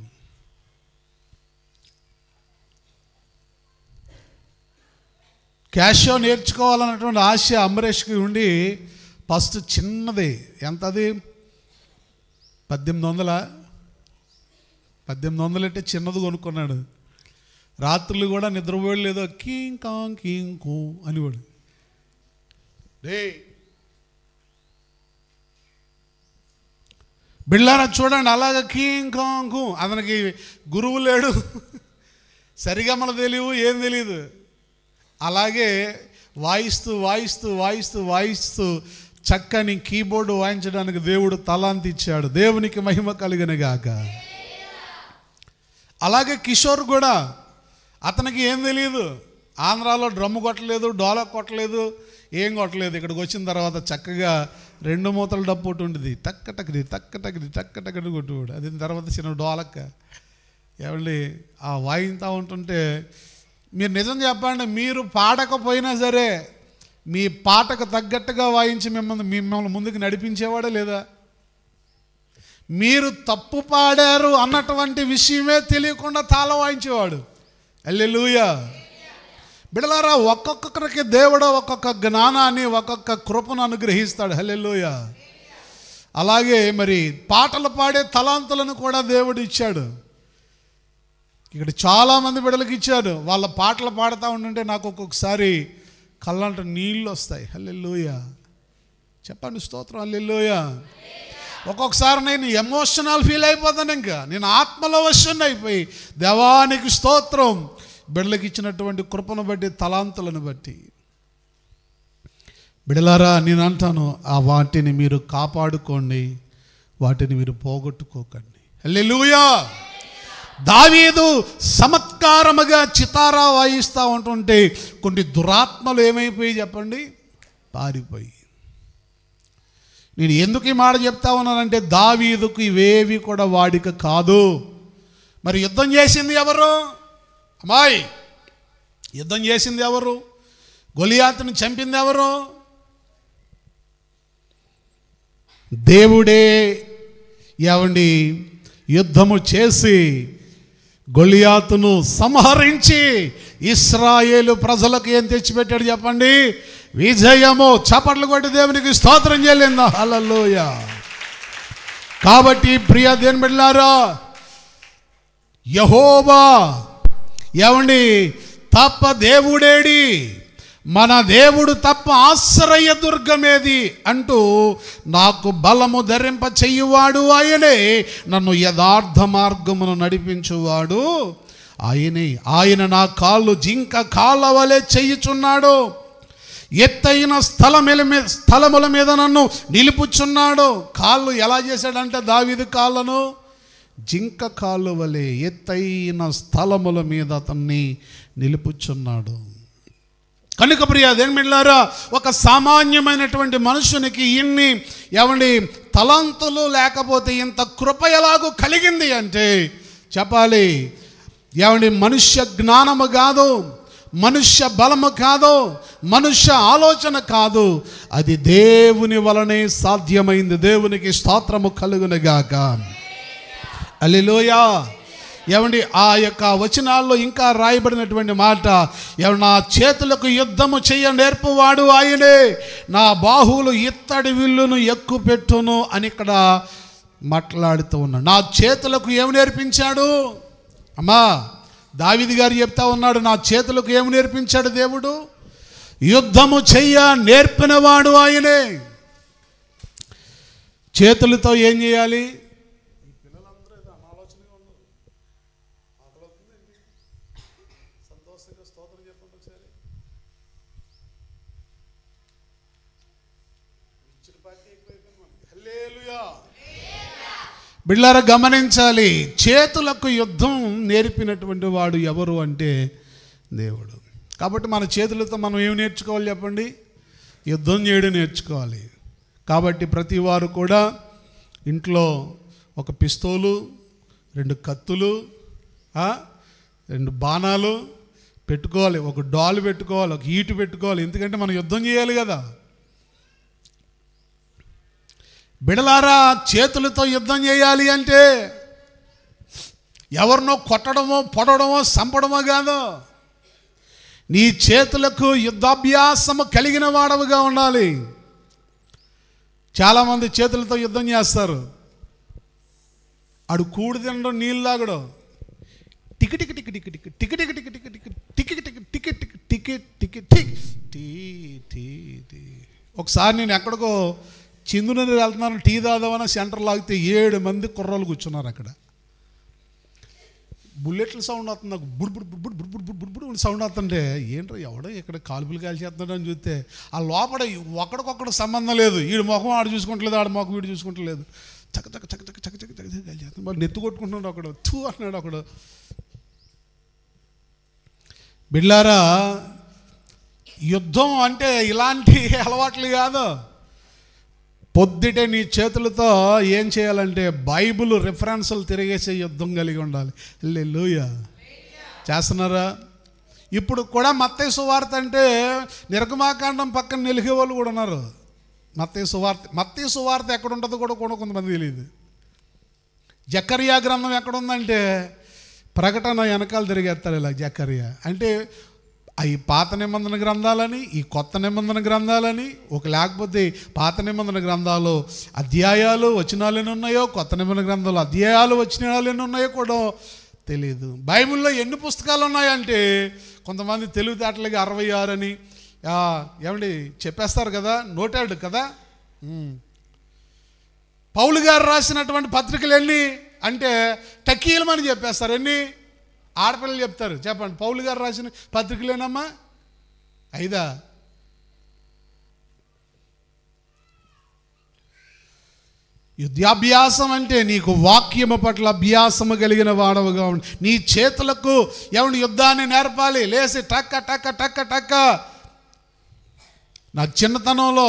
క్యాషో నేర్చుకోవాలన్నటువంటి ఆశ అమరేష్కి ఉండి ఫస్ట్ చిన్నది ఎంత అది పద్దెనిమిది వందల పద్దెనిమిది వందలు అంటే చిన్నది కొనుక్కున్నాడు రాత్రులు కూడా నిద్రపోయలేదో కీం కాం కీం కూ అనివాడు డే బిళ్ళారా చూడండి అలాగ కీం కాంకు అతనికి గురువు లేడు సరిగమలు తెలియవు ఏం తెలియదు అలాగే వాయిస్తూ వాయిస్తూ వాయిస్తూ వాయిస్తూ చక్కని కీబోర్డు వాయించడానికి దేవుడు తలాంతి ఇచ్చాడు దేవునికి మహిమ కలిగిన గాక అలాగే కిషోర్ కూడా అతనికి ఏం తెలియదు ఆంధ్రాలో డ్రమ్ము కొట్టలేదు డోలక్ కొట్టలేదు ఏం కొట్టలేదు ఇక్కడికి వచ్చిన తర్వాత చక్కగా రెండు మూతల డప్పు ఒకటి ఉంటుంది టక్క టక్కది టక్క టక్కది టక్క టక్కది కొట్టుకోడు అది తర్వాత చిన్న డోలక్క ఏమండి ఆ వాయింతా ఉంటుంటే మీరు నిజం చెప్పండి మీరు పాడకపోయినా సరే మీ పాటకు తగ్గట్టుగా వాయించి మిమ్మల్ని మిమ్మల్ని ముందుకు నడిపించేవాడే లేదా మీరు తప్పు పాడారు అన్నటువంటి విషయమే తెలియకుండా తాళ వాయించేవాడు అల్లెలుయా బిడలారా ఒక్కొక్కరికి దేవుడు ఒక్కొక్క జ్ఞానాన్ని ఒక్కొక్క కృపను అనుగ్రహిస్తాడు హల్లెలూయ అలాగే మరి పాటలు పాడే తలాంతులను కూడా దేవుడు ఇచ్చాడు ఇక్కడ చాలామంది బిడలకు ఇచ్చాడు వాళ్ళ పాటలు పాడుతూ ఉంటుంటే నాకు ఒక్కొక్కసారి కళ్ళంట నీళ్ళు వస్తాయి హల్లెలూయ చెప్పండి స్తోత్రం హల్లెలూయ ఒక్కొక్కసారి నేను ఎమోషనల్ ఫీల్ అయిపోతాను ఇంకా నేను ఆత్మలో వశున్న అయిపోయి దేవానికి స్తోత్రం బిడ్డలకు ఇచ్చినటువంటి కృపను బట్టి తలాంతులను బట్టి బిడలారా నేను అంటాను ఆ వాటిని మీరు కాపాడుకోండి వాటిని మీరు పోగొట్టుకోకండి హల్లెలూయా దావీదు చమత్కారముగా చితారా వాయిస్తూ ఉంటుంటే కొన్ని దురాత్మలు ఏమైపోయి చెప్పండి పారిపోయి నేను ఎందుకు ఈ మాట చెప్తా ఉన్నానంటే దావీదుకు ఇవేవి కూడా వాడిక కాదు మరి యుద్ధం చేసింది ఎవరు అమ్మాయి యుద్ధం చేసింది ఎవరు గొలియాతుని చంపింది ఎవరు దేవుడే ఏమండి యుద్ధము చేసి గొలియాతును సంహరించి ఇస్రాయేలు ప్రజలకు ఏం తెచ్చిపెట్టాడు చెప్పండి విజయము చప్పట్లు కొట్టి దేవునికి స్తోత్రం చేయలేదా హల్లెలూయ కాబట్టి ప్రియ దేని బిడ్డలారా యహోవా ఏమండి తప్ప దేవుడేడి మన దేవుడు తప్ప ఆశ్రయ దుర్గమేది అంటూ నాకు బలము ధరింప చెయ్యువాడు ఆయనే నన్ను యథార్థ మార్గమును నడిపించువాడు ఆయనే ఆయన నా కాళ్ళు జింక కాళ్ళ వలె చెయ్యుచున్నాడు ఎత్తైన స్థలముల మీద స్థలముల మీద నన్ను నిలుపుచున్నాడు కాళ్ళు ఎలా చేశాడంటే దావిది కాళ్ళను జింక కాళ్ళు వలె ఎత్తైన స్థలముల మీద అతన్ని నిలుపుచున్నాడు కనుక ప్రియ దేనిమిళ్ళారా ఒక సామాన్యమైనటువంటి మనుషునికి ఇన్ని ఏమండి తలంతులు లేకపోతే ఇంత కృప ఎలాగూ కలిగింది అంటే చెప్పాలి ఏమండి మనుష్య జ్ఞానము కాదు మనుష్య బలము కాదు మనుష్య ఆలోచన కాదు అది దేవుని వలనే సాధ్యమైంది దేవునికి స్తోత్రము కలుగునగాక అల్లిలోయా ఏమండి ఆ యొక్క వచనాల్లో ఇంకా రాయబడినటువంటి మాట ఏమండి నా చేతులకు యుద్ధము చెయ్య నేర్పువాడు ఆయనే నా బాహువులు ఇత్తడి విల్లును ఎక్కువ పెట్టును అని ఇక్కడ మాట్లాడుతూ ఉన్నాడు నా చేతులకు ఏమి నేర్పించాడు అమ్మా దావిది గారు చెప్తా ఉన్నాడు నా చేతులకు ఏమి నేర్పించాడు దేవుడు యుద్ధము చెయ్య నేర్పినవాడు ఆయనే చేతులతో ఏం చేయాలి బిళ్ళార గమనించాలి చేతులకు యుద్ధం నేర్పినటువంటి వాడు ఎవరు అంటే దేవుడు కాబట్టి మన చేతులతో మనం ఏమి నేర్చుకోవాలి చెప్పండి యుద్ధం చేయడం నేర్చుకోవాలి కాబట్టి ప్రతి వారు కూడా ఇంట్లో ఒక పిస్తోలు రెండు కత్తులు ఆ, రెండు బాణాలు పెట్టుకోవాలి ఒక డాల్ పెట్టుకోవాలి ఒక ఈటు పెట్టుకోవాలి ఎందుకంటే మనం యుద్ధం చేయాలి కదా బిడలారా చేతులతో యుద్ధం చేయాలి అంటే ఎవరినో కొట్టడమో పొడవడమో చంపడమో కాదు నీ చేతులకు యుద్ధాభ్యాసము కలిగిన వాడవుగా ఉండాలి చాలామంది చేతులతో యుద్ధం చేస్తారు అడు కూడి తినడం నీళ్ళు తాగడం టికి టికి టికి టికి టికి టికి టికి టికి టికి టికి టికి టికి టికి టికి టికి టికి టిక్ టీ టీ టీ ఒకసారి నేను ఎక్కడికో చిందునని వెళ్తున్నాను టీ దాదామని సెంటర్ లాగితే ఏడు మంది కుర్రాలు కూర్చున్నారు అక్కడ బుల్లెట్ల సౌండ్ వస్తుంది నాకు బుడ్ బుడ్ బుడ్ బుడ్ బుడ్ బుడ్ బుడ్ బుడ్ సౌండ్ వస్తుంటే ఏంట్రా ఎవడో ఇక్కడ కాల్పులు కాల్చేస్తున్నాడు అని చూస్తే ఆ లోపల ఒకడికొక్కడు సంబంధం లేదు వీడి ముఖం ఆడు చూసుకుంటలేదు ఆడ ముఖం వీడు చూసుకుంటలేదు చక్క చక్క చక్క చక్క చక్క చక్క చక్క కాల్చేస్తున్నాడు మరి నెత్తి కొట్టుకుంటున్నాడు ఒకడు తూ అన్నాడు ఒకడు బిళ్ళారా యుద్ధం అంటే ఇలాంటి అలవాట్లు కాదు పొద్దుటే నీ చేతులతో ఏం చేయాలంటే బైబిల్ రిఫరెన్సులు తిరిగేసే యుద్ధం కలిగి ఉండాలి లూయ చేస్తున్నారా ఇప్పుడు కూడా మత్తయ్య సువార్త అంటే నిర్గమాకాండం పక్కన నిలిగే వాళ్ళు కూడా ఉన్నారు మత్తయ్య సువార్త మత్తయ్య సువార్త ఎక్కడ ఉంటుందో కూడా కూడా కొంతమంది తెలియదు జకరియా గ్రంథం ఎక్కడ ఉందంటే ప్రకటన వెనకాల తిరిగేస్తారు ఇలా జకరియా అంటే అవి పాత నిబంధన గ్రంథాలని ఈ కొత్త నిబంధన గ్రంథాలని ఒక లేకపోతే పాత నిబంధన గ్రంథాలు అధ్యాయాలు వచనాలు ఎన్ని ఉన్నాయో కొత్త నిబంధన గ్రంథాలు అధ్యాయాలు వచనాలు ఎన్ని ఉన్నాయో కూడా తెలియదు బైబిల్లో ఎన్ని పుస్తకాలు ఉన్నాయంటే కొంతమంది తెలివితేటలకి అరవై ఆరు అని ఆ, ఏమండి చెప్పేస్తారు కదా నోటాడు కదా ఉమ్. పౌలు గారు రాసినటువంటి పత్రికలు ఎన్ని అంటే టకీలమని చెప్పేస్తారు ఎన్ని ఆడపిల్లలు చెప్తారు చెప్పండి పౌలు గారు రాసిన పత్రికలేనమ్మా ఐదా యుద్ధాభ్యాసం అంటే నీకు వాక్యము పట్ల అభ్యాసము కలిగిన వాడవుగా ఉండి నీ చేతులకు ఎవరి యుద్ధాన్ని నేర్పాలి లేసి టక్క టక్క టక్క టక్క నా చిన్నతనంలో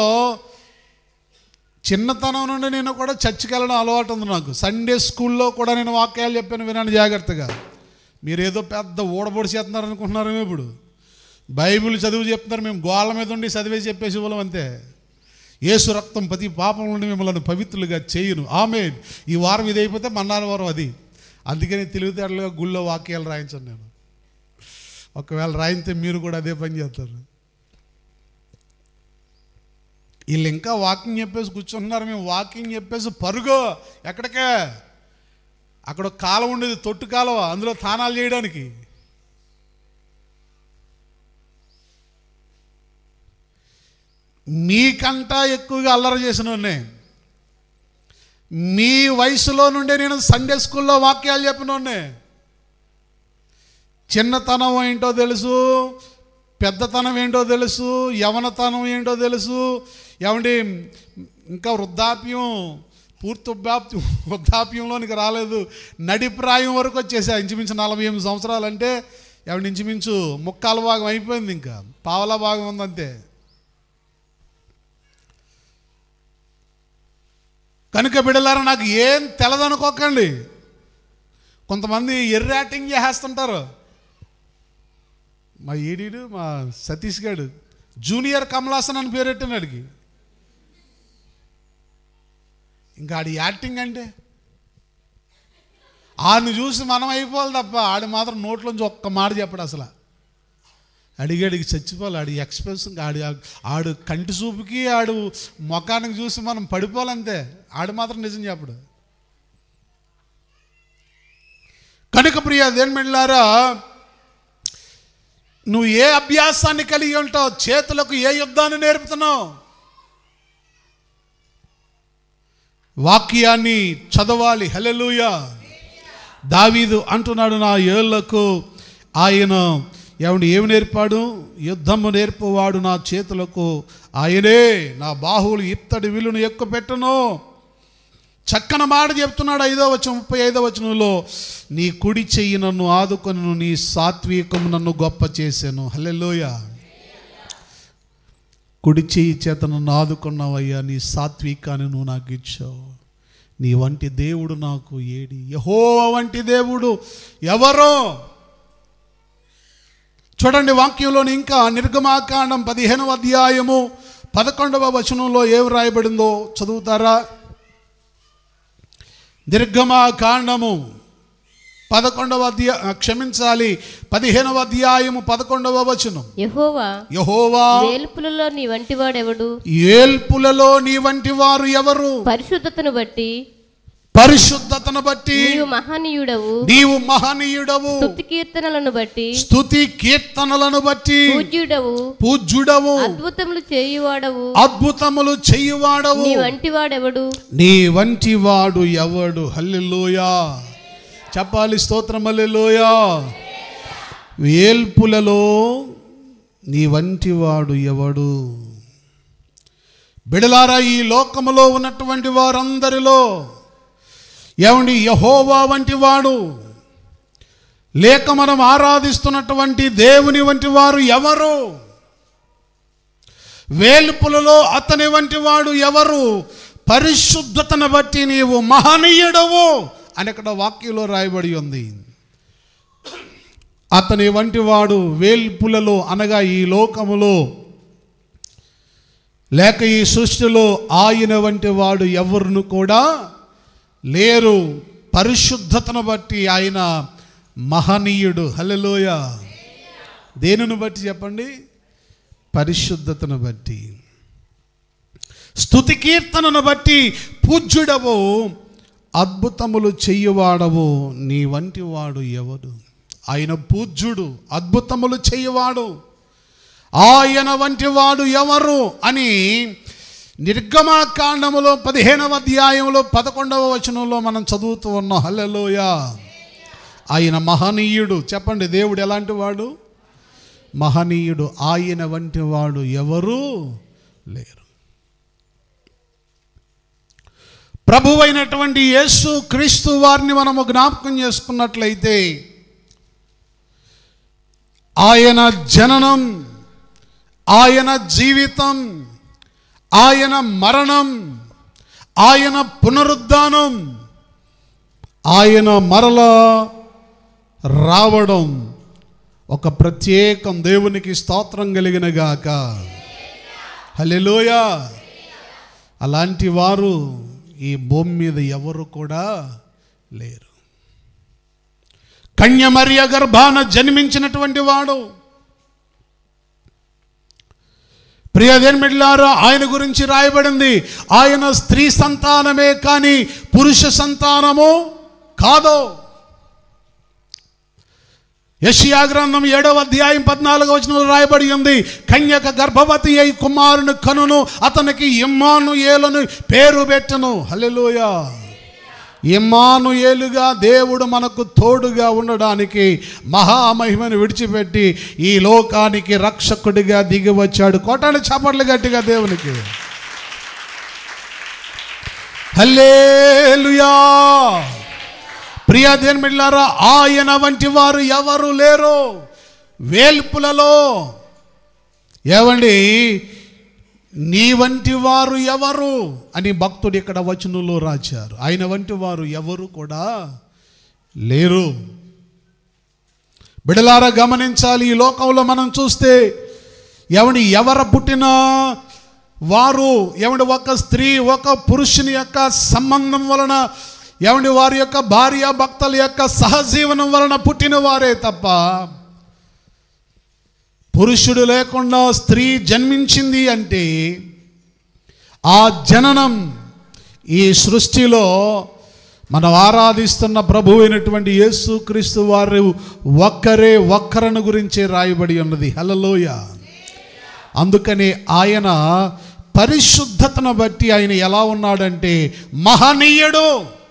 చిన్నతనం నుండి నేను కూడా చర్చికి వెళ్ళడం అలవాటు ఉంది నాకు సండే స్కూల్లో కూడా నేను వాక్యాలు చెప్పాను వినండి జాగ్రత్తగా మీరు ఏదో పెద్ద ఊడబొడి చేస్తున్నారు అనుకుంటున్నారేమో ఇప్పుడు బైబిల్ చదువు చెప్తున్నారు మేము గోళ్ళ మీద ఉండి చదివేసి చెప్పేసి వాళ్ళం అంతే ఏసు రక్తం ప్రతి పాపం నుండి మిమ్మల్ని పవిత్రులుగా చేయును ఆమె ఈ వారం ఇది అయిపోతే మన్నాడు వారం అది అందుకని తెలివితేటలుగా గుళ్ళో వాక్యాలు రాయించాను నేను ఒకవేళ రాయితే మీరు కూడా అదే పని చేస్తారు వీళ్ళు ఇంకా వాకింగ్ చెప్పేసి కూర్చుంటున్నారు మేము వాకింగ్ చెప్పేసి పరుగో ఎక్కడికే అక్కడ ఒక కాలం ఉండేది తొట్టు కాలువ అందులో తానాలు చేయడానికి మీకంటా ఎక్కువగా అల్లరి చేసిన మీ వయసులో నుండే నేను సండే స్కూల్లో వాక్యాలు చెప్పినోన్నే చిన్నతనం ఏంటో తెలుసు పెద్దతనం ఏంటో తెలుసు యవనతనం ఏంటో తెలుసు ఏమండి ఇంకా వృద్ధాప్యం పూర్తి వృద్ధాప్యం వృద్ధాప్యంలోనికి రాలేదు నడిప్రాయం వరకు వచ్చేసా ఇంచుమించు నలభై ఎనిమిది సంవత్సరాలు అంటే ఏమండి ఇంచుమించు ముక్కాల భాగం అయిపోయింది ఇంకా పావలా భాగం ఉందంతే కనుక బిడలారా నాకు ఏం తెలదనుకోకండి కొంతమంది ఎర్ర యాక్టింగ్ చేసేస్తుంటారు మా ఈడీడు మా సతీష్ గారు జూనియర్ కమలాసన్ అని పేరెట్టిన అడిగి ఇంకా ఆడి యాక్టింగ్ అంటే ఆడిని చూసి మనం అయిపోవాలి తప్ప ఆడి మాత్రం నోట్లోంచి ఒక్క మాట చెప్పడు అసలు అడిగి అడిగి చచ్చిపోవాలి ఆడి ఎక్స్ప్రెషన్ ఆడి ఆడు కంటి చూపుకి ఆడు ముఖానికి చూసి మనం పడిపోవాలంతే ఆడు మాత్రం నిజం చెప్పడు కనుక ప్రియ దేనిమిళ్ళారా నువ్వు ఏ అభ్యాసాన్ని కలిగి ఉంటావు చేతులకు ఏ యుద్ధాన్ని నేర్పుతున్నావు వాక్యాన్ని చదవాలి హలెలుయ దావీదు అంటున్నాడు నా ఏళ్లకు ఆయన ఏమండి ఏమి నేర్పాడు యుద్ధము నేర్పువాడు నా చేతులకు ఆయనే నా బాహువులు ఇత్తడి విలును ఎక్కువ పెట్టను చక్కన మాట చెప్తున్నాడు ఐదో వచనం ముప్పై ఐదో వచనంలో నీ కుడి చెయ్యి నన్ను ఆదుకొను నీ సాత్వికం నన్ను గొప్ప చేశాను హల్లెలూయ కుడి చెయ్యి చేత నన్ను ఆదుకున్నావయ్యా నీ సాత్వికాన్ని నువ్వు నాకు ఇచ్చావు నీ వంటి దేవుడు నాకు ఏడి యహో వంటి దేవుడు ఎవరో చూడండి వాక్యంలోని ఇంకా నిర్గమాకాండం పదిహేనవ అధ్యాయము పదకొండవ వచనంలో ఏం రాయబడిందో చదువుతారా నిర్గమాకాండము పదకొండవ అధ్యాయ క్షమించాలి పదిహేనవ అధ్యాయము పదకొండవ వచనం యహోవా యహోవా వేల్పులలో నీ వంటివాడెవడు ఏల్పులలో నీ వంటి వారు ఎవరు పరిశుద్ధతను బట్టి పరిశుద్ధతను బట్టి నీవు మహనీయుడవు నీవు మహనీయుడవు స్తుతి కీర్తనలను బట్టి స్తుతి కీర్తనలను బట్టి పూజ్యుడవు పూజ్యుడవు అద్భుతములు చేయువాడవు అద్భుతములు చెయ్యువాడవు నీ వంటి వాడెవడు నీ వంటి వాడు ఎవడు హల్లెలూయా చెప్పాలి స్తోత్రం హల్లెలూయా వేల్పులలో నీ వంటి వాడు ఎవడు బిడలారా ఈ లోకములో ఉన్నటువంటి వారందరిలో ఏమండి యహోవా వంటి వాడు లేక మనం ఆరాధిస్తున్నటువంటి దేవుని వంటి వారు ఎవరు వేల్పులలో అతని వంటి వాడు ఎవరు పరిశుద్ధతను బట్టి నీవు మహనీయుడవు అని అక్కడ వాక్యంలో రాయబడి ఉంది అతని వంటి వాడు వేల్పులలో అనగా ఈ లోకములో లేక ఈ సృష్టిలో ఆయన వంటి వాడు ఎవరును కూడా లేరు పరిశుద్ధతను బట్టి ఆయన మహనీయుడు హల్లెలూయ దేనిని బట్టి చెప్పండి పరిశుద్ధతను బట్టి స్తుతి కీర్తనను బట్టి పూజ్యుడవు అద్భుతములు చెయ్యవాడవు నీ వంటి వాడు ఎవడు ఆయన పూజ్యుడు అద్భుతములు చెయ్యవాడు ఆయన వంటి వాడు ఎవరు అని నిర్గమాకాండములో పదిహేనవ అధ్యాయంలో పదకొండవ వచనంలో మనం చదువుతూ ఉన్నాం హల్లెలూయ ఆయన మహనీయుడు చెప్పండి దేవుడు ఎలాంటి వాడు మహనీయుడు ఆయన వంటి వాడు ఎవరు లేరు ప్రభువైనటువంటి యేసు క్రీస్తు వారిని మనము జ్ఞాపకం చేసుకున్నట్లయితే ఆయన జననం ఆయన జీవితం ఆయన మరణం ఆయన పునరుద్ధానం ఆయన మరల రావడం ఒక ప్రత్యేకం దేవునికి స్తోత్రం కలిగిన గాక హల్లెలూయ అలాంటి వారు ఈ భూమి మీద ఎవరు కూడా లేరు కన్యమర్య గర్భాన జన్మించినటువంటి వాడు ప్రియదేన్మిడ్లారా ఆయన గురించి రాయబడింది ఆయన స్త్రీ సంతానమే కానీ పురుష సంతానము కాదు యషియా గ్రంథం ఏడవ అధ్యాయం పద్నాలుగవ వచనంలో రాయబడి ఉంది కన్యక గర్భవతి అయి కుమారుని కనును అతనికి ఇమ్మాను ఏలను పేరు పెట్టను హల్లెలూయా ఇమ్మాను ఏలుగా దేవుడు మనకు తోడుగా ఉండడానికి మహామహిమను విడిచిపెట్టి ఈ లోకానికి రక్షకుడిగా దిగి వచ్చాడు కోటాను చప్పట్లు గట్టిగా దేవునికి హల్లేలుయా ప్రియ దేనిమిళ్ళారా ఆయన వంటి వారు ఎవరు లేరు వేల్పులలో ఏవండి నీ వంటి వారు ఎవరు అని భక్తుడు ఇక్కడ వచనంలో రాశారు ఆయన వంటి వారు ఎవరు కూడా లేరు బిడలారా గమనించాలి ఈ లోకంలో మనం చూస్తే ఎవడి ఎవర పుట్టినా వారు ఎవడి ఒక స్త్రీ ఒక పురుషుని యొక్క సంబంధం వలన ఎవడి వారి యొక్క భార్య భక్తుల యొక్క సహజీవనం వలన పుట్టిన వారే తప్ప పురుషుడు లేకుండా స్త్రీ జన్మించింది అంటే ఆ జననం ఈ సృష్టిలో మనం ఆరాధిస్తున్న ప్రభు అయినటువంటి యేసుక్రీస్తు వారు ఒక్కరే ఒక్కరను గురించే రాయబడి ఉన్నది హలలోయ అందుకని ఆయన పరిశుద్ధతను బట్టి ఆయన ఎలా ఉన్నాడంటే మహనీయుడు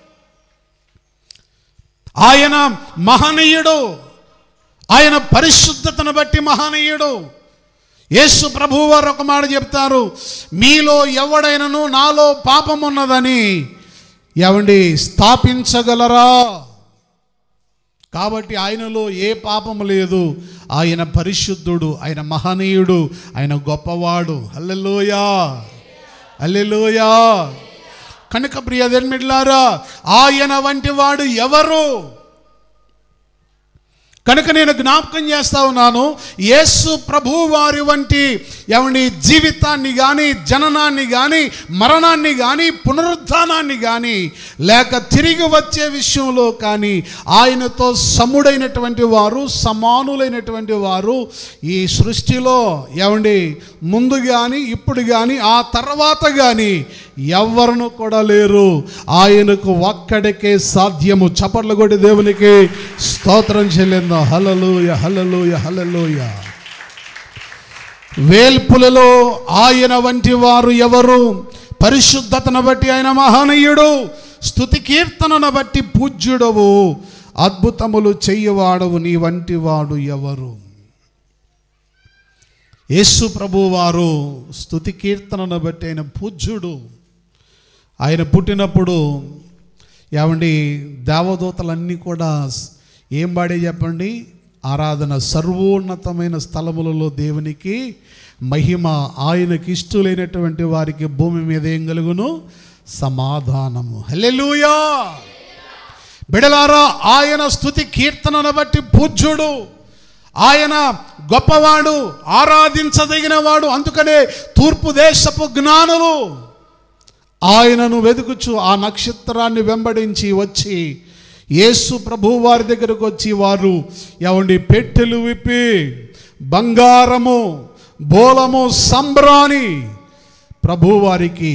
ఆయన మహనీయుడు ఆయన పరిశుద్ధతను బట్టి మహనీయుడు యేసు ప్రభువు వారు ఒక మాట చెప్తారు మీలో ఎవడైనను నాలో పాపం ఉన్నదని ఎవండి స్థాపించగలరా కాబట్టి ఆయనలో ఏ పాపము లేదు ఆయన పరిశుద్ధుడు ఆయన మహనీయుడు ఆయన గొప్పవాడు అల్లెలోయా అల్లెలోయా కనుక ప్రియధర్మిడ్లారా ఆయన వంటి వాడు ఎవరు కనుక నేను జ్ఞాపకం చేస్తా ఉన్నాను యేసు ప్రభు వారి వంటి ఎవని జీవితాన్ని కానీ జననాన్ని కానీ మరణాన్ని కానీ పునరుద్ధానాన్ని కానీ లేక తిరిగి వచ్చే విషయంలో కానీ ఆయనతో సముడైనటువంటి వారు సమానులైనటువంటి వారు ఈ సృష్టిలో ఏమండి ముందు కానీ ఇప్పుడు కానీ ఆ తర్వాత కానీ ఎవరును కూడా లేరు ఆయనకు ఒక్కడికే సాధ్యము చప్పట్లు కొట్టి దేవునికి స్తోత్రం చెల్లిందా హలలుయ హలలుయ హలలుయ వేల్పులలో ఆయన వంటి వారు ఎవరు పరిశుద్ధతను బట్టి ఆయన మహనీయుడు స్థుతి కీర్తనను బట్టి పూజ్యుడవు అద్భుతములు చెయ్యవాడవు నీ వంటి వాడు ఎవరు యేసు ప్రభువారు స్థుతి కీర్తనను బట్టి ఆయన పూజ్యుడు ఆయన పుట్టినప్పుడు ఏమండి దేవదూతలన్నీ కూడా ఏం పాడే చెప్పండి ఆరాధన సర్వోన్నతమైన స్థలములలో దేవునికి మహిమ ఆయనకి ఇష్టలైనటువంటి వారికి భూమి మీద ఏం కలుగును సమాధానము హల్లెలూయా బిడలారా ఆయన స్థుతి కీర్తనను బట్టి పూజ్యుడు ఆయన గొప్పవాడు ఆరాధించదగిన వాడు అందుకనే తూర్పు దేశపు జ్ఞానులు ఆయనను వెతుకుచు ఆ నక్షత్రాన్ని వెంబడించి వచ్చి యేసు ప్రభు వారి దగ్గరకు వచ్చి వారు ఏమండి పెట్టెలు విప్పి బంగారము బోలము సంబ్రాని ప్రభు వారికి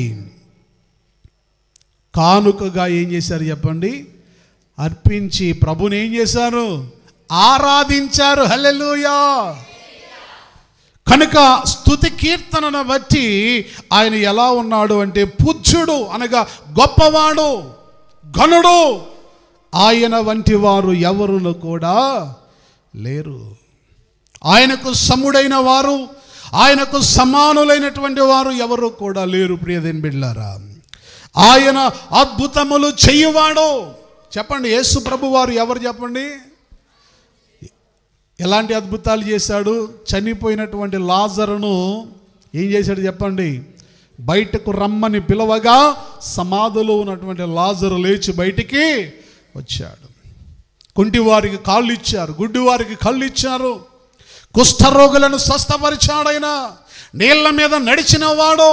కానుకగా ఏం చేశారు చెప్పండి అర్పించి ప్రభుని ఏం చేశారు ఆరాధించారు హల్లెలూయా కనుక స్థుతి కీర్తనను బట్టి ఆయన ఎలా ఉన్నాడు అంటే పూజ్యుడు అనగా గొప్పవాడు ఘనుడు ఆయన వంటి వారు ఎవరును కూడా లేరు ఆయనకు సముడైన వారు ఆయనకు సమానులైనటువంటి వారు ఎవరు కూడా లేరు ప్రియదేని బిడ్లారా ఆయన అద్భుతములు చెయ్యవాడు చెప్పండి యేసు ప్రభు వారు ఎవరు చెప్పండి ఎలాంటి అద్భుతాలు చేశాడు చనిపోయినటువంటి లాజరును ఏం చేశాడు చెప్పండి బయటకు రమ్మని పిలవగా సమాధిలో ఉన్నటువంటి లాజరు లేచి బయటికి వచ్చాడు కుంటి వారికి కాళ్ళు ఇచ్చారు గుడ్డి వారికి కళ్ళు ఇచ్చారు కుష్ఠరోగులను స్వస్థపరిచాడైనా నీళ్ల మీద నడిచిన వాడు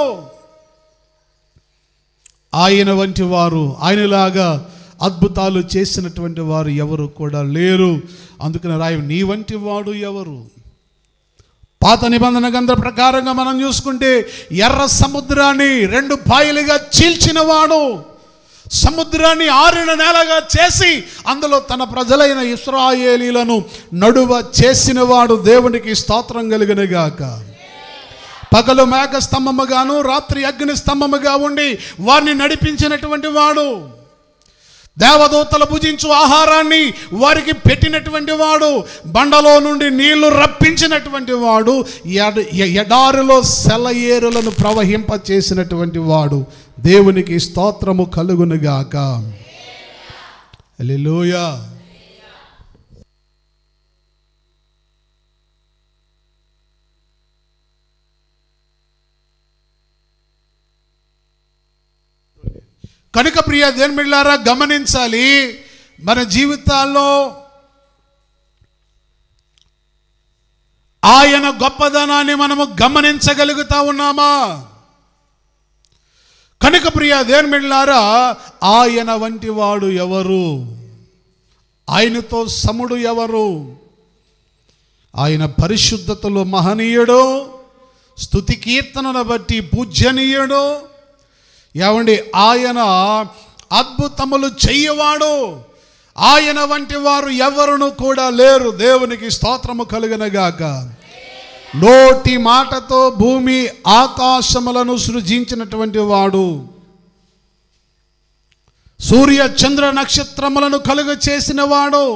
ఆయన వంటి వారు ఆయనలాగా అద్భుతాలు చేసినటువంటి వారు ఎవరు కూడా లేరు అందుకని రాయ నీ వంటి వాడు ఎవరు పాత నిబంధన గ్రంథ ప్రకారంగా మనం చూసుకుంటే ఎర్ర సముద్రాన్ని రెండు పాయలుగా చీల్చినవాడు సముద్రాన్ని ఆరిన నేలగా చేసి అందులో తన ప్రజలైన ఇస్రాయేలీలను నడువ చేసినవాడు దేవునికి స్తోత్రం కలిగిన గాక పగలు మేఘ స్తంభముగాను రాత్రి అగ్ని స్తంభముగా ఉండి వారిని నడిపించినటువంటి వాడు దేవదూతలు భుజించు ఆహారాన్ని వారికి పెట్టినటువంటి వాడు బండలో నుండి నీళ్లు రప్పించినటువంటి వాడు ఎడ- ఎ- ఎడారిలో సెలయేరులను ప్రవహింప చేసినటువంటి వాడు దేవునికి స్తోత్రము కలుగునుగాక హల్లెలూయా కనుక ప్రియ దేనిమిళ్ళారా గమనించాలి మన జీవితాల్లో ఆయన గొప్పదనాన్ని మనము గమనించగలుగుతా ఉన్నామా కనుక ప్రియ దేనిమిళ్ళారా ఆయన వంటి వాడు ఎవరు ఆయనతో సముడు ఎవరు ఆయన పరిశుద్ధతలో మహనీయుడు స్థుతి కీర్తనను బట్టి పూజ్యనీయుడు ఏమండి ఆయన అద్భుతములు చెయ్యవాడు ఆయన వంటి వారు ఎవరును కూడా లేరు దేవునికి స్తోత్రము కలుగనగాక నోటి మాటతో భూమి ఆకాశములను సృజించినటువంటి వాడు సూర్య చంద్ర నక్షత్రములను కలుగ చేసిన వాడు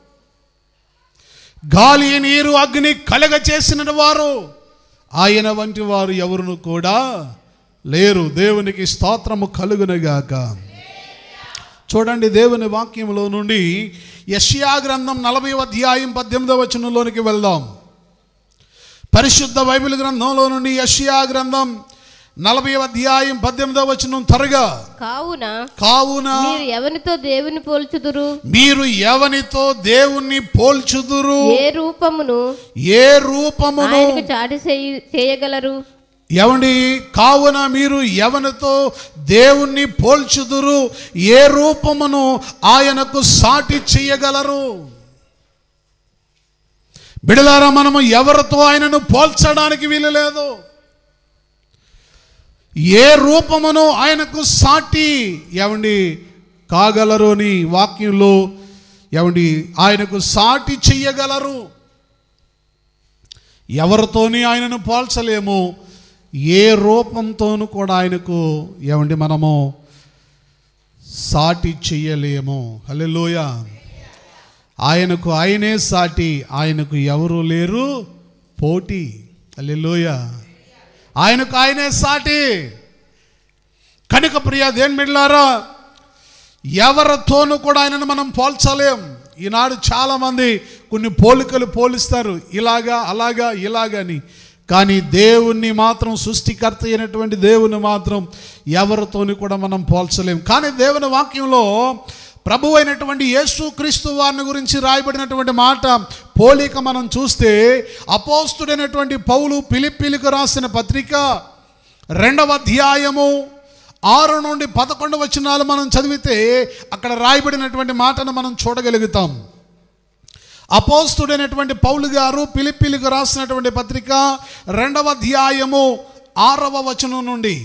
గాలి నీరు అగ్ని కలగ చేసిన వారు ఆయన వంటి వారు ఎవరును కూడా లేరు దేవునికి స్తోత్రము కలుగునగాక చూడండి దేవుని వాక్యంలో నుండి యష్యా గ్రంథం నలభై అధ్యాయం పద్దెనిమిదవ వచనంలోనికి వెళ్దాం పరిశుద్ధ బైబిల్ గ్రంథంలో నుండి యష్యా గ్రంథం నలభై అధ్యాయం పద్దెనిమిదవ వచనం త్వరగా కావున కావున మీరు ఎవరితో దేవుని పోల్చుదురు మీరు ఎవనితో దేవుణ్ణి పోల్చుదురు ఏ రూపమును ఏ రూపమును ఆయనకు చాటి చేయ- చేయగలరు ఎవండి కావున మీరు ఎవనితో దేవుణ్ణి పోల్చుదురు ఏ రూపమును ఆయనకు సాటి చేయగలరు బిడలారా మనము ఎవరితో ఆయనను పోల్చడానికి వీలు లేదు ఏ రూపమును ఆయనకు సాటి ఏమండి కాగలరు అని వాక్యంలో ఏమండి ఆయనకు సాటి చెయ్యగలరు ఎవరితోని ఆయనను పోల్చలేము ఏ రూపంతోనూ కూడా ఆయనకు ఏమండి మనము సాటి చెయ్యలేము హల్లెలూయ ఆయనకు ఆయనే సాటి ఆయనకు ఎవరు లేరు పోటీ హల్లెలూయ ఆయనకు ఆయనే సాటి కనుక ప్రియ దేని మిళ్ళారా ఎవరితోనూ కూడా ఆయనను మనం పోల్చలేం ఈనాడు చాలామంది కొన్ని పోలికలు పోలిస్తారు ఇలాగా అలాగా ఇలాగని కానీ దేవుణ్ణి మాత్రం సృష్టికర్త అయినటువంటి దేవుని మాత్రం ఎవరితోని కూడా మనం పోల్చలేం కానీ దేవుని వాక్యంలో ప్రభు అయినటువంటి యేసు క్రీస్తు వారిని గురించి రాయబడినటువంటి మాట పోలిక మనం చూస్తే అపోస్తుడైనటువంటి పౌలు పిలిపిలికి రాసిన పత్రిక రెండవ అధ్యాయము ఆరు నుండి పదకొండు వచనాలు మనం చదివితే అక్కడ రాయబడినటువంటి మాటను మనం చూడగలుగుతాం అపోస్తుడైనటువంటి పౌలు గారు పిలిపిలికి రాసినటువంటి పత్రిక రెండవ అధ్యాయము ఆరవ వచనం నుండి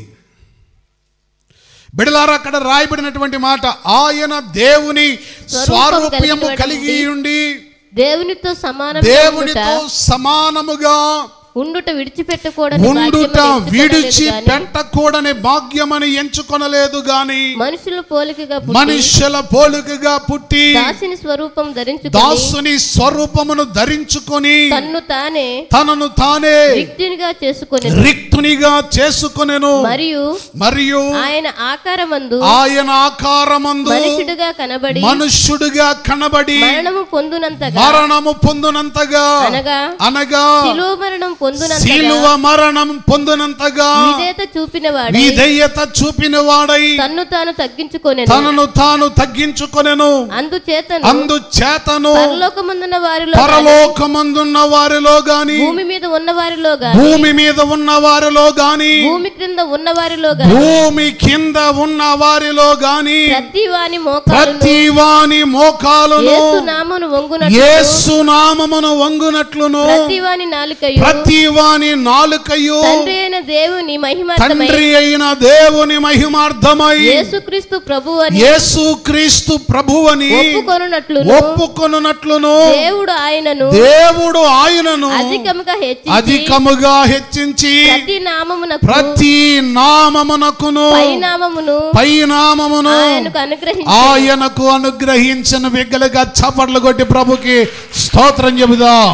బిడలారా అక్కడ రాయబడినటువంటి మాట ఆయన దేవుని స్వారూప్యము కలిగి ఉండి దేవునితో సమానం దేవునితో సమానముగా ఉండుట విడిచిపెట్టకూడని ఉండుట భాగ్యమని విడిచి ఎంచుకొనలేదు గాని పెట్టకూడని భాగ్యమని ఎంచుకొనలేదు గాని మనుషుల పోలికగా పుట్టి మనుష్యుల పోలికగా పుట్టి దాసిని స్వరూపం ధరించుకొని దాసుని స్వరూపమును ధరించుకొని తన్ను తానే తనను తానే రిక్తునిగా చేసుకొని రిక్తునిగా చేసుకొనెను మరియు మరియు ఆయన ఆకారమందు ఆయన ఆకారమందు మనుషుడుగా కనబడి మనుష్యుడిగా కనబడి మరణము పొందునంతగా మరణము పొందునంతగా అనగా అనగా శిలువ మరణం పొందునంతగా శిలువ మరణం పొందునంతగా విధేయత చూపినవాడై విధేయత చూపిన వాడై తన్ను తాను తగ్గించుకొనెను తనను తాను తగ్గించుకొనెను అందుచేతను అందుచేతను పరలోకమందున్న వారిలో గాని, పరలోకమందున్న వారిలో గాని భూమి మీద ఉన్న వారిలో గాని భూమి మీద ఉన్న వారిలో గాని భూమి క్రింద ఉన్న వారిలో గాని భూమి కింద ఉన్న వారిలో గాని ప్రతి వాని మోకాలును ప్రతి వాని మోకాలును యేసు నామమును వంగునట్లు యేసు నామమును వంగునట్లును ప్రతి వాని నాలుకయు ప్రతి వాని నాలుకయు తండ్రి అయిన దేవుని మహిమార్థమై తండ్రి అయిన దేవుని మహిమార్థమై యేసుక్రీస్తు ప్రభు అని యేసు క్రీస్తు ప్రభువని ఒప్పుకొనున్నట్లును ఒప్పుకొనున్నట్లును దేవుడు ఆయనను దేవుడు ఆయనను అధికముగా హెచ్చించి అధికముగా హెచ్చించి ప్రతి నామమునకు ప్రతి నామమునకును పరిణామమును పైనామమును ఆయనకు అనుగ్రహించి ఆయనకు అనుగ్రహించిన బిగ్గలుగా చప్పట్లు కొట్టి ప్రభుకి స్తోత్రం చెబుదాం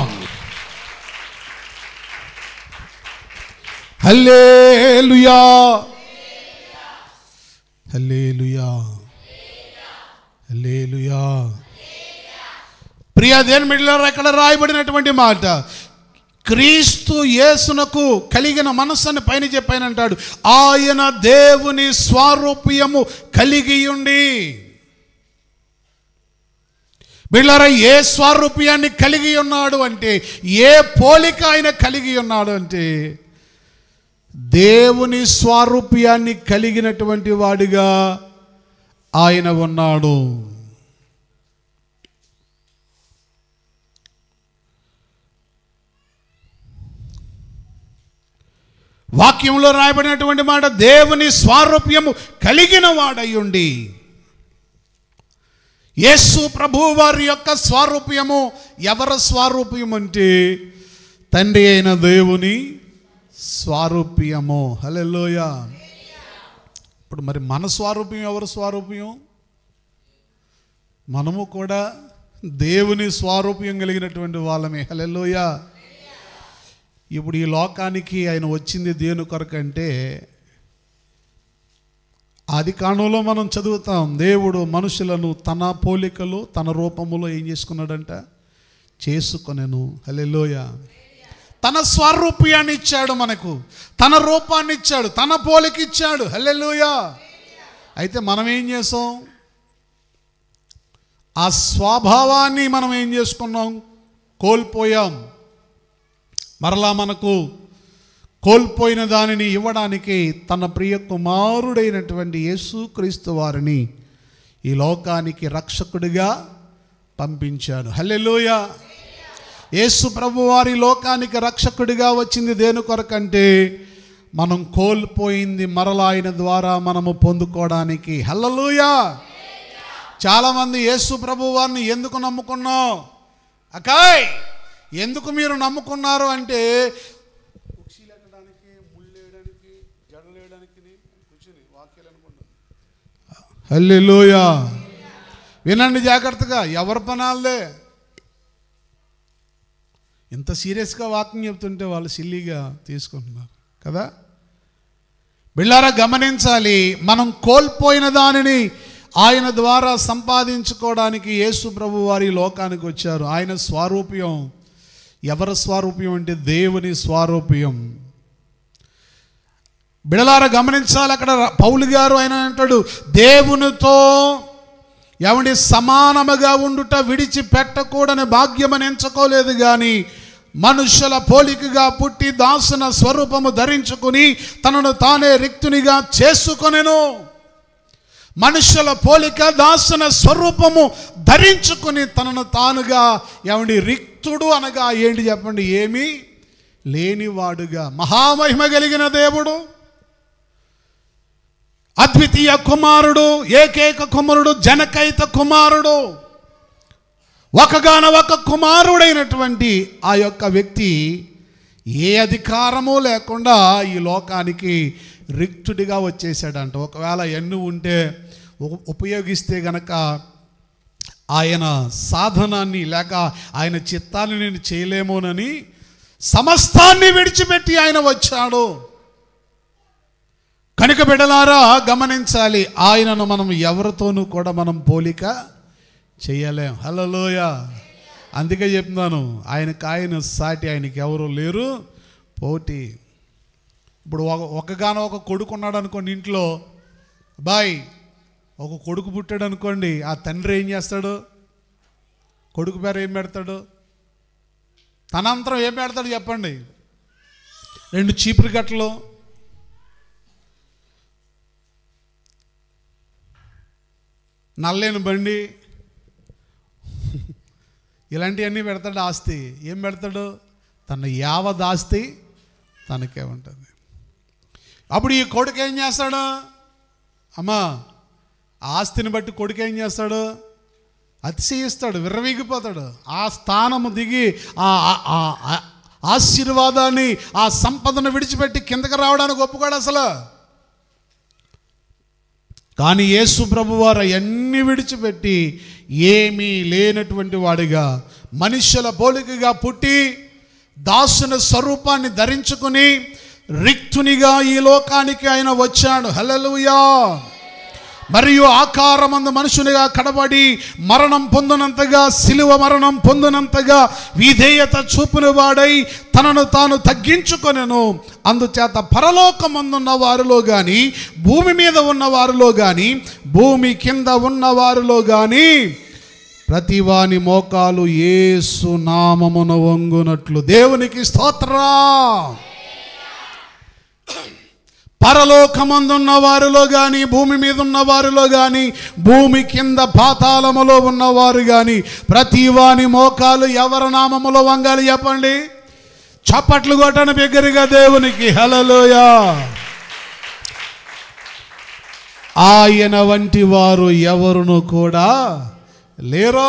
హల్లేలుయా హల్లేలుయా హల్లేలుయా ప్రియ దేని మిడిలర్ అక్కడ రాయబడినటువంటి మాట క్రీస్తు యేసునకు కలిగిన మనస్సుని పైన చెప్పానంటాడు ఆయన దేవుని స్వారూప్యము కలిగి ఉండి బిళ్ళారా ఏ స్వారూప్యాన్ని కలిగి ఉన్నాడు అంటే ఏ పోలిక ఆయన కలిగి ఉన్నాడు అంటే దేవుని స్వారూప్యాన్ని కలిగినటువంటి వాడిగా ఆయన ఉన్నాడు వాక్యంలో రాయబడినటువంటి మాట దేవుని స్వారూప్యము కలిగిన వాడయ్యుండి యేసు ప్రభు వారి యొక్క స్వారూప్యము ఎవరి స్వారూప్యం అంటే తండ్రి అయిన దేవుని స్వారూప్యము హలోయ ఇప్పుడు మరి మన స్వారూప్యం ఎవరి స్వారూప్యం మనము కూడా దేవుని స్వారూప్యం కలిగినటువంటి వాళ్ళమే హలోయ ఇప్పుడు ఈ లోకానికి ఆయన వచ్చింది దేని కొరకు అంటే ఆది కాండంలో మనం చదువుతాం దేవుడు మనుషులను తన పోలికలు తన రూపములో ఏం చేసుకున్నాడంట చేసుకొనెను హల్లెలూయ తన స్వరూప్యాన్ని ఇచ్చాడు మనకు తన రూపాన్ని ఇచ్చాడు తన పోలిక ఇచ్చాడు హల్లెలూయ అయితే మనం ఏం చేసాం ఆ స్వభావాన్ని మనం ఏం చేసుకున్నాం కోల్పోయాం మరలా మనకు కోల్పోయిన దానిని ఇవ్వడానికి తన ప్రియ కుమారుడైనటువంటి యేసుక్రీస్తు వారిని ఈ లోకానికి రక్షకుడిగా పంపించాడు హల్లెలూయ యేసు ప్రభు వారి లోకానికి రక్షకుడిగా వచ్చింది దేని కొరకంటే మనం కోల్పోయింది మరలా ఆయన ద్వారా మనము పొందుకోవడానికి హల్లలుయా చాలామంది యేసు ప్రభు వారిని ఎందుకు నమ్ముకున్నాం అకాయ్ ఎందుకు మీరు నమ్ముకున్నారు అంటే హల్లెలూయా వినండి జాగ్రత్తగా ఎవరి పనాలదే ఇంత సీరియస్గా వాకింగ్ చెప్తుంటే వాళ్ళు సిల్లీగా తీసుకుంటున్నారు కదా బిళ్ళారా గమనించాలి మనం కోల్పోయిన దానిని ఆయన ద్వారా సంపాదించుకోవడానికి యేసు ప్రభు వారి లోకానికి వచ్చారు ఆయన స్వారూప్యం ఎవరి స్వారూప్యం అంటే దేవుని స్వారూప్యం బిడలార గమనించాలి అక్కడ పౌలు గారు ఆయన అంటాడు దేవునితో ఏమండి సమానముగా ఉండుట విడిచిపెట్టకూడని భాగ్యమని ఎంచుకోలేదు కానీ మనుషుల పోలికగా పుట్టి దాసున స్వరూపము ధరించుకుని తనను తానే రిక్తునిగా చేసుకొనెను మనుషుల పోలిక దాసున స్వరూపము ధరించుకుని తనను తానుగా ఏమండి రిక్తుడు అనగా ఏంటి చెప్పండి ఏమీ లేనివాడుగా మహామహిమ కలిగిన దేవుడు అద్వితీయ కుమారుడు ఏకైక కుమారుడు జనకైత కుమారుడు ఒకగాన ఒక కుమారుడైనటువంటి ఆ యొక్క వ్యక్తి ఏ అధికారము లేకుండా ఈ లోకానికి రిక్తుడిగా వచ్చేసాడంట ఒకవేళ ఎన్ను ఉంటే ఉ- ఉపయోగిస్తే గనక ఆయన సాధనాన్ని లేక ఆయన చిత్తాన్ని నేను చేయలేమోనని సమస్తాన్ని విడిచిపెట్టి ఆయన వచ్చాడు కనుక బిడలారా గమనించాలి ఆయనను మనం ఎవరితోనూ కూడా మనం పోలిక చేయలేం హలోయ అందుకే చెప్తున్నాను ఆయనకు ఆయన సాటి ఆయనకి ఎవరు లేరు పోటీ ఇప్పుడు ఒక ఒకగానో ఒక కొడుకు ఉన్నాడు అనుకోండి ఇంట్లో బాయ్ ఒక కొడుకు పుట్టాడు అనుకోండి ఆ తండ్రి ఏం చేస్తాడు కొడుకు పేరు ఏం పెడతాడు తనంతరం ఏం పెడతాడు చెప్పండి రెండు చీపురు గట్టలు నల్లేని బండి ఇలాంటివన్నీ పెడతాడు ఆస్తి ఏం పెడతాడు తన యావద్ ఆస్తి తనకే ఉంటుంది అప్పుడు ఈ కొడుకు ఏం చేస్తాడు అమ్మా ఆస్తిని బట్టి కొడుకు ఏం చేస్తాడు అతిశయిస్తాడు విర్రవీగిపోతాడు ఆ స్థానము దిగి ఆ ఆ- ఆ- ఆ ఆశీర్వాదాన్ని ఆ సంపదను విడిచిపెట్టి కిందకి రావడానికి ఒప్పుకోడు అసలు కానీ యేసు ప్రభు వారు అవన్నీ విడిచిపెట్టి ఏమీ లేనటువంటి వాడిగా మనుష్యుల పోలికగా పుట్టి దాసుని స్వరూపాన్ని ధరించుకుని రిక్తునిగా ఈ లోకానికి ఆయన వచ్చాడు హల్లెలూయా మరియు ఆకారమందు మనుషునిగా కడబడి మరణం పొందినంతగా సిలువ మరణం పొందినంతగా విధేయత చూపుని వాడై తనను తాను తగ్గించుకొనెను అందుచేత పరలోకమందున్న వారిలో కానీ భూమి మీద ఉన్న వారిలో కానీ భూమి కింద ఉన్న వారిలో కానీ ప్రతివాని మోకాలు ఏసు నామమున వంగునట్లు దేవునికి స్తోత్రా పరలోకమందున్న వారిలో కానీ భూమి మీద ఉన్న వారిలో కానీ భూమి కింద పాతాళములో ఉన్నవారు కానీ ప్రతి వాని మోకాలు ఎవరి నామములో వంగాలి చెప్పండి చప్పట్లు కొట్టని బిగ్గరగా దేవునికి హలలోయా ఆయన వంటి వారు ఎవరును కూడా లేరో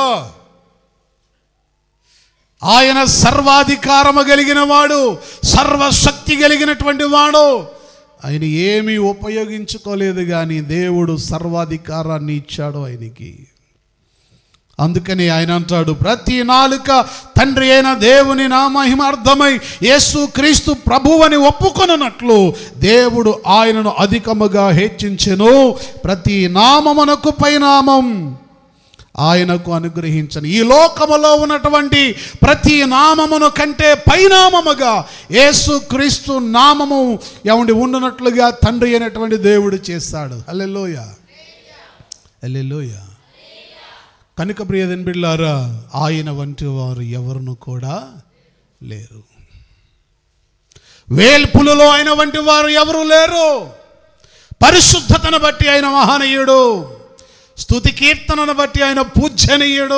ఆయన సర్వాధికారము కలిగిన వాడు సర్వశక్తి కలిగినటువంటి వాడు ఆయన ఏమీ ఉపయోగించుకోలేదు కానీ దేవుడు సర్వాధికారాన్ని ఇచ్చాడు ఆయనకి అందుకని ఆయన అంటాడు ప్రతి నాలుక తండ్రి అయిన దేవుని నా మహిమార్థమై యేసు క్రీస్తు ప్రభువని ఒప్పుకొనున్నట్లు దేవుడు ఆయనను అధికముగా హెచ్చించెను ప్రతి నామమునకు పైనామం ఆయనకు అనుగ్రహించను ఈ లోకములో ఉన్నటువంటి ప్రతి నామమును కంటే పైనామముగా యేసు క్రీస్తు నామము ఏమండి ఉండునట్లుగా తండ్రి అయినటువంటి దేవుడు చేస్తాడు అల్లెలోయ అల్లెలోయ కనుక ప్రియదన్ బిళ్ళారా ఆయన వంటి వారు ఎవరును కూడా లేరు వేల్పులలో ఆయన వంటి వారు ఎవరు లేరు పరిశుద్ధతను బట్టి ఆయన మహనీయుడు స్తుతి కీర్తనను బట్టి ఆయన పూజనీయుడు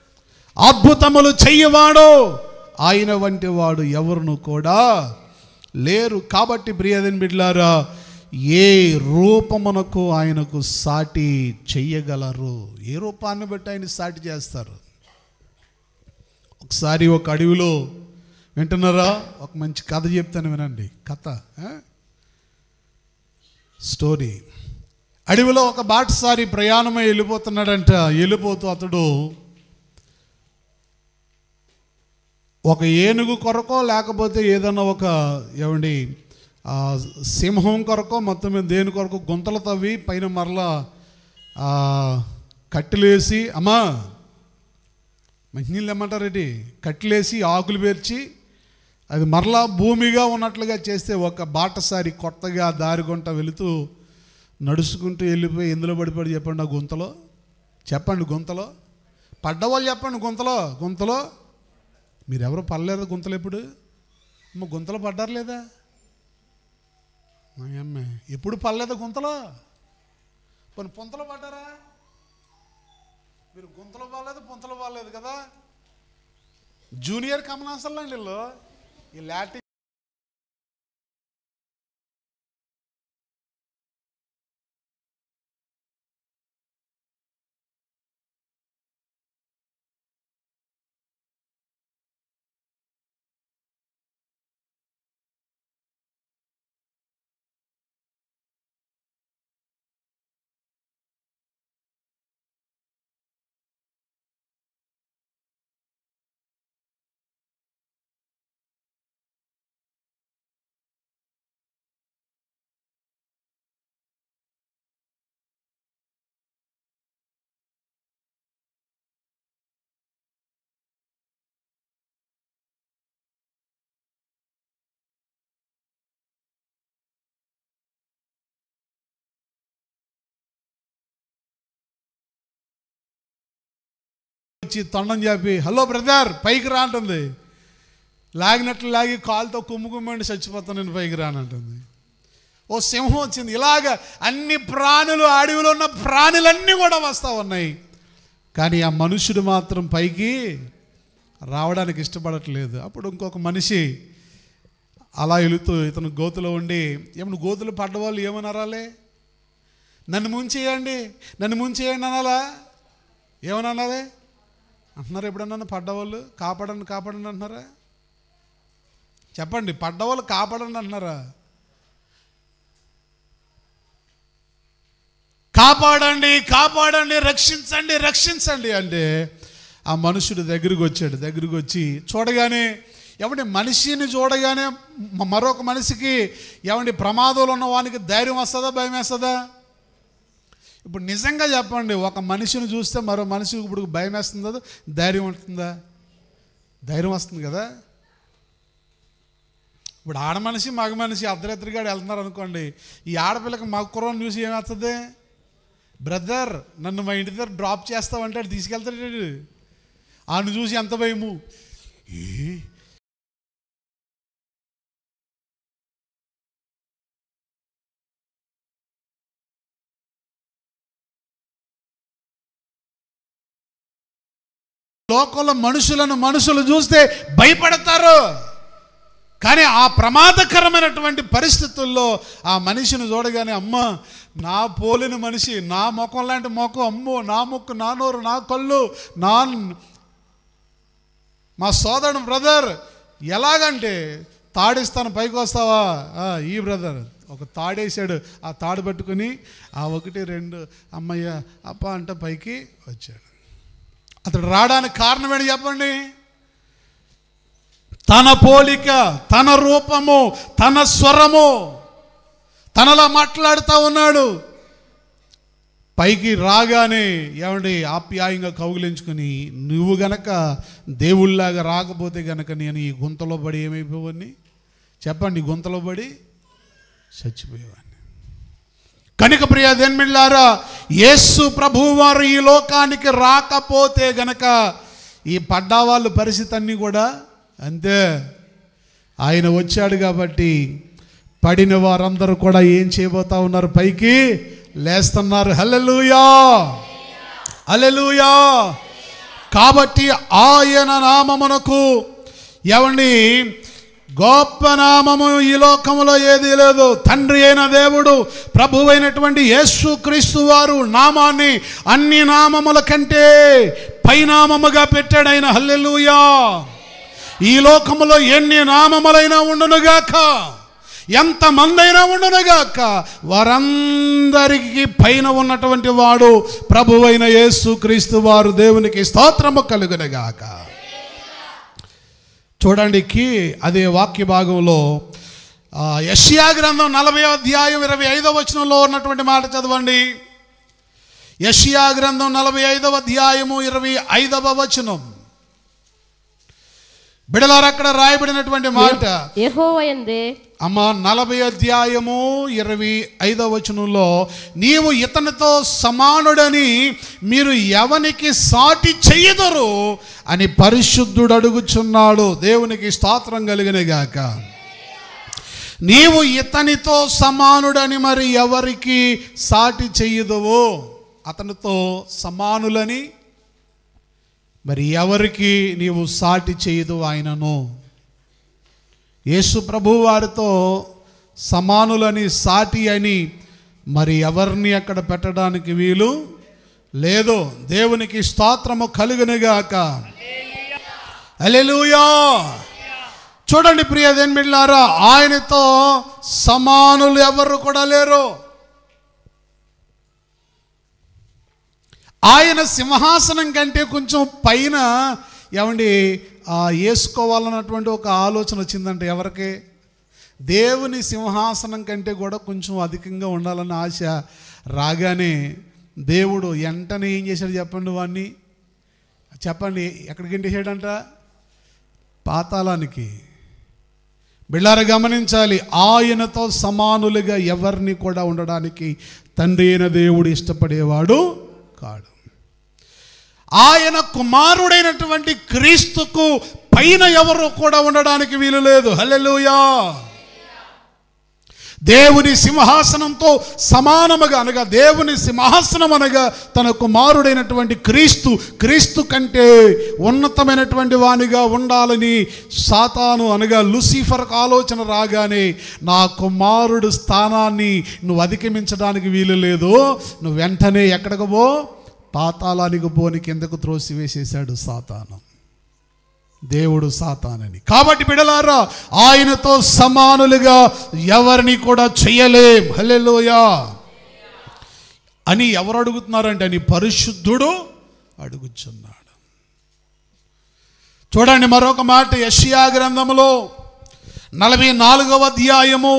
అద్భుతములు చెయ్యవాడు ఆయన వంటి వాడు ఎవరును కూడా లేరు కాబట్టి ప్రియదని బిడ్లారా ఏ రూపమునకు ఆయనకు సాటి చెయ్యగలరు ఏ రూపాన్ని బట్టి ఆయన సాటి చేస్తారు ఒకసారి ఒక అడవిలో వింటున్నారా ఒక మంచి కథ చెప్తాను వినండి కథ ఆ? స్టోరీ అడవిలో ఒక బాటసారి ప్రయాణమై వెళ్ళిపోతున్నాడంట వెళ్ళిపోతూ అతడు ఒక ఏనుగు కొరకో లేకపోతే ఏదైనా ఒక ఏమండి ఆ, సింహం కొరకో మొత్తం మీద దేని కొరకు గుంతలు తవ్వి పైన మరలా ఆ, కట్టెలేసి అమ్మా మంచినీళ్ళు ఏమంటారేంటి కట్టెలేసి ఆకులు పేర్చి అది మరలా భూమిగా ఉన్నట్లుగా చేస్తే ఒక బాటసారి కొత్తగా దారి గుంట వెళుతూ నడుచుకుంటూ వెళ్ళిపోయి ఎందులో పడిపడి చెప్పండి ఆ గుంతలో చెప్పండి గుంతలో పడ్డవాళ్ళు చెప్పండి గుంతలో గుంతలో మీరెవరు పడలేదా గుంతలు ఎప్పుడు అమ్మ గుంతలో పడ్డారు లేదా మా అమ్మ ఎప్పుడు పడలేదా గుంతలో కొన్ని పొంతలో పడ్డారా మీరు గుంతలో పడలేదు పొంతలో పడలేదు కదా జూనియర్ కమలాసల్లో అండి వీళ్ళు ఈ లాటిన్ వచ్చి తొండం చెప్పి హలో బ్రదర్ పైకి రా అంటుంది లాగినట్లు లాగి కాలుతో కుమ్ము కుమ్మండి చచ్చిపోతాను నేను పైకి రానంటుంది ఓ సింహం వచ్చింది ఇలాగ అన్ని ప్రాణులు అడవిలో ఉన్న ప్రాణులన్నీ కూడా వస్తూ ఉన్నాయి కానీ ఆ మనుషుడు మాత్రం పైకి రావడానికి ఇష్టపడట్లేదు అప్పుడు ఇంకొక మనిషి అలా వెళుతూ ఇతను గోతులో ఉండి ఏమన్నా గోతులు పడ్డవాళ్ళు ఏమని అనాలి నన్ను ముంచేయండి నన్ను ముంచేయండి అనాలా ఏమని అనాలి అంటున్నారు ఎప్పుడన్నా పడ్డవాళ్ళు కాపాడండి కాపాడండి అంటున్నారా చెప్పండి పడ్డవాళ్ళు కాపాడండి అంటున్నారా కాపాడండి కాపాడండి రక్షించండి రక్షించండి అంటే ఆ మనుషుడు దగ్గరికి వచ్చాడు దగ్గరికి వచ్చి చూడగానే ఏమంటే మనిషిని చూడగానే మ- మరొక మనిషికి ఏమంటే ప్రమాదంలో ఉన్న వానికి ధైర్యం వస్తుందా భయం వేస్తుందా ఇప్పుడు నిజంగా చెప్పండి ఒక మనిషిని చూస్తే మరో మనిషికి ఇప్పుడు భయం వేస్తుందా ధైర్యం ఉంటుందా ధైర్యం వస్తుంది కదా ఇప్పుడు ఆడ మనిషి మగ మనిషి అర్ధరాత్రిగా వెళ్తున్నారు అనుకోండి ఈ ఆడపిల్లకి మగ కుర్రను చూసి ఏమవుతుంది బ్రదర్ నన్ను మా ఇంటి దగ్గర డ్రాప్ చేస్తావంటే ఆడు తీసుకెళ్తాడు ఆయన చూసి ఎంత భయము ఏ లోకంలో మనుషులను మనుషులు చూస్తే భయపడతారు కానీ ఆ ప్రమాదకరమైనటువంటి పరిస్థితుల్లో ఆ మనిషిని చూడగానే అమ్మ నా పోలిన మనిషి నా ముఖం లాంటి ముఖం అమ్మో నా ముక్కు నా నోరు నా కళ్ళు నా మా సోదరుడు బ్రదర్ ఎలాగంటే తాడిస్తాను పైకి వస్తావా ఆ, ఈ బ్రదర్ ఒక తాడేసాడు ఆ తాడు పట్టుకుని ఆ ఒకటి రెండు అమ్మయ్య అప్ప అంట పైకి వచ్చాడు అతడు రావడానికి కారణం ఏంటి చెప్పండి తన పోలిక తన రూపము తన స్వరము తనలా మాట్లాడుతూ ఉన్నాడు పైకి రాగానే ఏమండి ఆప్యాయంగా కౌగిలించుకుని నువ్వు గనక దేవుళ్ళలాగా రాకపోతే గనక నేను ఈ గుంతలో పడి ఏమైపోవని చెప్పండి ఈ గుంతలో పడి చచ్చిపోయేవాడిని కనుక ప్రియ దేన్మిళ్ళారా యేసు ప్రభువారు ఈ లోకానికి రాకపోతే గనక ఈ పడ్డావాళ్ళ పరిస్థితి అన్నీ కూడా అంతే ఆయన వచ్చాడు కాబట్టి పడిన వారందరూ కూడా ఏం చేయబోతా ఉన్నారు పైకి లేస్తున్నారు హల్లెలూయా హల్లెలూయా కాబట్టి ఆయన నామమునకు ఏమండి గొప్ప నామము ఈ లోకములో ఏదీ లేదు తండ్రి అయిన దేవుడు ప్రభు అయినటువంటి యేసు క్రీస్తు వారు నామాన్ని అన్ని నామముల కంటే పైనామముగా పెట్టాడు ఆయన హల్లెలూయా ఈ లోకములో ఎన్ని నామములైనా ఉండునుగాక ఎంతమందైనా ఉండునుగాక వారందరికీ పైన ఉన్నటువంటి వాడు ప్రభువైన యేసు క్రీస్తు వారు దేవునికి స్తోత్రము కలుగునుగాక చూడండి కి అదే వాక్య భాగంలో ఆ, యెషయా గ్రంథం నలభై అధ్యాయం ఇరవై ఐదవ వచనంలో ఉన్నటువంటి మాట చదవండి యెషయా గ్రంథం నలభై ఐదవ అధ్యాయము ఇరవై ఐదవ వచనం బిడలారు అక్కడ రాయబడినటువంటి మాట యెహోవయందే అమ్మ నలభై అధ్యాయము ఇరవై ఐదవ వచనంలో నీవు ఇతనితో సమానుడని మీరు ఎవనికి సాటి చెయ్యదరు అని పరిశుద్ధుడు అడుగుచున్నాడు దేవునికి స్తోత్రం కలిగిన గాక నీవు ఇతనితో సమానుడని మరి ఎవరికి సాటి చెయ్యదువో అతనితో సమానులని మరి ఎవరికి నీవు సాటి చేయదు ఆయనను యేసు ప్రభు వారితో సమానులని సాటి అని మరి ఎవరిని అక్కడ పెట్టడానికి వీలు లేదు దేవునికి స్తోత్రము కలుగునుగాక అలెలుయా చూడండి ప్రియ దేన్మిళ్ళారా ఆయనతో సమానులు ఎవరు కూడా లేరు ఆయన సింహాసనం కంటే కొంచెం పైన ఏమండి ఆ, వేసుకోవాలన్నటువంటి ఒక ఆలోచన వచ్చిందంటే ఎవరికి దేవుని సింహాసనం కంటే కూడా కొంచెం అధికంగా ఉండాలన్న ఆశ రాగానే దేవుడు వెంటనే ఏం చేశాడు చెప్పండి వాడిని చెప్పండి ఎక్కడికి ఎంటేసాడంట పాతాళానికి బిళ్ళార గమనించాలి ఆయనతో సమానులుగా ఎవరిని కూడా ఉండడానికి తండ్రి అయిన దేవుడు ఇష్టపడేవాడు కాడు ఆయన కుమారుడైనటువంటి క్రీస్తుకు పైన ఎవరు కూడా ఉండడానికి వీలు లేదు హల్లెలూయా దేవుని సింహాసనంతో సమానముగా అనగా దేవుని సింహాసనం అనగా తన కుమారుడైనటువంటి క్రీస్తు క్రీస్తు కంటే ఉన్నతమైనటువంటి వానిగా ఉండాలని సాతాను అనగా లూసిఫర్కు ఆలోచన రాగానే నా కుమారుడు స్థానాన్ని నువ్వు అధిగమించడానికి వీలు లేదు నువ్వు వెంటనే ఎక్కడికి పో పాతాళానికి పోని కిందకు త్రోసివేసేశాడు సాతాను దేవుడు సాతానని కాబట్టి బిడలారా ఆయనతో సమానులుగా ఎవరిని కూడా చెయ్యలేం హల్లెలూయా అని ఎవరు అడుగుతున్నారంటే అని పరిశుద్ధుడు అడుగుచున్నాడు చూడండి మరొక మాట యషియా గ్రంథములో నలభై నాలుగవ అధ్యాయము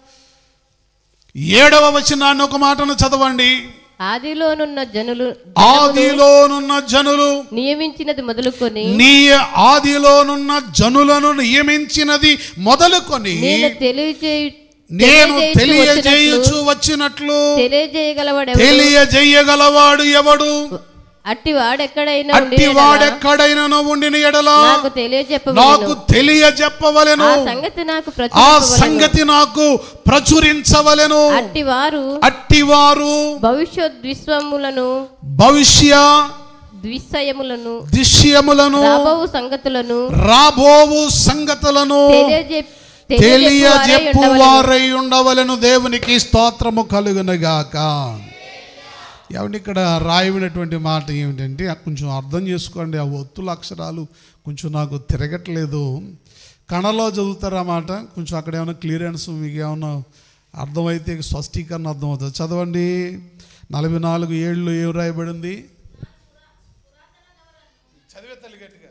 ఏడవ వచనాన్ని ఒక మాటను చదవండి ఆదిలోనున్న జనులు ఆదిలోనున్న జనులు నియమించినది మొదలుకొని నీ ఆదిలోనున్న జనులను నియమించినది మొదలుకొని నేను తెలియజేయు నేను తెలియజేయుచు తెలియజేయుచు వచ్చినట్లు వచ్చినట్లు తెలియజేయగలవాడు తెలియజేయగలవాడు ఎవడు అట్టి వాడెక్కడైనా ఉండి అట్టి వాడెక్కడైనా ఉండిన ఎడల నాకు తెలియజెప్పవలెను. నాకు తెలియజెప్పవలెను ఆ సంగతి నాకు ఆ ప్రచురింపవలెను. సంగతి నాకు ప్రచురించవలెను అట్టి వారు అట్టి వారు భవిష్యత్ విశ్వములను భవిష్య ద్విశయములను దిశ్యములను రాబోవు సంగతులను రాబోవు సంగతులను తెలియజెప్ తెలియజెప్పు వారై ఉండవలను దేవునికి స్తోత్రము కలుగునగాక ఏమంటే ఇక్కడ రాయబడినటువంటి మాట ఏమిటంటే ఆ కొంచెం అర్థం చేసుకోండి ఆ ఒత్తుల అక్షరాలు కొంచెం నాకు తిరగట్లేదు కణలో చదువుతారా మాట కొంచెం అక్కడ ఏమైనా క్లియరెన్స్ మీకు ఏమైనా అర్థమైతే స్పష్టీకరణ అర్థమవుతుంది చదవండి నలభై నాలుగు ఏళ్ళు ఏం రాయబడింది చదివే తల్లి గట్టిగా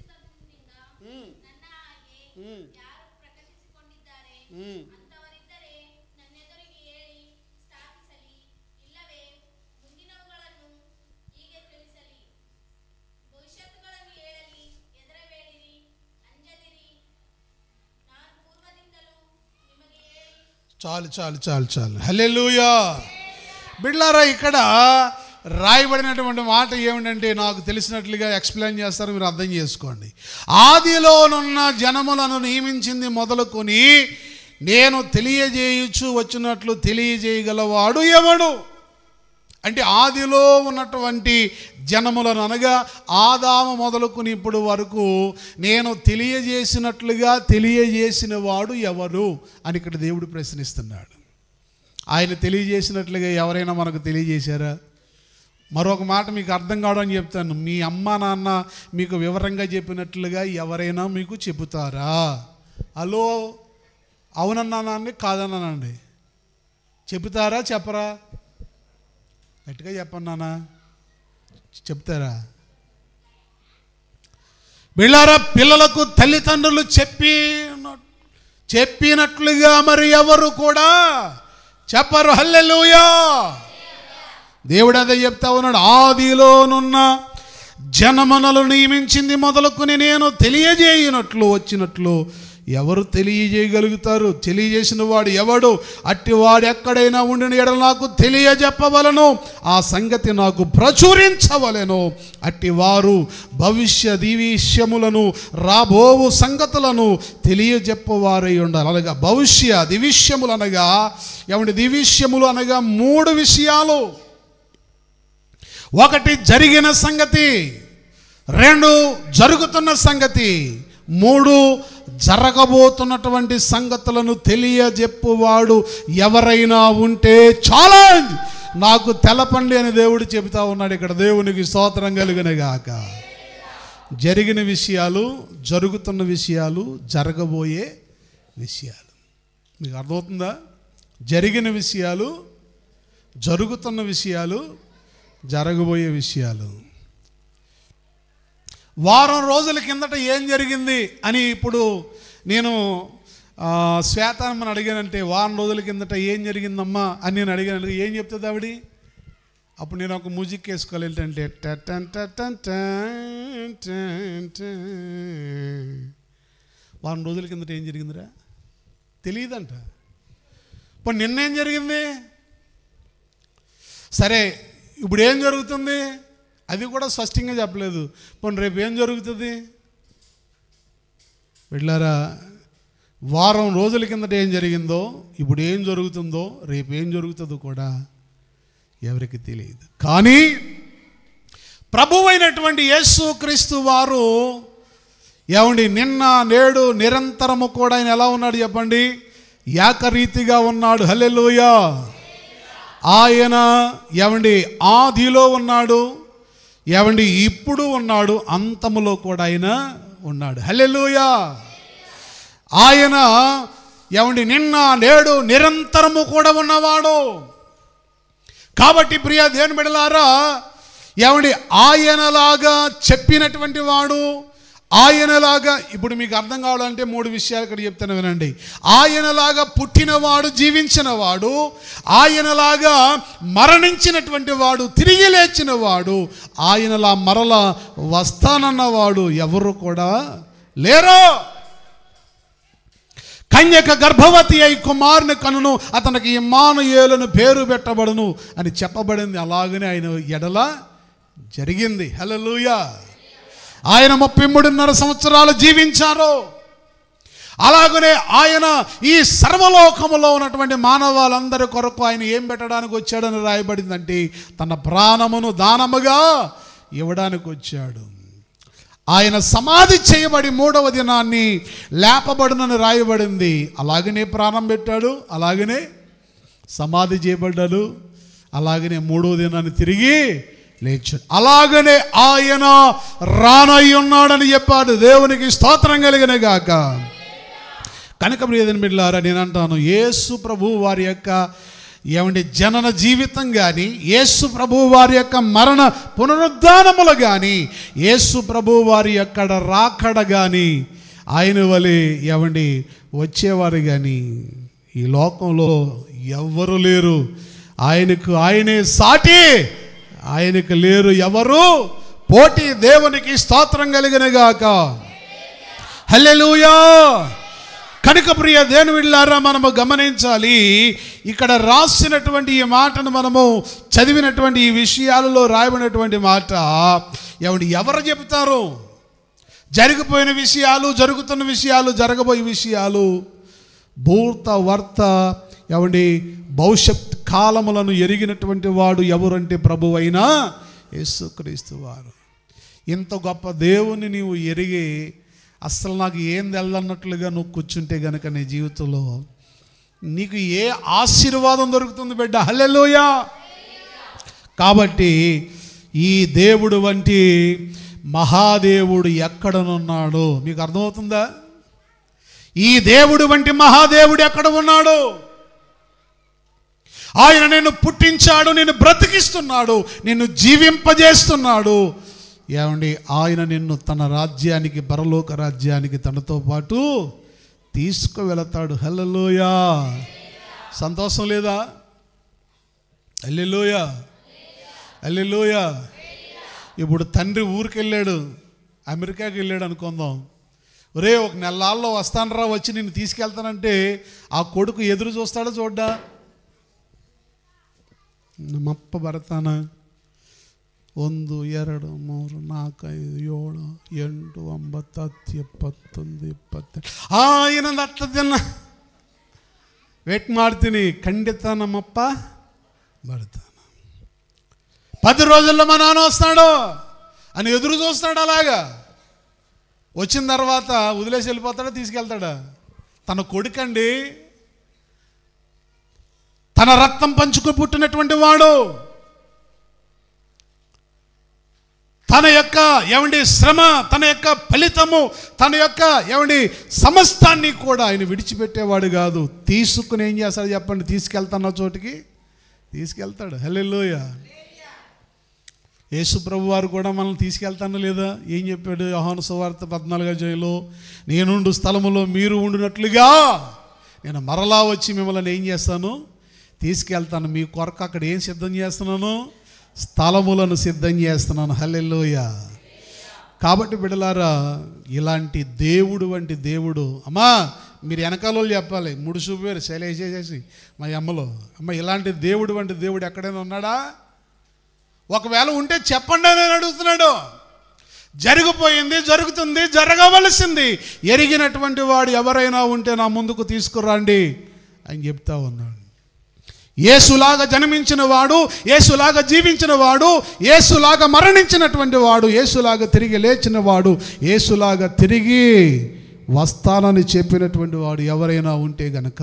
చాలు చాలు చాలు చాలు హల్లెలూయా బిడ్లారా ఇక్కడ రాయబడినటువంటి మాట ఏమిటంటే నాకు తెలిసినట్లుగా ఎక్స్ప్లెయిన్ చేస్తారు మీరు అర్థం చేసుకోండి ఆదిలోనున్న జనములను నియమించింది మొదలుకొని నేను తెలియజేయచ్చు వచ్చినట్లు తెలియజేయగలవాడు ఎవడు అంటే ఆదిలో ఉన్నటువంటి జనములను అనగా ఆదాము మొదలుకుని ఇప్పుడు వరకు నేను తెలియజేసినట్లుగా తెలియజేసిన వాడు ఎవరు అని ఇక్కడ దేవుడు ప్రశ్నిస్తున్నాడు ఆయన తెలియజేసినట్లుగా ఎవరైనా మనకు తెలియజేశారా మరొక మాట మీకు అర్థం కావడం చెప్తాను మీ అమ్మ నాన్న మీకు వివరంగా చెప్పినట్లుగా ఎవరైనా మీకు చెబుతారా హలో అవునన్నానండి కాదన్నానండి చెబుతారా చెప్పరా గట్టిగా చెప్పండి నాన్న చెప్తారా వీళ్ళారా పిల్లలకు తల్లిదండ్రులు చెప్పి చెప్పినట్లుగా మరి ఎవరు కూడా చెప్పరు హల్లెలూయా దేవుడు అదే చెప్తా ఉన్నాడు ఆదిలోనున్న జనమనలు నియమించింది మొదలుకొని నేను తెలియజేయనట్లు వచ్చినట్లు ఎవరు తెలియజేయగలుగుతారు తెలియజేసిన వాడు ఎవడు అట్టి వాడు ఎక్కడైనా ఉండిన ఎడల నాకు తెలియజెప్పవలను ఆ సంగతి నాకు ప్రచురించవలెను అట్టి వారు భవిష్య దివిష్యములను రాబోవు సంగతులను తెలియజెప్పవారై ఉండాలి అనగా భవిష్య దివిష్యములు అనగా ఏమంటే దివిష్యములు అనగా మూడు విషయాలు ఒకటి జరిగిన సంగతి రెండు జరుగుతున్న సంగతి మూడు జరగబోతున్నటువంటి సంగతులను తెలియజెప్పువాడు ఎవరైనా ఉంటే చాలా నాకు తెలపండి అని దేవుడు చెబుతా ఉన్నాడు ఇక్కడ దేవునికి స్తోత్రం కలిగిన గాక జరిగిన విషయాలు జరుగుతున్న విషయాలు జరగబోయే విషయాలు మీకు అర్థమవుతుందా జరిగిన విషయాలు జరుగుతున్న విషయాలు జరగబోయే విషయాలు వారం రోజుల కిందట ఏం జరిగింది అని ఇప్పుడు నేను ఆ, శ్వేతాన్ని అడిగానంటే వారం రోజుల కిందట ఏం జరిగిందమ్మా అని నేను అడిగాను ఏం చెప్తుంది ఆవిడి అప్పుడు నేను ఒక మ్యూజిక్ వేసుకోవాలి ఏంటంటే టటన్ టటన్ టన్ టన్ టన్. వారం రోజుల కిందట ఏం జరిగిందిరా తెలియదంట ఇప్పుడు నిన్నేం జరిగింది సరే ఇప్పుడు ఏం జరుగుతుంది అది కూడా స్పష్టంగా చెప్పలేదు పోనీ రేపు ఏం జరుగుతుంది వెళ్ళారా వారం రోజుల కిందట ఏం జరిగిందో ఇప్పుడు ఏం జరుగుతుందో రేపు ఏం జరుగుతుందో కూడా ఎవరికి తెలియదు కానీ ప్రభువైనటువంటి యేసు క్రీస్తు వారు ఏమండి నిన్న నేడు నిరంతరము కూడా ఆయన ఎలా ఉన్నాడు చెప్పండి ఏకరీతిగా ఉన్నాడు హల్లెలూయా ఆయన ఏమండి ఆదిలో ఉన్నాడు ఏమండి ఇప్పుడు ఉన్నాడు అంతములో కూడా ఆయన ఉన్నాడు హల్లెలూయా ఆయన ఏమండి నిన్న నేడు నిరంతరము కూడా ఉన్నవాడు కాబట్టి ప్రియ దేని బిడలారా ఏమండి ఆయనలాగా చెప్పినటువంటి వాడు ఆయనలాగా ఇప్పుడు మీకు అర్థం కావాలంటే మూడు విషయాలు ఇక్కడ చెప్తాను వినండి ఆయనలాగా పుట్టినవాడు జీవించినవాడు ఆయనలాగా మరణించినటువంటి వాడు తిరిగి లేచిన వాడు ఆయనలా మరల వస్తానన్నవాడు ఎవరు కూడా లేరో కన్యక గర్భవతి అయి కుమారుని కనును అతనికి ఇమ్మానుయేలును పేరు పెట్టబడును అని చెప్పబడింది అలాగనే ఆయన ఎడల జరిగింది హల్లెలూయా ఆయన ముప్పై మూడున్నర సంవత్సరాలు జీవించారు అలాగనే ఆయన ఈ సర్వలోకములో ఉన్నటువంటి మానవాళ్ళందరి కొరకు ఆయన ఏం పెట్టడానికి వచ్చాడని రాయబడిందంటే తన ప్రాణమును దానముగా ఇవ్వడానికి వచ్చాడు ఆయన సమాధి చేయబడి మూడవ దినాన్ని లేపబడునని రాయబడింది అలాగనే ప్రాణం పెట్టాడు అలాగనే సమాధి చేయబడ్డాడు అలాగనే మూడవ దినాన్ని తిరిగి లేచాడు అలాగనే ఆయన రానై ఉన్నాడని చెప్పాడు దేవునికి స్తోత్రం కలిగిన గాక కనుక ప్రియదని బిడ్డారా నేను అంటాను యేసు ప్రభు వారి యొక్క ఏమంటే జనన జీవితం కానీ యేసు ప్రభు వారి యొక్క మరణ పునరుద్ధానములు కానీ యేసు ప్రభు వారి యొక్క రాకడ కానీ ఆయన వలె ఏమండి వచ్చేవారు కానీ ఈ లోకంలో ఎవ్వరు లేరు ఆయనకు ఆయనే సాటి ఆయనకు లేరు ఎవరు పోటీ దేవునికి స్తోత్రం కలిగిన గాక హల్లెలూయా కనుక ప్రియ దేని వీళ్ళారా మనము గమనించాలి ఇక్కడ రాసినటువంటి ఈ మాటను మనము చదివినటువంటి ఈ విషయాలలో రాయబడినటువంటి మాట ఎవడు ఎవరు చెబుతారు జరిగిపోయిన విషయాలు జరుగుతున్న విషయాలు జరగబోయే విషయాలు భూత వర్త ఏమండి భవిష్యత్ కాలములను ఎరిగినటువంటి వాడు ఎవరంటే ప్రభువైనా యేసుక్రీస్తు వారు ఇంత గొప్ప దేవుని నీవు ఎరిగి అస్సలు నాకు ఏం తెల్లన్నట్లుగా నువ్వు కూర్చుంటే గనక నీ జీవితంలో నీకు ఏ ఆశీర్వాదం దొరుకుతుంది బిడ్డ హల్లెలూయా కాబట్టి ఈ దేవుడు వంటి మహాదేవుడు ఎక్కడనున్నాడు మీకు అర్థమవుతుందా ఈ దేవుడు వంటి మహాదేవుడు ఎక్కడ ఉన్నాడు ఆయన నిన్ను పుట్టించాడు నిన్ను బ్రతికిస్తున్నాడు నిన్ను జీవింపజేస్తున్నాడు ఏమండి ఆయన నిన్ను తన రాజ్యానికి పరలోక రాజ్యానికి తనతో పాటు తీసుకువెళతాడు హల్లెలూయా సంతోషం లేదా అల్లెలోయా అల్లెలోయా ఇప్పుడు తండ్రి ఊరికి వెళ్ళాడు అమెరికాకి వెళ్ళాడు అనుకుందాం ఒరే ఒక నెలల్లో వస్తానరా వచ్చి నిన్ను తీసుకెళ్తానంటే ఆ కొడుకు ఎదురు చూస్తాడో చూడ్డా ನಮ್ಮಪ್ಪ ಬರ್ತಾನ ಒಂದು ಎರಡು ಮೂರು ನಾಲ್ಕು ಐದು ಏಳು ಎಂಟು ಒಂಬತ್ತು ಹತ್ತು ಇಪ್ಪತ್ತೊಂದು ಇಪ್ಪತ್ತೆರಡು ಆ ಇನ್ನೊಂದು ಹತ್ತು ದಿನ ವೇಟ್ ಮಾಡ್ತೀನಿ ఖండిత నమ్మప్ప పడతాను పది రోజుల్లో మా నాన్న వస్తాడు అని ఎదురు చూస్తాడు అలాగా వచ్చిన తర్వాత వదిలేసి వెళ్ళిపోతాడా తీసుకెళ్తాడా తన కొడుకండి తన రక్తం పంచుకు పుట్టినటువంటి వాడు తన యొక్క ఏమండి శ్రమ తన యొక్క ఫలితము తన యొక్క ఏమండి సమస్తాన్ని కూడా ఆయన విడిచిపెట్టేవాడు కాదు తీసుకుని ఏం చేస్తాడు చెప్పండి తీసుకెళ్తాన్న చోటికి తీసుకెళ్తాడు హల్లెలూయ యేసు ప్రభు వారు కూడా మనల్ని తీసుకెళ్తాను లేదా ఏం చెప్పాడు యోహాను సువార్త పద్నాలుగో జైలో నేనుండు స్థలములో మీరు ఉండినట్లుగా నేను మరలా వచ్చి మిమ్మల్ని ఏం చేస్తాను తీసుకెళ్తాను మీ కొరకు అక్కడ ఏం సిద్ధం చేస్తున్నాను స్థలములను సిద్ధం చేస్తున్నాను హల్లెలూయ కాబట్టి బిడలారా ఇలాంటి దేవుడు వంటి దేవుడు అమ్మా మీరు వెనకాల వాళ్ళు చెప్పాలి ముడుసు పేరు శైలేసేసేసి మా అమ్మలో అమ్మ ఇలాంటి దేవుడు వంటి దేవుడు ఎక్కడైనా ఉన్నాడా ఒకవేళ ఉంటే చెప్పండి అని నేను అడుగుతున్నాడు జరిగిపోయింది జరుగుతుంది జరగవలసింది ఎరిగినటువంటి వాడు ఎవరైనా ఉంటే నా ముందుకు తీసుకురండి అని చెప్తా ఉన్నాడు ఏసులాగా జన్మించిన వాడు ఏసులాగా జీవించిన వాడు ఏసులాగా మరణించినటువంటి వాడు ఏసులాగా తిరిగి లేచిన వాడు ఏసులాగా తిరిగి వస్తానని చెప్పినటువంటి వాడు ఎవరైనా ఉంటే గనక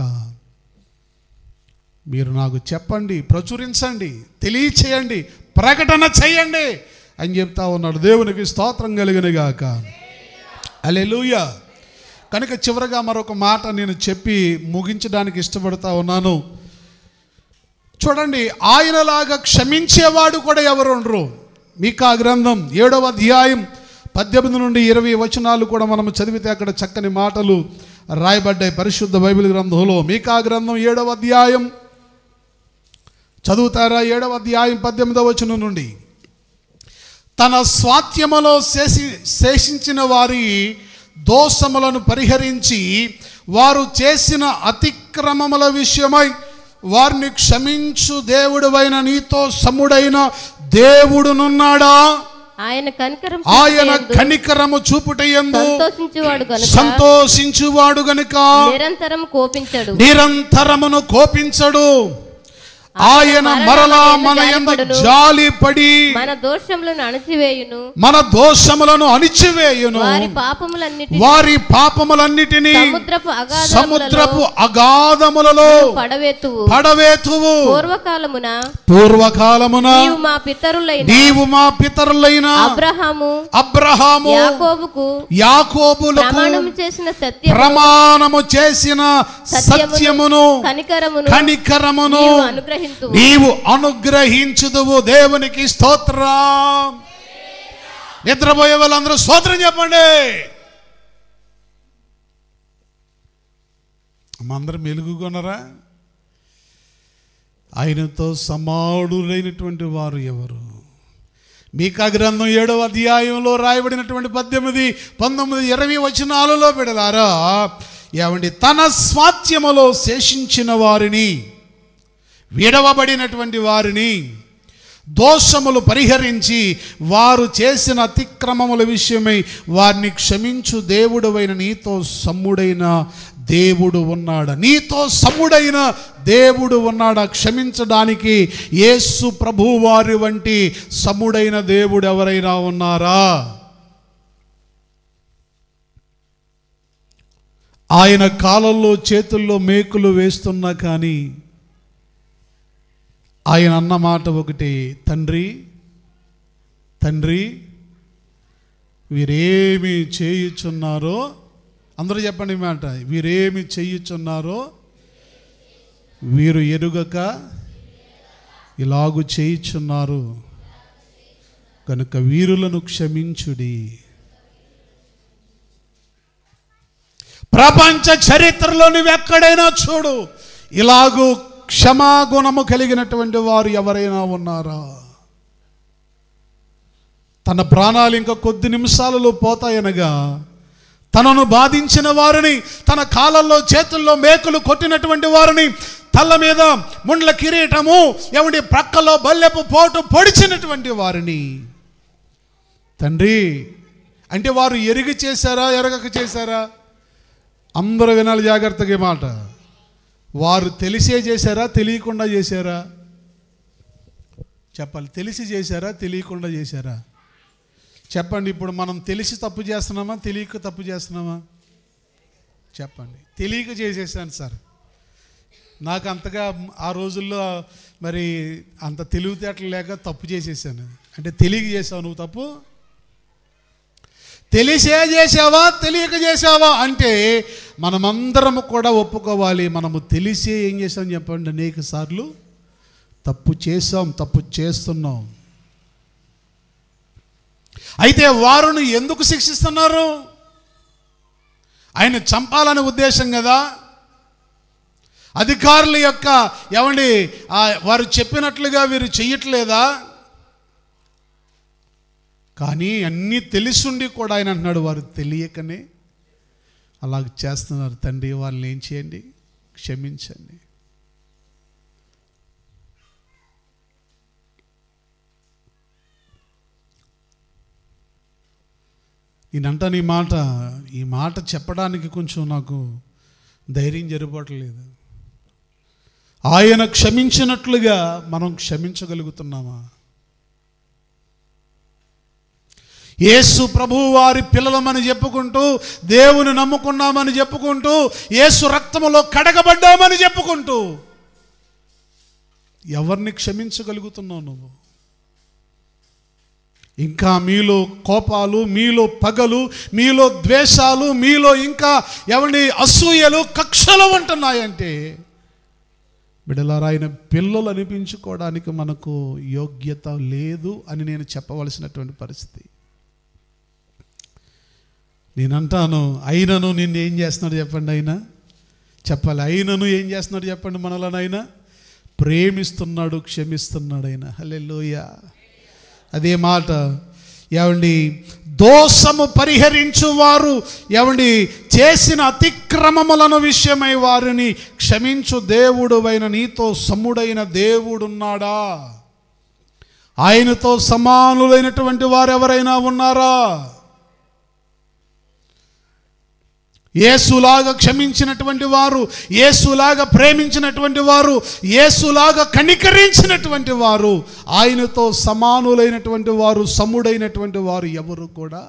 మీరు నాకు చెప్పండి ప్రచురించండి తెలియచేయండి ప్రకటన చేయండి అని చెప్తా ఉన్నాడు దేవునికి స్తోత్రం కలిగిన గాక అలెలుయ కనుక చివరగా మరొక మాట నేను చెప్పి ముగించడానికి ఇష్టపడతా ఉన్నాను చూడండి ఆయనలాగా క్షమించేవాడు కూడా ఎవరు ఉండరు మీకు ఆ గ్రంథం ఏడవ అధ్యాయం పద్దెనిమిది నుండి ఇరవై వచనాలు కూడా మనం చదివితే అక్కడ చక్కని మాటలు రాయబడ్డాయి పరిశుద్ధ బైబిల్ గ్రంథంలో మీకు ఆ గ్రంథం ఏడవ అధ్యాయం చదువుతారా ఏడవ అధ్యాయం పద్దెనిమిదవ వచనం నుండి తన స్వాత్యములో శేషి శేషించిన వారి దోషములను పరిహరించి వారు చేసిన అతిక్రమముల విషయమై వారిని క్షమించు దేవుడువైన నీతో సముడైన దేవుడునున్నాడా ఆయన కనికరం ఆయన చూపుటయందు కనికరము చూపుటయందు సంతోషించువాడు గనుక సంతోషించువాడు గనుక నిరంతరం కోపించడు నిరంతరమును కోపించడు ఆయన మరలా మన యందు జాలిపడి మన దోషములను అణచివేయును మన దోషములను అణిచివేయును వారి పాపములన్నిటి వారి పాపములన్నిటినీ సముద్రపు అగాధములలో సముద్రపు అగాధములలో పడవేతువు పడవేతువు పూర్వకాలమున పూర్వకాలమున నీవు మా పితరులైన నీవు మా పితరులైన అబ్రహాము అబ్రహాము యాకోబుకు యాకోబులకు ప్రమాణం చేసిన సత్యం ప్రమాణము చేసిన సత్యమును కనికరమును కనికరమును నీవు అనుగ్రహింతువు నీవు అనుగ్రహించుదువు దేవునికి స్తోత్రం నిద్రపోయే వాళ్ళందరూ స్తోత్రం చెప్పండి అందరూ మెలుగుకొనరా ఆయనతో సమాడులైనటువంటి వారు ఎవరు మీకా గ్రంథం ఏడవ అధ్యాయంలో రాయబడినటువంటి పద్దెనిమిది పంతొమ్మిది ఇరవై వచనాలలో పెడలారా ఏమండి తన స్వాత్యములో శేషించిన వారిని విడవబడినటువంటి వారిని దోషములు పరిహరించి వారు చేసిన అతిక్రమముల విషయమై వారిని క్షమించు దేవుడవైన నీతో సమ్ముడైన దేవుడు ఉన్నాడా నీతో సముడైన దేవుడు ఉన్నాడా క్షమించడానికి యేసు ప్రభువారి వంటి సముడైన దేవుడు ఎవరైనా ఉన్నారా ఆయన కాలంలో చేతుల్లో మేకులు వేస్తున్నా కానీ ఆయన అన్న మాట ఒకటి తండ్రి తండ్రి వీరేమి చేయుచున్నారో అందరూ చెప్పండి ఈ మాట వీరేమి చేయుచున్నారో వీరు ఎరుగక ఇలాగు చేయుచున్నారు కనుక వీరులను క్షమించుడి ప్రపంచ చరిత్రలో నువ్వు ఎక్కడైనా చూడు ఇలాగూ క్షమాగుణము కలిగినటువంటి వారు ఎవరైనా ఉన్నారా తన ప్రాణాలు ఇంకా కొద్ది నిమిషాలలో పోతాయనగా తనను బాధించిన వారిని తన కాళ్ళల్లో చేతుల్లో మేకులు కొట్టినటువంటి వారిని తల్ల మీద ముండ్ల కిరీటము ఎవడి ప్రక్కలో బల్లెపు పోటు పొడిచినటువంటి వారిని తండ్రి అంటే వారు ఎరిగి చేశారా ఎరగక చేశారా అందరూ వినాలి జాగ్రత్తగా ఈ మాట వారు తెలిసే చేశారా తెలియకుండా చేశారా చెప్పాలి తెలిసి చేశారా తెలియకుండా చేశారా చెప్పండి ఇప్పుడు మనం తెలిసి తప్పు చేస్తున్నామా తెలియక తప్పు చేస్తున్నామా చెప్పండి తెలియక చేసేసాను సార్ నాకు అంతగా ఆ రోజుల్లో మరి అంత తెలివితేటలు లేక తప్పు చేసేసాను అంటే తెలియక చేసావు నువ్వు తప్పు తెలిసే చేసావా తెలియక చేసావా అంటే మనమందరము కూడా ఒప్పుకోవాలి మనము తెలిసే ఏం చేసాం చెప్పండి అనేక సార్లు తప్పు చేసాం తప్పు చేస్తున్నాం అయితే వారును ఎందుకు శిక్షిస్తున్నారు ఆయన చంపాలనే ఉద్దేశం కదా అధికారుల యొక్క ఏమండి ఆ వారు చెప్పినట్లుగా వీరు చెయ్యట్లేదా కానీ అన్నీ తెలిసుండి కూడా ఆయన అంటున్నాడు వారు తెలియకనే అలాగ చేస్తున్నారు తండ్రి వాళ్ళని ఏం చేయండి క్షమించండి నేనంటాను ఈ మాట ఈ మాట చెప్పడానికి కొంచెం నాకు ధైర్యం జరిపోవట్లేదు ఆయన క్షమించినట్లుగా మనం క్షమించగలుగుతున్నామా యేసు ప్రభు వారి పిల్లలమని చెప్పుకుంటూ దేవుని నమ్ముకున్నామని చెప్పుకుంటూ యేసు రక్తములో కడగబడ్డామని చెప్పుకుంటూ ఎవరిని క్షమించగలుగుతున్నావు నువ్వు ఇంకా మీలో కోపాలు మీలో పగలు మీలో ద్వేషాలు మీలో ఇంకా ఎవరిని అసూయలు కక్షలు ఉంటున్నాయంటే బిడలారా ఆయన పిల్లలు అనిపించుకోవడానికి మనకు యోగ్యత లేదు అని నేను చెప్పవలసినటువంటి పరిస్థితి నేనంటాను అయినను నిన్ను ఏం చేస్తున్నాడు చెప్పండి ఆయన చెప్పాలి అయినను ఏం చేస్తున్నాడు చెప్పండి మనలను ఆయన ప్రేమిస్తున్నాడు క్షమిస్తున్నాడు ఆయన హల్లెలూయా అదే మాట ఏమండి దోషము పరిహరించువారు ఏమండి చేసిన అతిక్రమములను విషయమై వారిని క్షమించు దేవుడువైన నీతో సముడైన దేవుడున్నాడా ఆయనతో సమానులైనటువంటి వారు ఎవరైనా ఉన్నారా యేసులాగా క్షమించినటువంటి వారు యేసులాగా ప్రేమించినటువంటి వారు యేసులాగా కనికరించినటువంటి వారు ఆయనతో సమానులైనటువంటి వారు సముడైనటువంటి వారు ఎవరు కూడా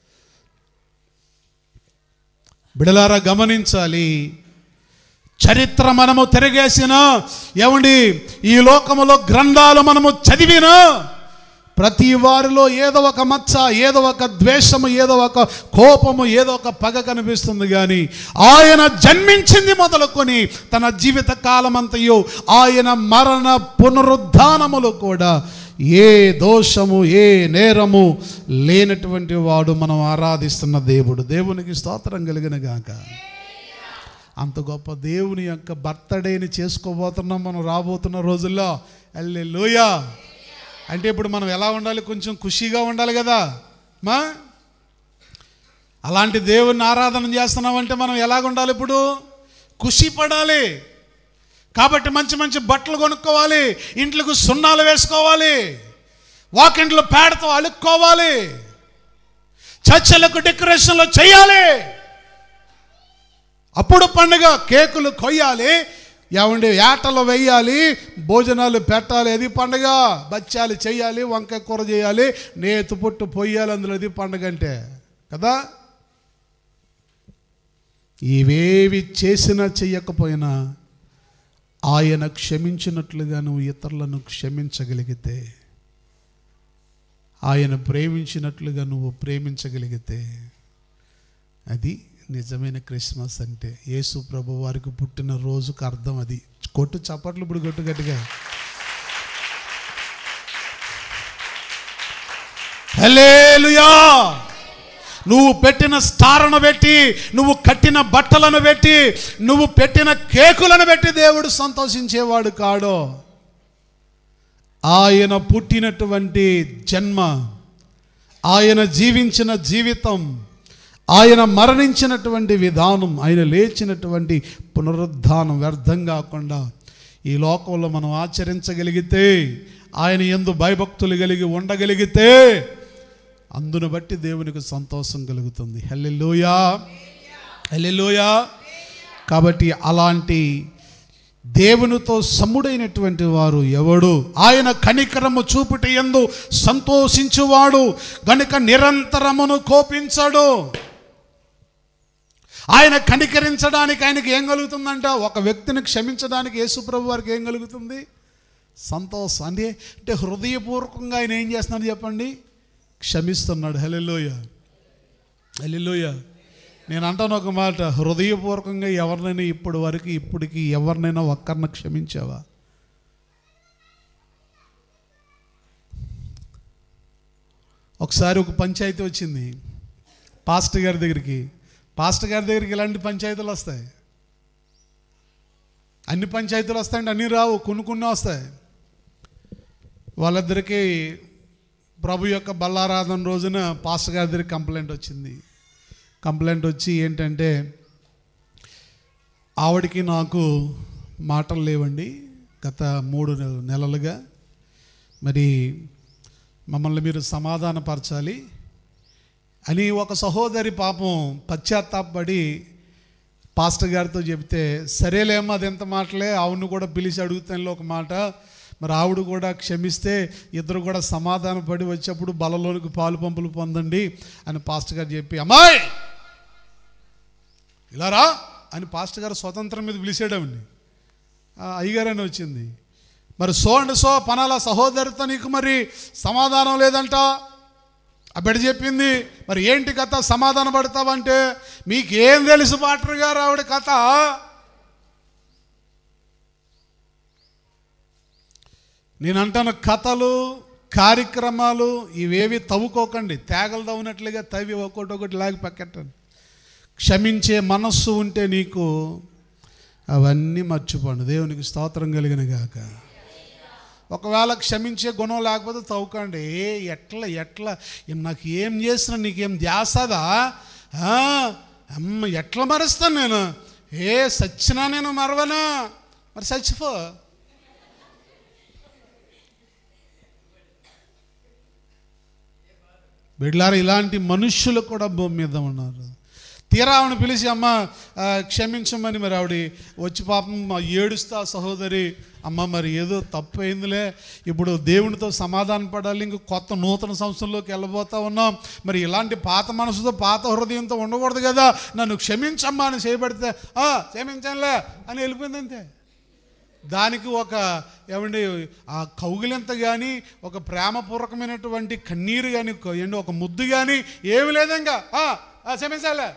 బిడలారా గమనించాలి చరిత్ర మనము తిరగేసిన ఏమండి ఈ లోకములో గ్రంథాలు మనము చదివినా ప్రతి వారిలో ఏదో ఒక మచ్చ ఏదో ఒక ద్వేషము ఏదో ఒక కోపము ఏదో ఒక పగ కనిపిస్తుంది కానీ ఆయన జన్మించింది మొదలుకొని తన జీవిత కాలమంతయు ఆయన మరణ పునరుద్ధానములు కూడా ఏ దోషము ఏ నేరము లేనటువంటి వాడు మనం ఆరాధిస్తున్న దేవుడు దేవునికి స్తోత్రం కలిగిన గాక అంత గొప్ప దేవుని యొక్క బర్త్డేని చేసుకోబోతున్నాం మనం రాబోతున్న రోజుల్లో అల్లే లోయా అంటే ఇప్పుడు మనం ఎలా ఉండాలి కొంచెం ఖుషీగా ఉండాలి కదా మా అలాంటి దేవుని ఆరాధన చేస్తున్నామంటే మనం ఎలాగ ఉండాలి ఇప్పుడు ఖుషి పడాలి కాబట్టి మంచి మంచి బట్టలు కొనుక్కోవాలి ఇంట్లకు సున్నాలు వేసుకోవాలి వాకింట్లో పేడతో అలుక్కోవాలి చర్చలకు డెకరేషన్లు చేయాలి అప్పుడు పండుగ కేకులు కొయ్యాలి ఏమండి ఏటలు వేయాలి భోజనాలు పెట్టాలి అది పండుగ బచ్చాలు చేయాలి వంకాయ కూర చేయాలి నేతు పుట్టు పొయ్యాలి అందులో అది పండుగ అంటే కదా ఇవేవి చేసినా చెయ్యకపోయినా ఆయన క్షమించినట్లుగా నువ్వు ఇతరులను క్షమించగలిగితే ఆయన ప్రేమించినట్లుగా నువ్వు ప్రేమించగలిగితే అది నిజమైన క్రిస్మస్ అంటే యేసు ప్రభు వారికి పుట్టిన రోజుకు అర్థం అది కొట్టు చప్పట్లు ఇప్పుడు కొట్టు గట్టిగా హల్లెలూయా నువ్వు పెట్టిన స్టార్ను పెట్టి నువ్వు కట్టిన బట్టలను పెట్టి నువ్వు పెట్టిన కేకులను పెట్టి దేవుడు సంతోషించేవాడు కాడు ఆయన పుట్టినటువంటి జన్మ ఆయన జీవించిన జీవితం ఆయన మరణించినటువంటి విధానం ఆయన లేచినటువంటి పునరుద్ధానం వ్యర్థం కాకుండా ఈ లోకంలో మనం ఆచరించగలిగితే ఆయన ఎందు భయభక్తులు కలిగి ఉండగలిగితే అందును బట్టి దేవునికి సంతోషం కలుగుతుంది హల్లెలూయా హల్లెలూయా కాబట్టి అలాంటి దేవునితో సమ్ముడైనటువంటి వారు ఎవడు ఆయన కనికరము చూపుట ఎందు సంతోషించువాడు గనుక నిరంతరమును కోపించడు ఆయన కనికరించడానికి ఆయనకి ఏం కలుగుతుందంట ఒక వ్యక్తిని క్షమించడానికి యేసుప్రభు వారికి ఏం కలుగుతుంది సంతోషం అంటే అంటే హృదయపూర్వకంగా ఆయన ఏం చేస్తున్నాడు చెప్పండి క్షమిస్తున్నాడు హలెలోయ హలెలోయ నేను అంటాను ఒక మాట హృదయపూర్వకంగా ఎవరినైనా ఇప్పటి వరకు ఇప్పటికి ఎవరినైనా ఒక్కరిని క్షమించావా ఒకసారి ఒక పంచాయతీ వచ్చింది పాస్టర్ గారి దగ్గరికి పాస్టర్ గారి దగ్గరికి ఇలాంటి పంచాయతీలు వస్తాయి అన్ని పంచాయతీలు వస్తాయండి అన్నీ రావు కొన్ని కొన్ని వస్తాయి వాళ్ళిద్దరికీ ప్రభు యొక్క బల్లారాధన రోజున పాస్టర్ గారి దగ్గరికి కంప్లైంట్ వచ్చింది కంప్లైంట్ వచ్చి ఏంటంటే ఆవిడకి నాకు మాటలు లేవండి గత మూడు నెల- నెలలుగా మరి మమ్మల్ని మీరు సమాధానపరచాలి అని ఒక సహోదరి పాపం పశ్చాత్తాపడి పాస్టర్ గారితో చెబితే సరేలేమ్మా అది ఎంత మాటలే ఆవిడను కూడా పిలిచి అడుగుతానులో ఒక మాట మరి ఆవిడ కూడా క్షమిస్తే ఇద్దరు కూడా సమాధాన పడి వచ్చేప్పుడు బలలోనికి పాలు పంపులు పొందండి అని పాస్టర్ గారు చెప్పి అమ్మాయి ఇలా రా అని పాస్టర్ గారు స్వతంత్రం మీద పిలిచేయడండి అయ్యగారు అని వచ్చింది మరి సో అండ్ సో పనాల సహోదరితో నీకు మరి సమాధానం లేదంట ఆ బిడ్డ చెప్పింది మరి ఏంటి కథ సమాధాన పడతావంటే మీకేం తెలుసు పాటర్ గారు ఆవిడ కథ నేను అంటాను కథలు కార్యక్రమాలు ఇవేవి తవ్వుకోకండి తేగలు తవ్వునట్లుగా తవ్వి ఒకటి ఒకటి లాగి పక్కెట్టండి క్షమించే మనస్సు ఉంటే నీకు అవన్నీ మర్చిపోండి దేవునికి స్తోత్రం కలిగిన గాక ఒకవేళ క్షమించే గుణం లేకపోతే తవ్వుకోండి ఏ ఎట్లా ఎట్లా ఏం నాకు ఏం చేసినా నీకేం ధ్యాసదా ఆ, అమ్మ ఎట్లా మరుస్తాను నేను ఏ సచ్చినా నేను మరవనా మరి చచ్చిపో బిడ్లారా ఇలాంటి మనుష్యులు కూడా భూమి మీద ఉన్నారు తీరా ఆవిడ పిలిచి అమ్మ ఆ, క్షమించమని మరి ఆవిడ వచ్చి పాపం మా ఏడుస్తా సహోదరి అమ్మ మరి ఏదో తప్పు అయిందిలే ఇప్పుడు దేవునితో సమాధాన పడాలి ఇంక కొత్త నూతన సంవత్సరంలోకి వెళ్ళబోతా ఉన్నాం మరి ఇలాంటి పాత మనసుతో పాత హృదయంతో ఉండకూడదు కదా నన్ను క్షమించమ్మా అని చేయబడితే "ఆ, క్షమించానులే అని వెళ్ళిపోయింది అంతే దానికి ఒక ఏమండి ఆ కౌగిలింత కానీ ఒక ప్రేమపూర్వకమైనటువంటి కన్నీరు కానీ ఏంటి ఒక ముద్దు కానీ ఏమి లేదు ఇంకా "ఆ, ఆ, క్షమించాలే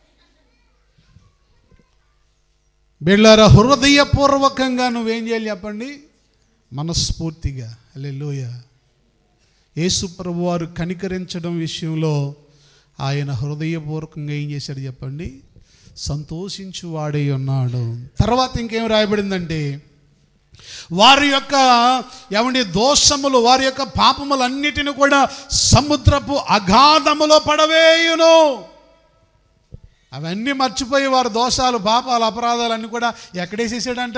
బిళ్ళారా హృదయపూర్వకంగా నువ్వేం చేయాలి చెప్పండి మనస్ఫూర్తిగా అలే లోయ యేసు ప్రభు వారు కనికరించడం విషయంలో ఆయన హృదయపూర్వకంగా ఏం చేశాడు చెప్పండి సంతోషించు వాడై ఉన్నాడు తర్వాత ఇంకేం రాయబడిందంటే వారి యొక్క ఏమండి దోషములు వారి యొక్క పాపములన్నిటిని కూడా సముద్రపు అగాధములో పడవేయును అవన్నీ మర్చిపోయి వారి దోషాలు పాపాలు అపరాధాలు అన్నీ కూడా ఎక్కడేసేసాడంట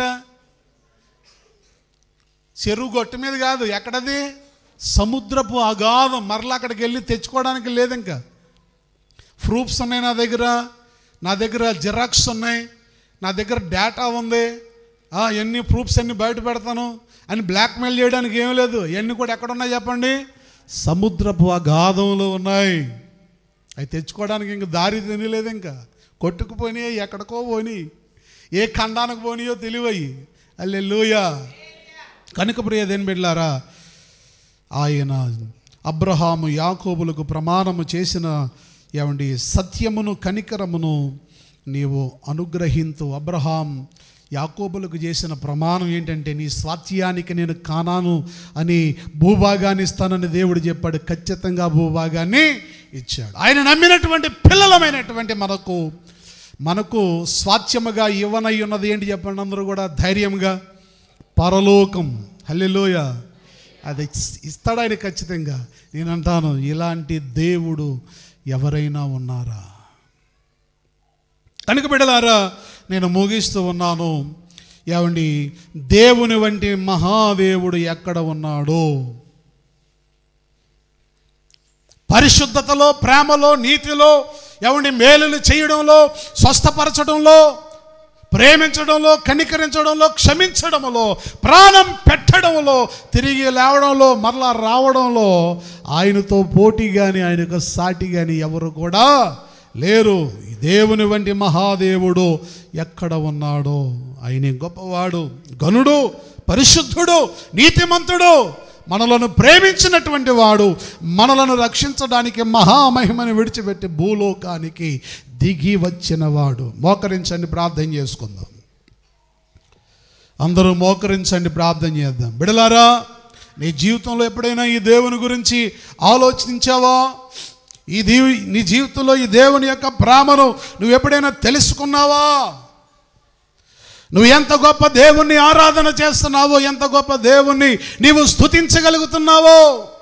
చెరువు గొట్టు మీద కాదు ఎక్కడది సముద్రపు అగాధం మరలా అక్కడికి వెళ్ళి తెచ్చుకోవడానికి లేదు ఇంకా ప్రూఫ్స్ ఉన్నాయి నా దగ్గర నా దగ్గర జిరాక్స్ ఉన్నాయి నా దగ్గర డేటా ఉంది ఆ, ఎన్ని ప్రూఫ్స్ అన్ని బయట పెడతాను అని బ్లాక్మెయిల్ చేయడానికి ఏం లేదు ఇవన్నీ కూడా ఎక్కడ ఉన్నాయి చెప్పండి సముద్రపు అగాధంలో ఉన్నాయి అవి తెచ్చుకోవడానికి ఇంక దారి తెలియలేదు ఇంకా కొట్టుకుపోయినాయి ఎక్కడికో పోయినాయి ఏ ఖండానికి పోనియో తెలివయి అల్లెలుయా కనుక ప్రియదేని బిడ్లారా ఆయన అబ్రహాము యాకోబులకు ప్రమాణము చేసిన ఏమండి సత్యమును కనికరమును నీవు అనుగ్రహింతు అబ్రహాం యాకోబులకు చేసిన ప్రమాణం ఏంటంటే నీ స్వాత్యానికి నేను కానాను అని భూభాగాన్ని ఇస్తానని దేవుడు చెప్పాడు ఖచ్చితంగా భూభాగాన్ని ఇచ్చాడు ఆయన నమ్మినటువంటి పిల్లలమైనటువంటి మనకు మనకు స్వాత్యముగా ఇవ్వనై ఉన్నది ఏంటి చెప్పండి అందరూ కూడా ధైర్యంగా పరలోకం హల్లెలూయ అది ఇస్- ఇస్తాడు ఆయన ఖచ్చితంగా నేను అంటాను ఇలాంటి దేవుడు ఎవరైనా ఉన్నారా కనుక బిడ్డలారా నేను ముగిస్తూ ఉన్నాను ఏమండి దేవుని వంటి మహాదేవుడు ఎక్కడ ఉన్నాడో పరిశుద్ధతలో ప్రేమలో నీతిలో ఏమండి మేలులు చేయడంలో స్వస్థపరచడంలో ప్రేమించడంలో కనికరించడంలో క్షమించడంలో ప్రాణం పెట్టడంలో తిరిగి లేవడంలో మరలా రావడంలో ఆయనతో పోటీ కానీ ఆయనకు సాటి కానీ ఎవరు కూడా లేరు ఈ దేవుని వంటి మహాదేవుడు ఎక్కడ ఉన్నాడో ఆయన గొప్పవాడు గనుడు పరిశుద్ధుడు నీతిమంతుడు మనలను ప్రేమించినటువంటి వాడు మనలను రక్షించడానికి మహామహిమను విడిచిపెట్టి భూలోకానికి దిగి వచ్చిన వాడు మోకరించండి ప్రార్థన చేసుకుందాం అందరూ మోకరించండి ప్రార్థన చేద్దాం బిడలారా నీ జీవితంలో ఎప్పుడైనా ఈ దేవుని గురించి ఆలోచించావా ఈ దీవి నీ జీవితంలో ఈ దేవుని యొక్క ప్రేమను నువ్వు ఎప్పుడైనా తెలుసుకున్నావా నువ్వు ఎంత గొప్ప దేవుణ్ణి ఆరాధన చేస్తున్నావో ఎంత గొప్ప దేవుణ్ణి నీవు స్తుతించగలుగుతున్నావో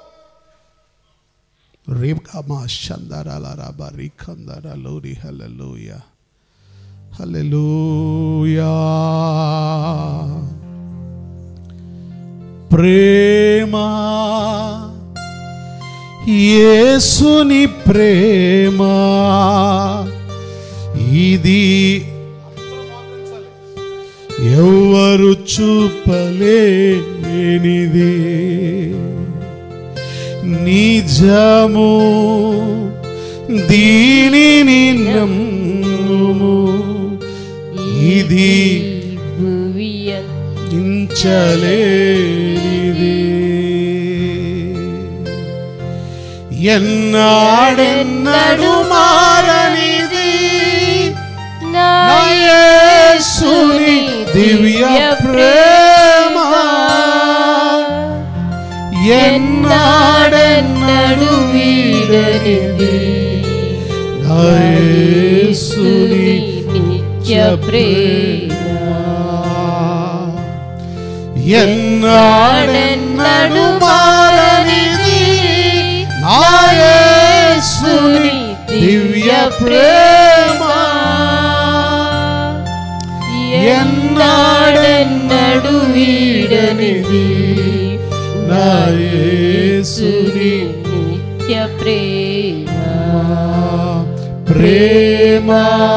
రేఖమా షందరాల రాబా రీఖందర లోరి హల్లెలూయా హల్లెలూయా ప్రేమ యేసుని ప్రేమ ఇది ఎవరు చూపలేనిది నిజము దీనిని నమ్ముము ఇది ఇంచలేనిది ఎన్నాడెన్నడు మారనిది నా యేసుని దివ్య ప్రేమ ఎన్నాడెన్నడు వీడనిది నా యేసుని నిత్య ప్రేమ ఎన్నాడెన్నడు మారనిది నా యేసుని దివ్య ప్రేమ ఎన్నాడెన్నడు వీడనిది నా యేసుని నిత్య ప్రేమ ప్రేమ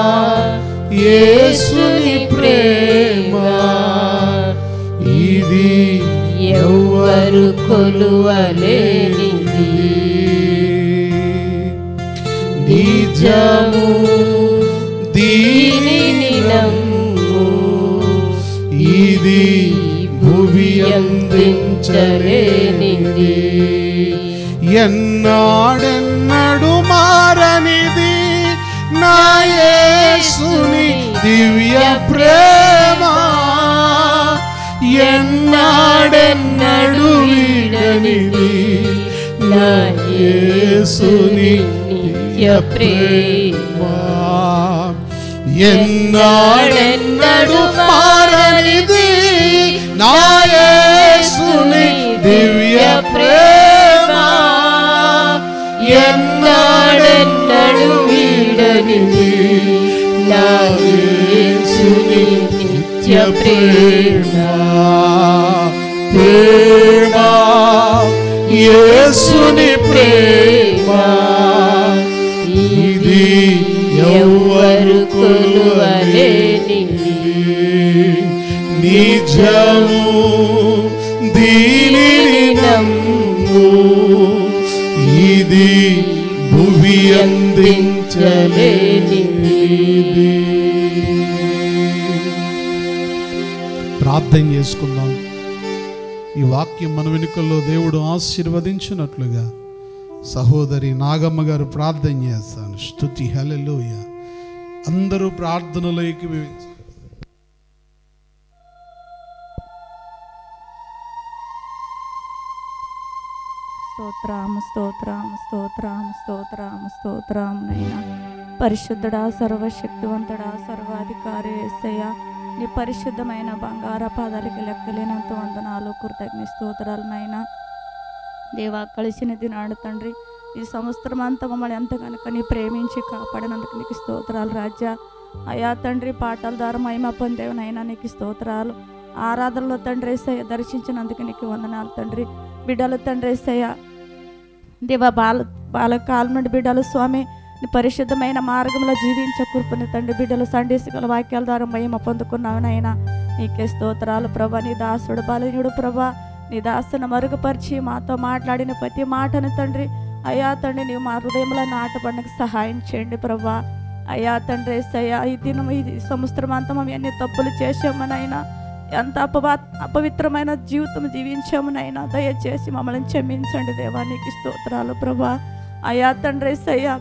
యేసుని ప్రేమ ఇది ఎవ్వరు కొలువలేనిది నిజము దీనిని నమ్ము ఇది భువి అందించలేనిది ఎన్నాడెన్నడు మారనిది నా యేసుని దివ్య ప్రేమ ఎన్నాడెన్నడు వీడనిది నా యేసుని నిత్య ప్రేమ ఎన్నాడెన్నడు మారనిది నా యేసుని దివ్య ప్రేమ ఎన్నాడెన్నడు వీడనిది నా యేసుని నిత్య ప్రేమ ప్రేమ యేసుని ప్రేమ ఇది ఎవ్వరు కొలువలేనిది నిజము దీనిని నమ్ము ఇది భువి అందించలేనిది ప్రార్థన చేసుకుందాం ఈ వాక్యం మన వెనుకల్లో దేవుడు ఆశీర్వదించినట్లుగా సహోదరి నాగమ్మ గారు ప్రార్థన చేస్తాను స్తుతి హల్లెలూయ అందరూ ప్రార్థనలోకి స్తోత్రాము స్తోత్రాము స్తోత్రాము స్తోత్రాము స్తోత్రాము నైనా పరిశుద్ధుడా సర్వశక్తివంతుడా సర్వాధికారి ఏసయ్య నీ పరిశుద్ధమైన బంగార పాదాలకి లెక్కలేనంత వందనాలు కృతజ్ఞ స్తోత్రాలు నైనా దేవా కలిసిన దినాడు తండ్రి ఈ సంవత్సరం అంతా మమ్మల్ని ఎంత కనుక నీ ప్రేమించి కాపాడినందుకు నీకు స్తోత్రాలు రాజా అయా తండ్రి పాటల ద్వారా మహిమ పొందేవనైనా నీకు స్తోత్రాలు ఆరాధనలో తండ్రి ఏసయ్య దర్శించినందుకు నీకు వందనాలు తండ్రి బిడ్డలు తండ్రి ఏసయ్య దేవా బాల బాలకాలం నుండి బిడ్డలు స్వామి నీ పరిశుద్ధమైన మార్గంలో జీవించే కృపని తండ్రి బిడ్డలు సండేసిగల వాక్యాల ద్వారా మహిమ పొందుకున్నావు నాయన నీకే స్తోత్రాలు ప్రభా నీ దాసుడు బలనుడు ప్రభా నీ దాసును మరుగుపరిచి మాతో మాట్లాడిన ప్రతి మాటను తండ్రి అయ్యా తండ్రి నీవు మా హృదయంలో నాటపడడానికి సహాయం చేయండి ప్రభా అయ్యా తండ్రి ఏసయ్యా ఈ దినం ఈ సంవత్సరం అంతా మేము ఎన్ని తప్పులు చేసామనైనా ఎంత అపవా అపవిత్రమైన జీవితం జీవించామునైనా దయచేసి మమ్మల్ని క్షమించండి దేవా నీకు స్తోత్రాలు ప్రభా అయ్యా తండ్రి ఏసయ్యా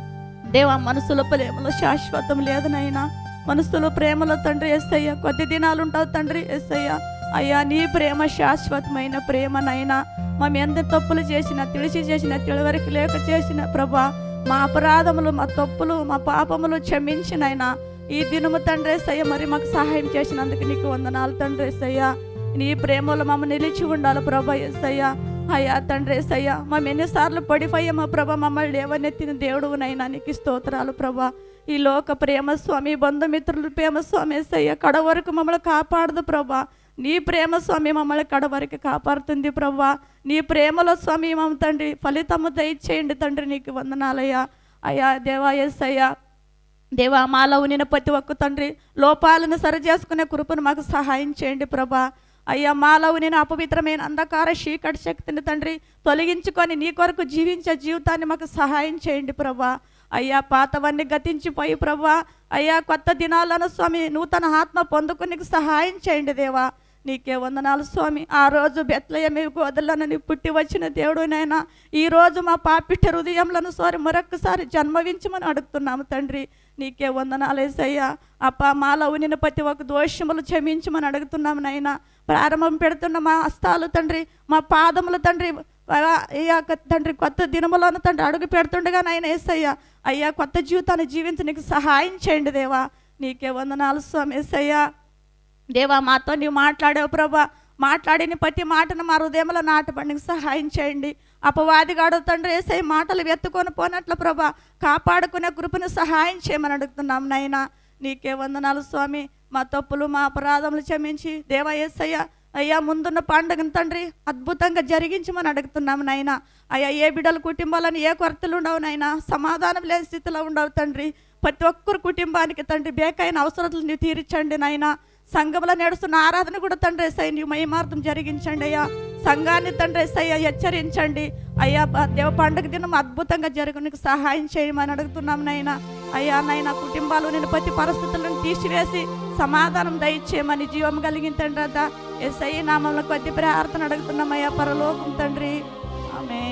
దేవా మనసులో ప్రేమలో శాశ్వతం లేదనైనా మనసులో ప్రేమలో తండ్రి ఎస్సయ్య కొద్ది దినాలు ఉంటావు తండ్రి ఎస్సయ్య అయ్యా నీ ప్రేమ శాశ్వతమైన ప్రేమనైనా మేము ఎంత తప్పులు చేసినా తెలిసి చేసిన తెలివరికి లేక చేసిన ప్రభా మా అపరాధములు మా తప్పులు మా పాపములు క్షమించినైనా ఈ దినము తండ్రి ఎస్సయ్య మరి మాకు సహాయం చేసినందుకు నీకు వందనాలు తండ్రి ఎస్సయ్య నీ ప్రేమలో మమ్మల్ని నిలిచి ఉండాలి ప్రభా ఎస్సయ్య అయ్యా తండ్రి ఎస్సయ్య మేము ఎన్నిసార్లు పడిపోయామా ప్రభా మమ్మల్ని లేవనెత్తిన దేవుడునైనా నీకు స్తోత్రాలు ప్రభా ఈ లోక ప్రేమ స్వామి బంధుమిత్రుల ప్రేమ స్వామి ఎస్సయ్య కడ వరకు మమ్మల్ని కాపాడదు ప్రభా నీ ప్రేమ స్వామి మమ్మల్ని కడ వరకు కాపాడుతుంది ప్రభా నీ ప్రేమలో స్వామి మమ్మ తండ్రి ఫలితము దయచేయండి తండ్రి నీకు వందనాలయ్యా అయ్యా దేవా ఎస్సయ్యా దేవా మాలో ఉన్న ప్రతి ఒక్క తండ్రి లోపాలను సరిచేసుకునే కృపను మాకు సహాయం చేయండి ప్రభా అయ్యా మాలో నేను అపవిత్రమైన అంధకార చీకటి శక్తిని తండ్రి తొలగించుకొని నీ కొరకు జీవించే జీవితాన్ని మాకు సహాయం చేయండి ప్రభా అయ్యా పాతవన్నీ గతించిపోయి ప్రభా అయ్యా కొత్త దినాలను స్వామి నూతన ఆత్మ పొందుకునికి సహాయం చేయండి దేవా నీకే వందనాలు స్వామి ఆ రోజు బెత్లయమి గోదలను నీ పుట్టి వచ్చిన దేవుడునైనా ఈ రోజు మా పాపిట్ట హృదయంలను సారి మరొక్కసారి జన్మవించమని అడుగుతున్నాము తండ్రి నీకే వందనాలేసయ్యా అప్ప మాలో ఉన్న ప్రతి ఒక్క దోషములు క్షమించమని అడుగుతున్నాము నైనా ప్రారంభం పెడుతున్న మా హస్తాలు తండ్రి మా పాదములు తండ్రి అయ్యా తండ్రి కొత్త దినములను తండ్రి అడుగు పెడుతుండగా నాయన ఏసయ్యా అయ్యా కొత్త జీవితాన్ని జీవించడానికి సహాయం చేయండి దేవా నీకే వందనాలు స్వామి ఏసయ్యా దేవా మాతో నీవు మాట్లాడావు ప్రభా మాట్లాడిన ప్రతి మాటను మా హృదయంలో నాటపడికి సహాయం చేయండి అపవాదిగాడు తండ్రి వేసే మాటలు వెత్తుకొని పోనట్లు ప్రభా కాపాడుకునే కృపను సహాయం చేయమని అడుగుతున్నాం నాయనా నీకే వందనాలు స్వామి మా తప్పులు మా అపరాధములు క్షమించి దేవా ఏసయ్య అయ్యా ముందున్న పండుగను తండ్రి అద్భుతంగా జరిగించమని అడుగుతున్నాం నాయన అయ్యా ఏ బిడ్డల కుటుంబాలను ఏ కొరతలు ఉండవు నాయన సమాధానం లేని స్థితిలో ఉండవు తండ్రి ప్రతి ఒక్కరు కుటుంబానికి తండ్రి బేకైన అవసరాలు నీవు తీర్చండి నాయన సంఘంలో నడుస్తున్న ఆరాధన కూడా తండ్రి ఎస్ఐ నీవు మహిమార్థం జరిగించండి అయ్యా సంఘాన్ని తండ్రి ఎస్ఐ హెచ్చరించండి అయ్యా బ- దేవ పండుగ దినం అద్భుతంగా జరుగునికి సహాయం చేయమని అడుగుతున్నాం నాయన అయ్యా నాయన కుటుంబాలు నేను ప్రతి పరిస్థితులను తీసివేసి సమాధానం దయచేయమని జీవం కలిగించండి రద్దా ఎస్ఐ నామంలో కొద్ది ప్రార్థన అడుగుతున్నామయ్యా పరలోకం తండ్రి ఆమె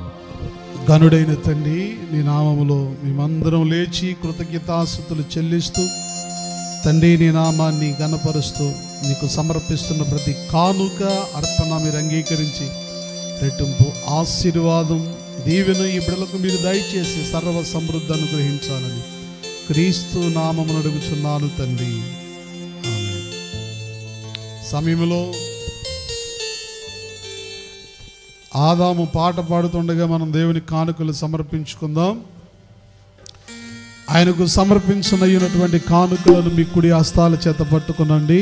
గనుడైన తండ్రి నీ నామములో మేమందరం లేచి కృతజ్ఞతాస్థుతులు చెల్లిస్తూ తండ్రి నీ నామాన్ని గనపరుస్తూ నీకు సమర్పిస్తున్న ప్రతి కానుక అర్పణ మీరు అంగీకరించి రెట్టింపు ఆశీర్వాదం దీవెన ఈ బిడలకు మీరు దయచేసి సర్వ సమృద్ధి అనుగ్రహించాలని క్రీస్తు నామమును అడుగుచున్నాను తండ్రి ఆమేన్. సమయంలో ఆదాము పాట పాడుతుండగా మనం దేవుని కానుకలు సమర్పించుకుందాం ఆయనకు సమర్పించనయ్యున్నటువంటి కానుకలను మీ కుడి హస్తాల చేత పట్టుకునండి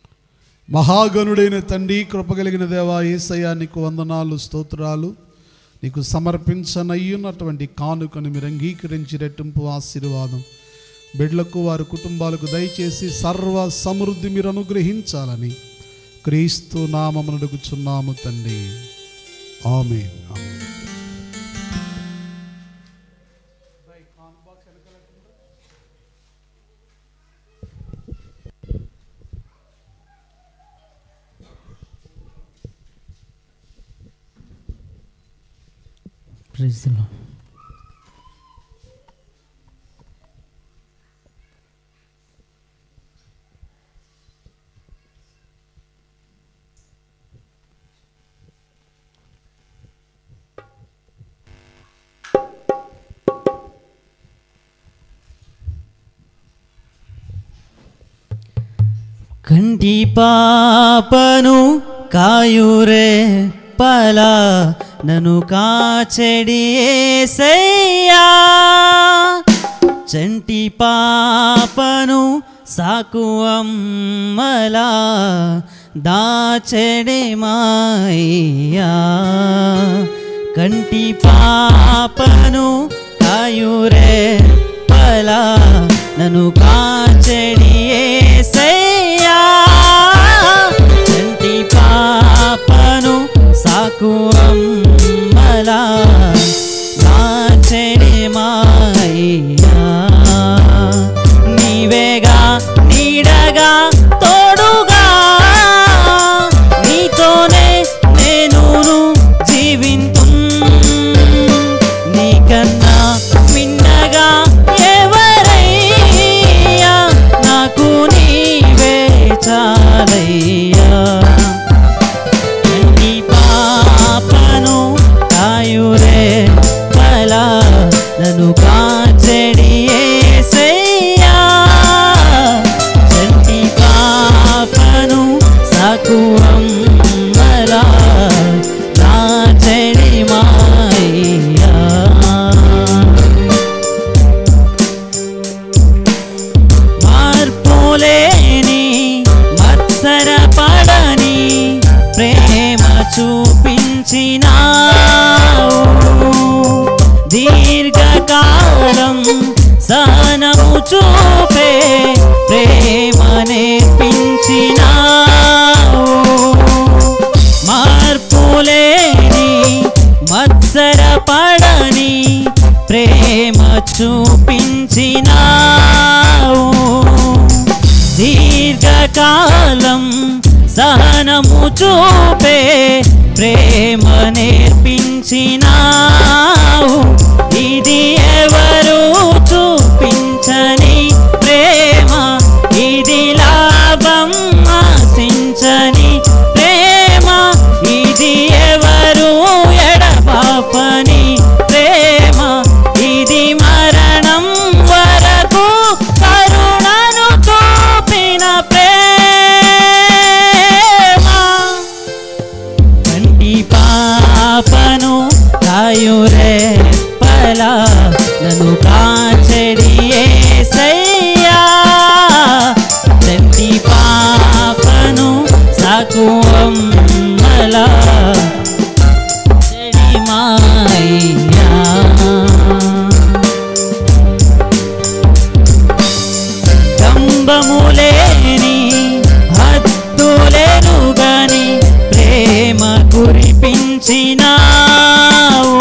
మహాగణుడైన తండ్రి కృపగలిగిన దేవా ఏసయ్యా నీకు వందనాలు స్తోత్రాలు నీకు సమర్పించనయ్యున్నటువంటి కానుకను మీరు అంగీకరించి రెట్టింపు ఆశీర్వాదం బిడ్లకు వారి కుటుంబాలకు దయచేసి సర్వ సమృద్ధి మీరు అనుగ్రహించాలని క్రీస్తు నామమును అడుగుచున్నాము తండ్రి ఆమె Praise the Lord. కంటి పాపను కాయురే పల నను కాచెడి ఏసయ్యా చంటి పాపను సాకు అమ్మలా దాచెడి మాయ్యా కంటి పాపను కాయురే పల నను కాచెడి ఏసయ్యా చంటి పాపను సాకు అమ్మలా దాచెడి మాయ్యా నీవేగా నీడగా తోడుగా నీతోనే నేను జీవింతు నీకన్నా మిన్నగా ఎవరయ్యా నాకు నీవే చాలయ్యా నీ పాపను కాయురే పల నన్ను కాచెడి ఏసయ్యా చంటి పాపను సాకు అమ్మలా నా చెడి మాయ్యా మార్పులేని మత్సర పడని ప్రేమ చూపించినావు దీర్ఘకాలం సహనము చూపే ప్రేమ నేర్పించినావు మార్పులేని మత్సర పడని ప్రేమ చూపించినావు దీర్ఘకాలం సహనము చూపే ప్రేమ నేర్పించినావు ఇది ఎవరు చూపించని ప్రేమ ఇది లాభం ఆశించని ప్రేమ ఇది ఎవరు ఎడపాపని ప్రేమ ఇది మరణం వరకు కరుణను చూపిన ప్రేమ కంటి పాపను కాయురే పల నన్ను కాచెడి ఏసయ్యా కంటి పాపను సాకు అమ్మలా చెడి మాయ్యా కంబములేని హద్దులేను గాని ప్రేమ కురిపించినావు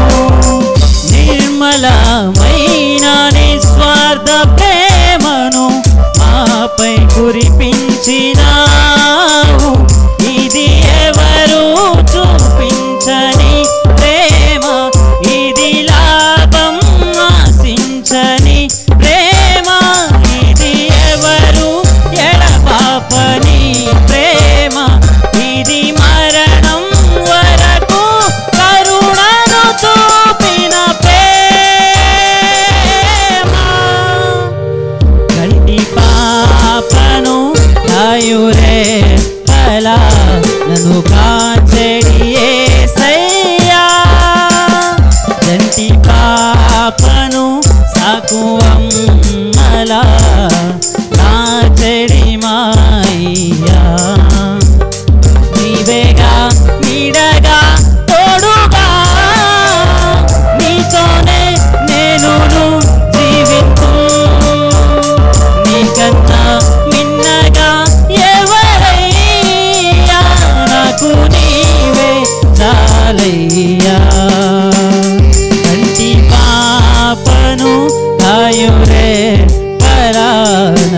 నిర్మలమైన నిస్వార్థ ప్రేమను మాపై కురిపించినావు ఇది ఎవరు చూపించని ప్రేమ ఇది లాభం ఆశించని ప్రేమ ఇది ఎవరు ఎడపాపని ప్రేమ ఇది మరణం వరకు కరుణను చూపిన ప్రేమ కంటి పాపను కాయురే పల నన్ను కాచెడి ఏసయ్యా జంటి పాపను సాకు అమ్మలా నా చెడి మాయ్యా నీవేగా నీడగా తోడుగా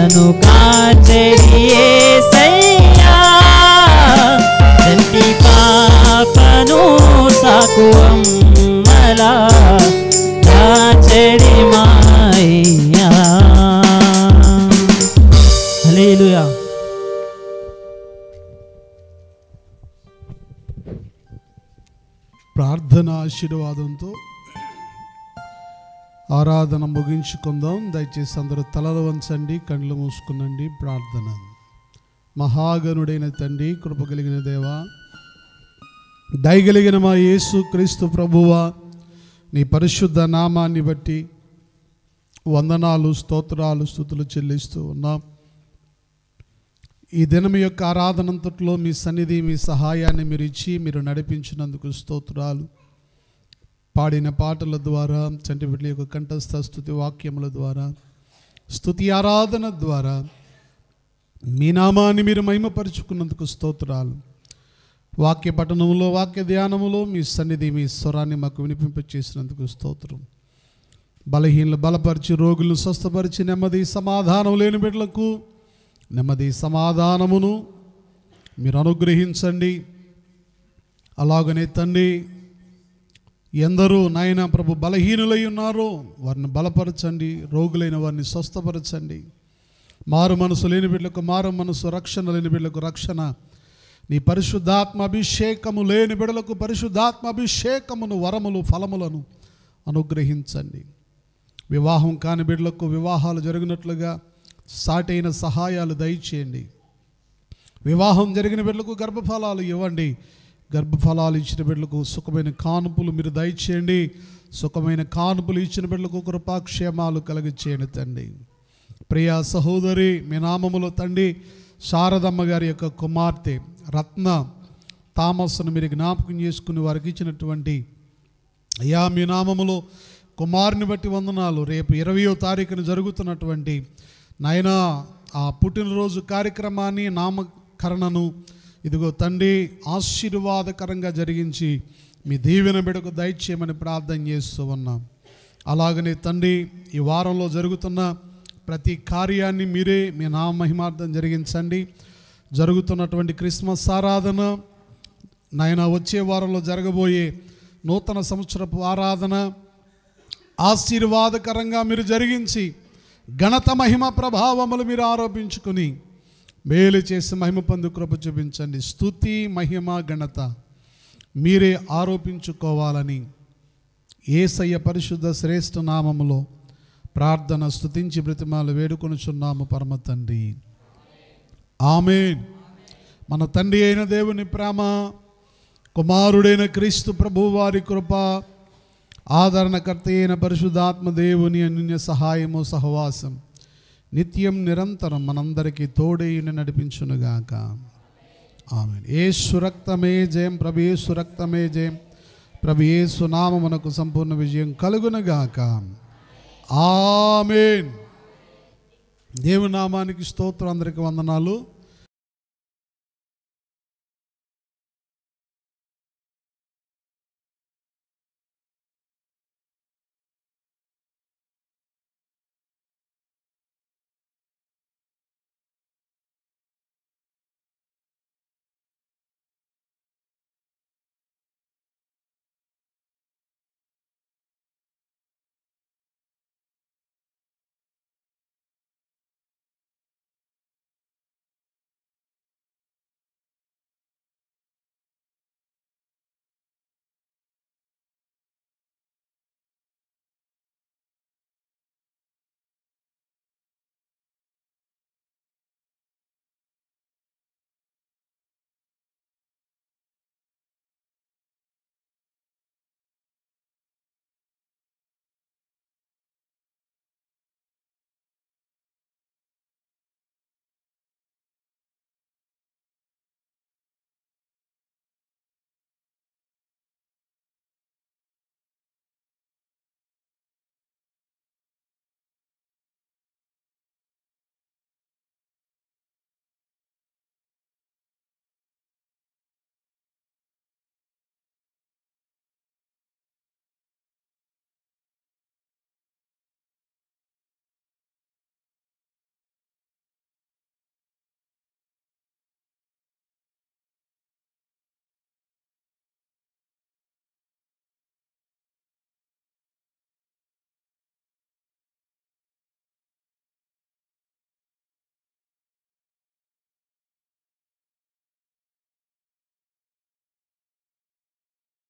నన్ను కాచెడి యేసయ్యా తంటి పాపను సాకు అమ్మలా కాచెడి మాయ్యా హల్లెలూయా ప్రార్థన ఆశీర్వాదంతో ఆరాధన ముగించుకుందాం దయచేసి అందరూ తలలు వంచండి కళ్ళు మూసుకునండి ప్రార్థన మహాగణుడైన తండ్రి కృప కలిగిన దేవా దయగలిగిన మా యేసు క్రీస్తు ప్రభువా నీ పరిశుద్ధ నామాన్ని బట్టి వందనాలు స్తోత్రాలు స్థుతులు చెల్లిస్తూ ఉన్నాం ఈ దినం యొక్క ఆరాధనంతట్లో మీ సన్నిధి మీ సహాయాన్ని మీరు ఇచ్చి మీరు నడిపించినందుకు స్తోత్రాలు పాడిన పాటల ద్వారా చంటి బిడ్డల యొక్క కంఠస్థ స్థుతి వాక్యముల ద్వారా స్థుతి ఆరాధన ద్వారా మీ నామాన్ని మీరు మహిమపరుచుకున్నందుకు స్తోత్రాలు వాక్య పఠనంలో వాక్య ధ్యానములో మీ సన్నిధి మీ స్వరాన్ని మాకు వినిపింపచేసినందుకు స్తోత్రం బలహీనలు బలపరిచి రోగులను స్వస్థపరిచి నెమ్మది సమాధానం లేని బిడ్డలకు నెమ్మది సమాధానమును మీరు అనుగ్రహించండి అలాగనే తండ్రి ఎందరూ నాయన ప్రభు బలహీనులై ఉన్నారో వారిని బలపరచండి రోగులైన వారిని స్వస్థపరచండి మారు మనసు లేని బిడ్డలకు మారు మనసు రక్షణ లేని బిడ్డలకు రక్షణ నీ పరిశుద్ధాత్మ అభిషేకము లేని బిడ్డలకు పరిశుద్ధాత్మ అభిషేకమును వరములు ఫలములను అనుగ్రహించండి వివాహం కాని బిడ్డలకు వివాహాలు జరిగినట్లుగా సాటైన సహాయాలు దయచేయండి వివాహం జరిగిన బిడ్డలకు గర్భఫలాలు ఇవ్వండి గర్భఫలాలు ఇచ్చిన బిడ్డలకు సుఖమైన కానుపులు మీరు దయచేయండి సుఖమైన కానుపులు ఇచ్చిన బిడ్డలకు కృపాక్షేమాలు కలిగించేయండి తండ్రి ప్రియా సహోదరి మీ నామములో తండ్రి శారదమ్మ గారి యొక్క కుమార్తె రత్న తామస్సును మీరు జ్ఞాపకం చేసుకుని వారికి ఇచ్చినటువంటి అయ్యా మీ నామములో కుమారుని బట్టి వందనాలు రేపు ఇరవయో తారీఖున జరుగుతున్నటువంటి నాయనా ఆ పుట్టినరోజు కార్యక్రమాన్ని నామకరణను ఇదిగో తండ్రి ఆశీర్వాదకరంగా జరిగించి మీ దీవెన బిడకు దయచేయమని ప్రార్థన చేస్తూ ఉన్నాం అలాగనే తండ్రి ఈ వారంలో జరుగుతున్న ప్రతి కార్యాన్ని మీరే మీ నామ మహిమార్థం జరిగించండి జరుగుతున్నటువంటి క్రిస్మస్ ఆరాధన నాయన వచ్చే వారంలో జరగబోయే నూతన సంవత్సరపు ఆరాధన ఆశీర్వాదకరంగా మీరు జరిగించి ఘనత మహిమ ప్రభావములు మీరు ఆరోపించుకుని మేలు చేసి మహిమ పొందు కృప చూపించండి స్తుతి మహిమ ఘనత మీరే ఆరోపించుకోవాలని ఏసయ్య పరిశుద్ధ శ్రేష్ఠ నామములో ప్రార్థన స్తుతించి బ్రతిమాలు వేడుకొనుచున్నాము పరమ తండ్రి ఆమెన్ మన తండ్రి అయిన దేవుని ప్రేమ కుమారుడైన క్రీస్తు ప్రభు వారి కృప ఆదరణకర్త అయిన పరిశుద్ధాత్మ దేవుని అన్య సహాయము సహవాసం నిత్యం నిరంతరం మనందరికీ తోడేయుని నడిపించునుగాక ఆమె ఏసు రక్తమే జయం ప్రభు యేసు రక్తమే జయం ప్రభు యేసు నామమునకు సంపూర్ణ విజయం కలుగునుగాక ఆమెన్ దేవుని నామానికి స్తోత్రం అందరికి వందనాలు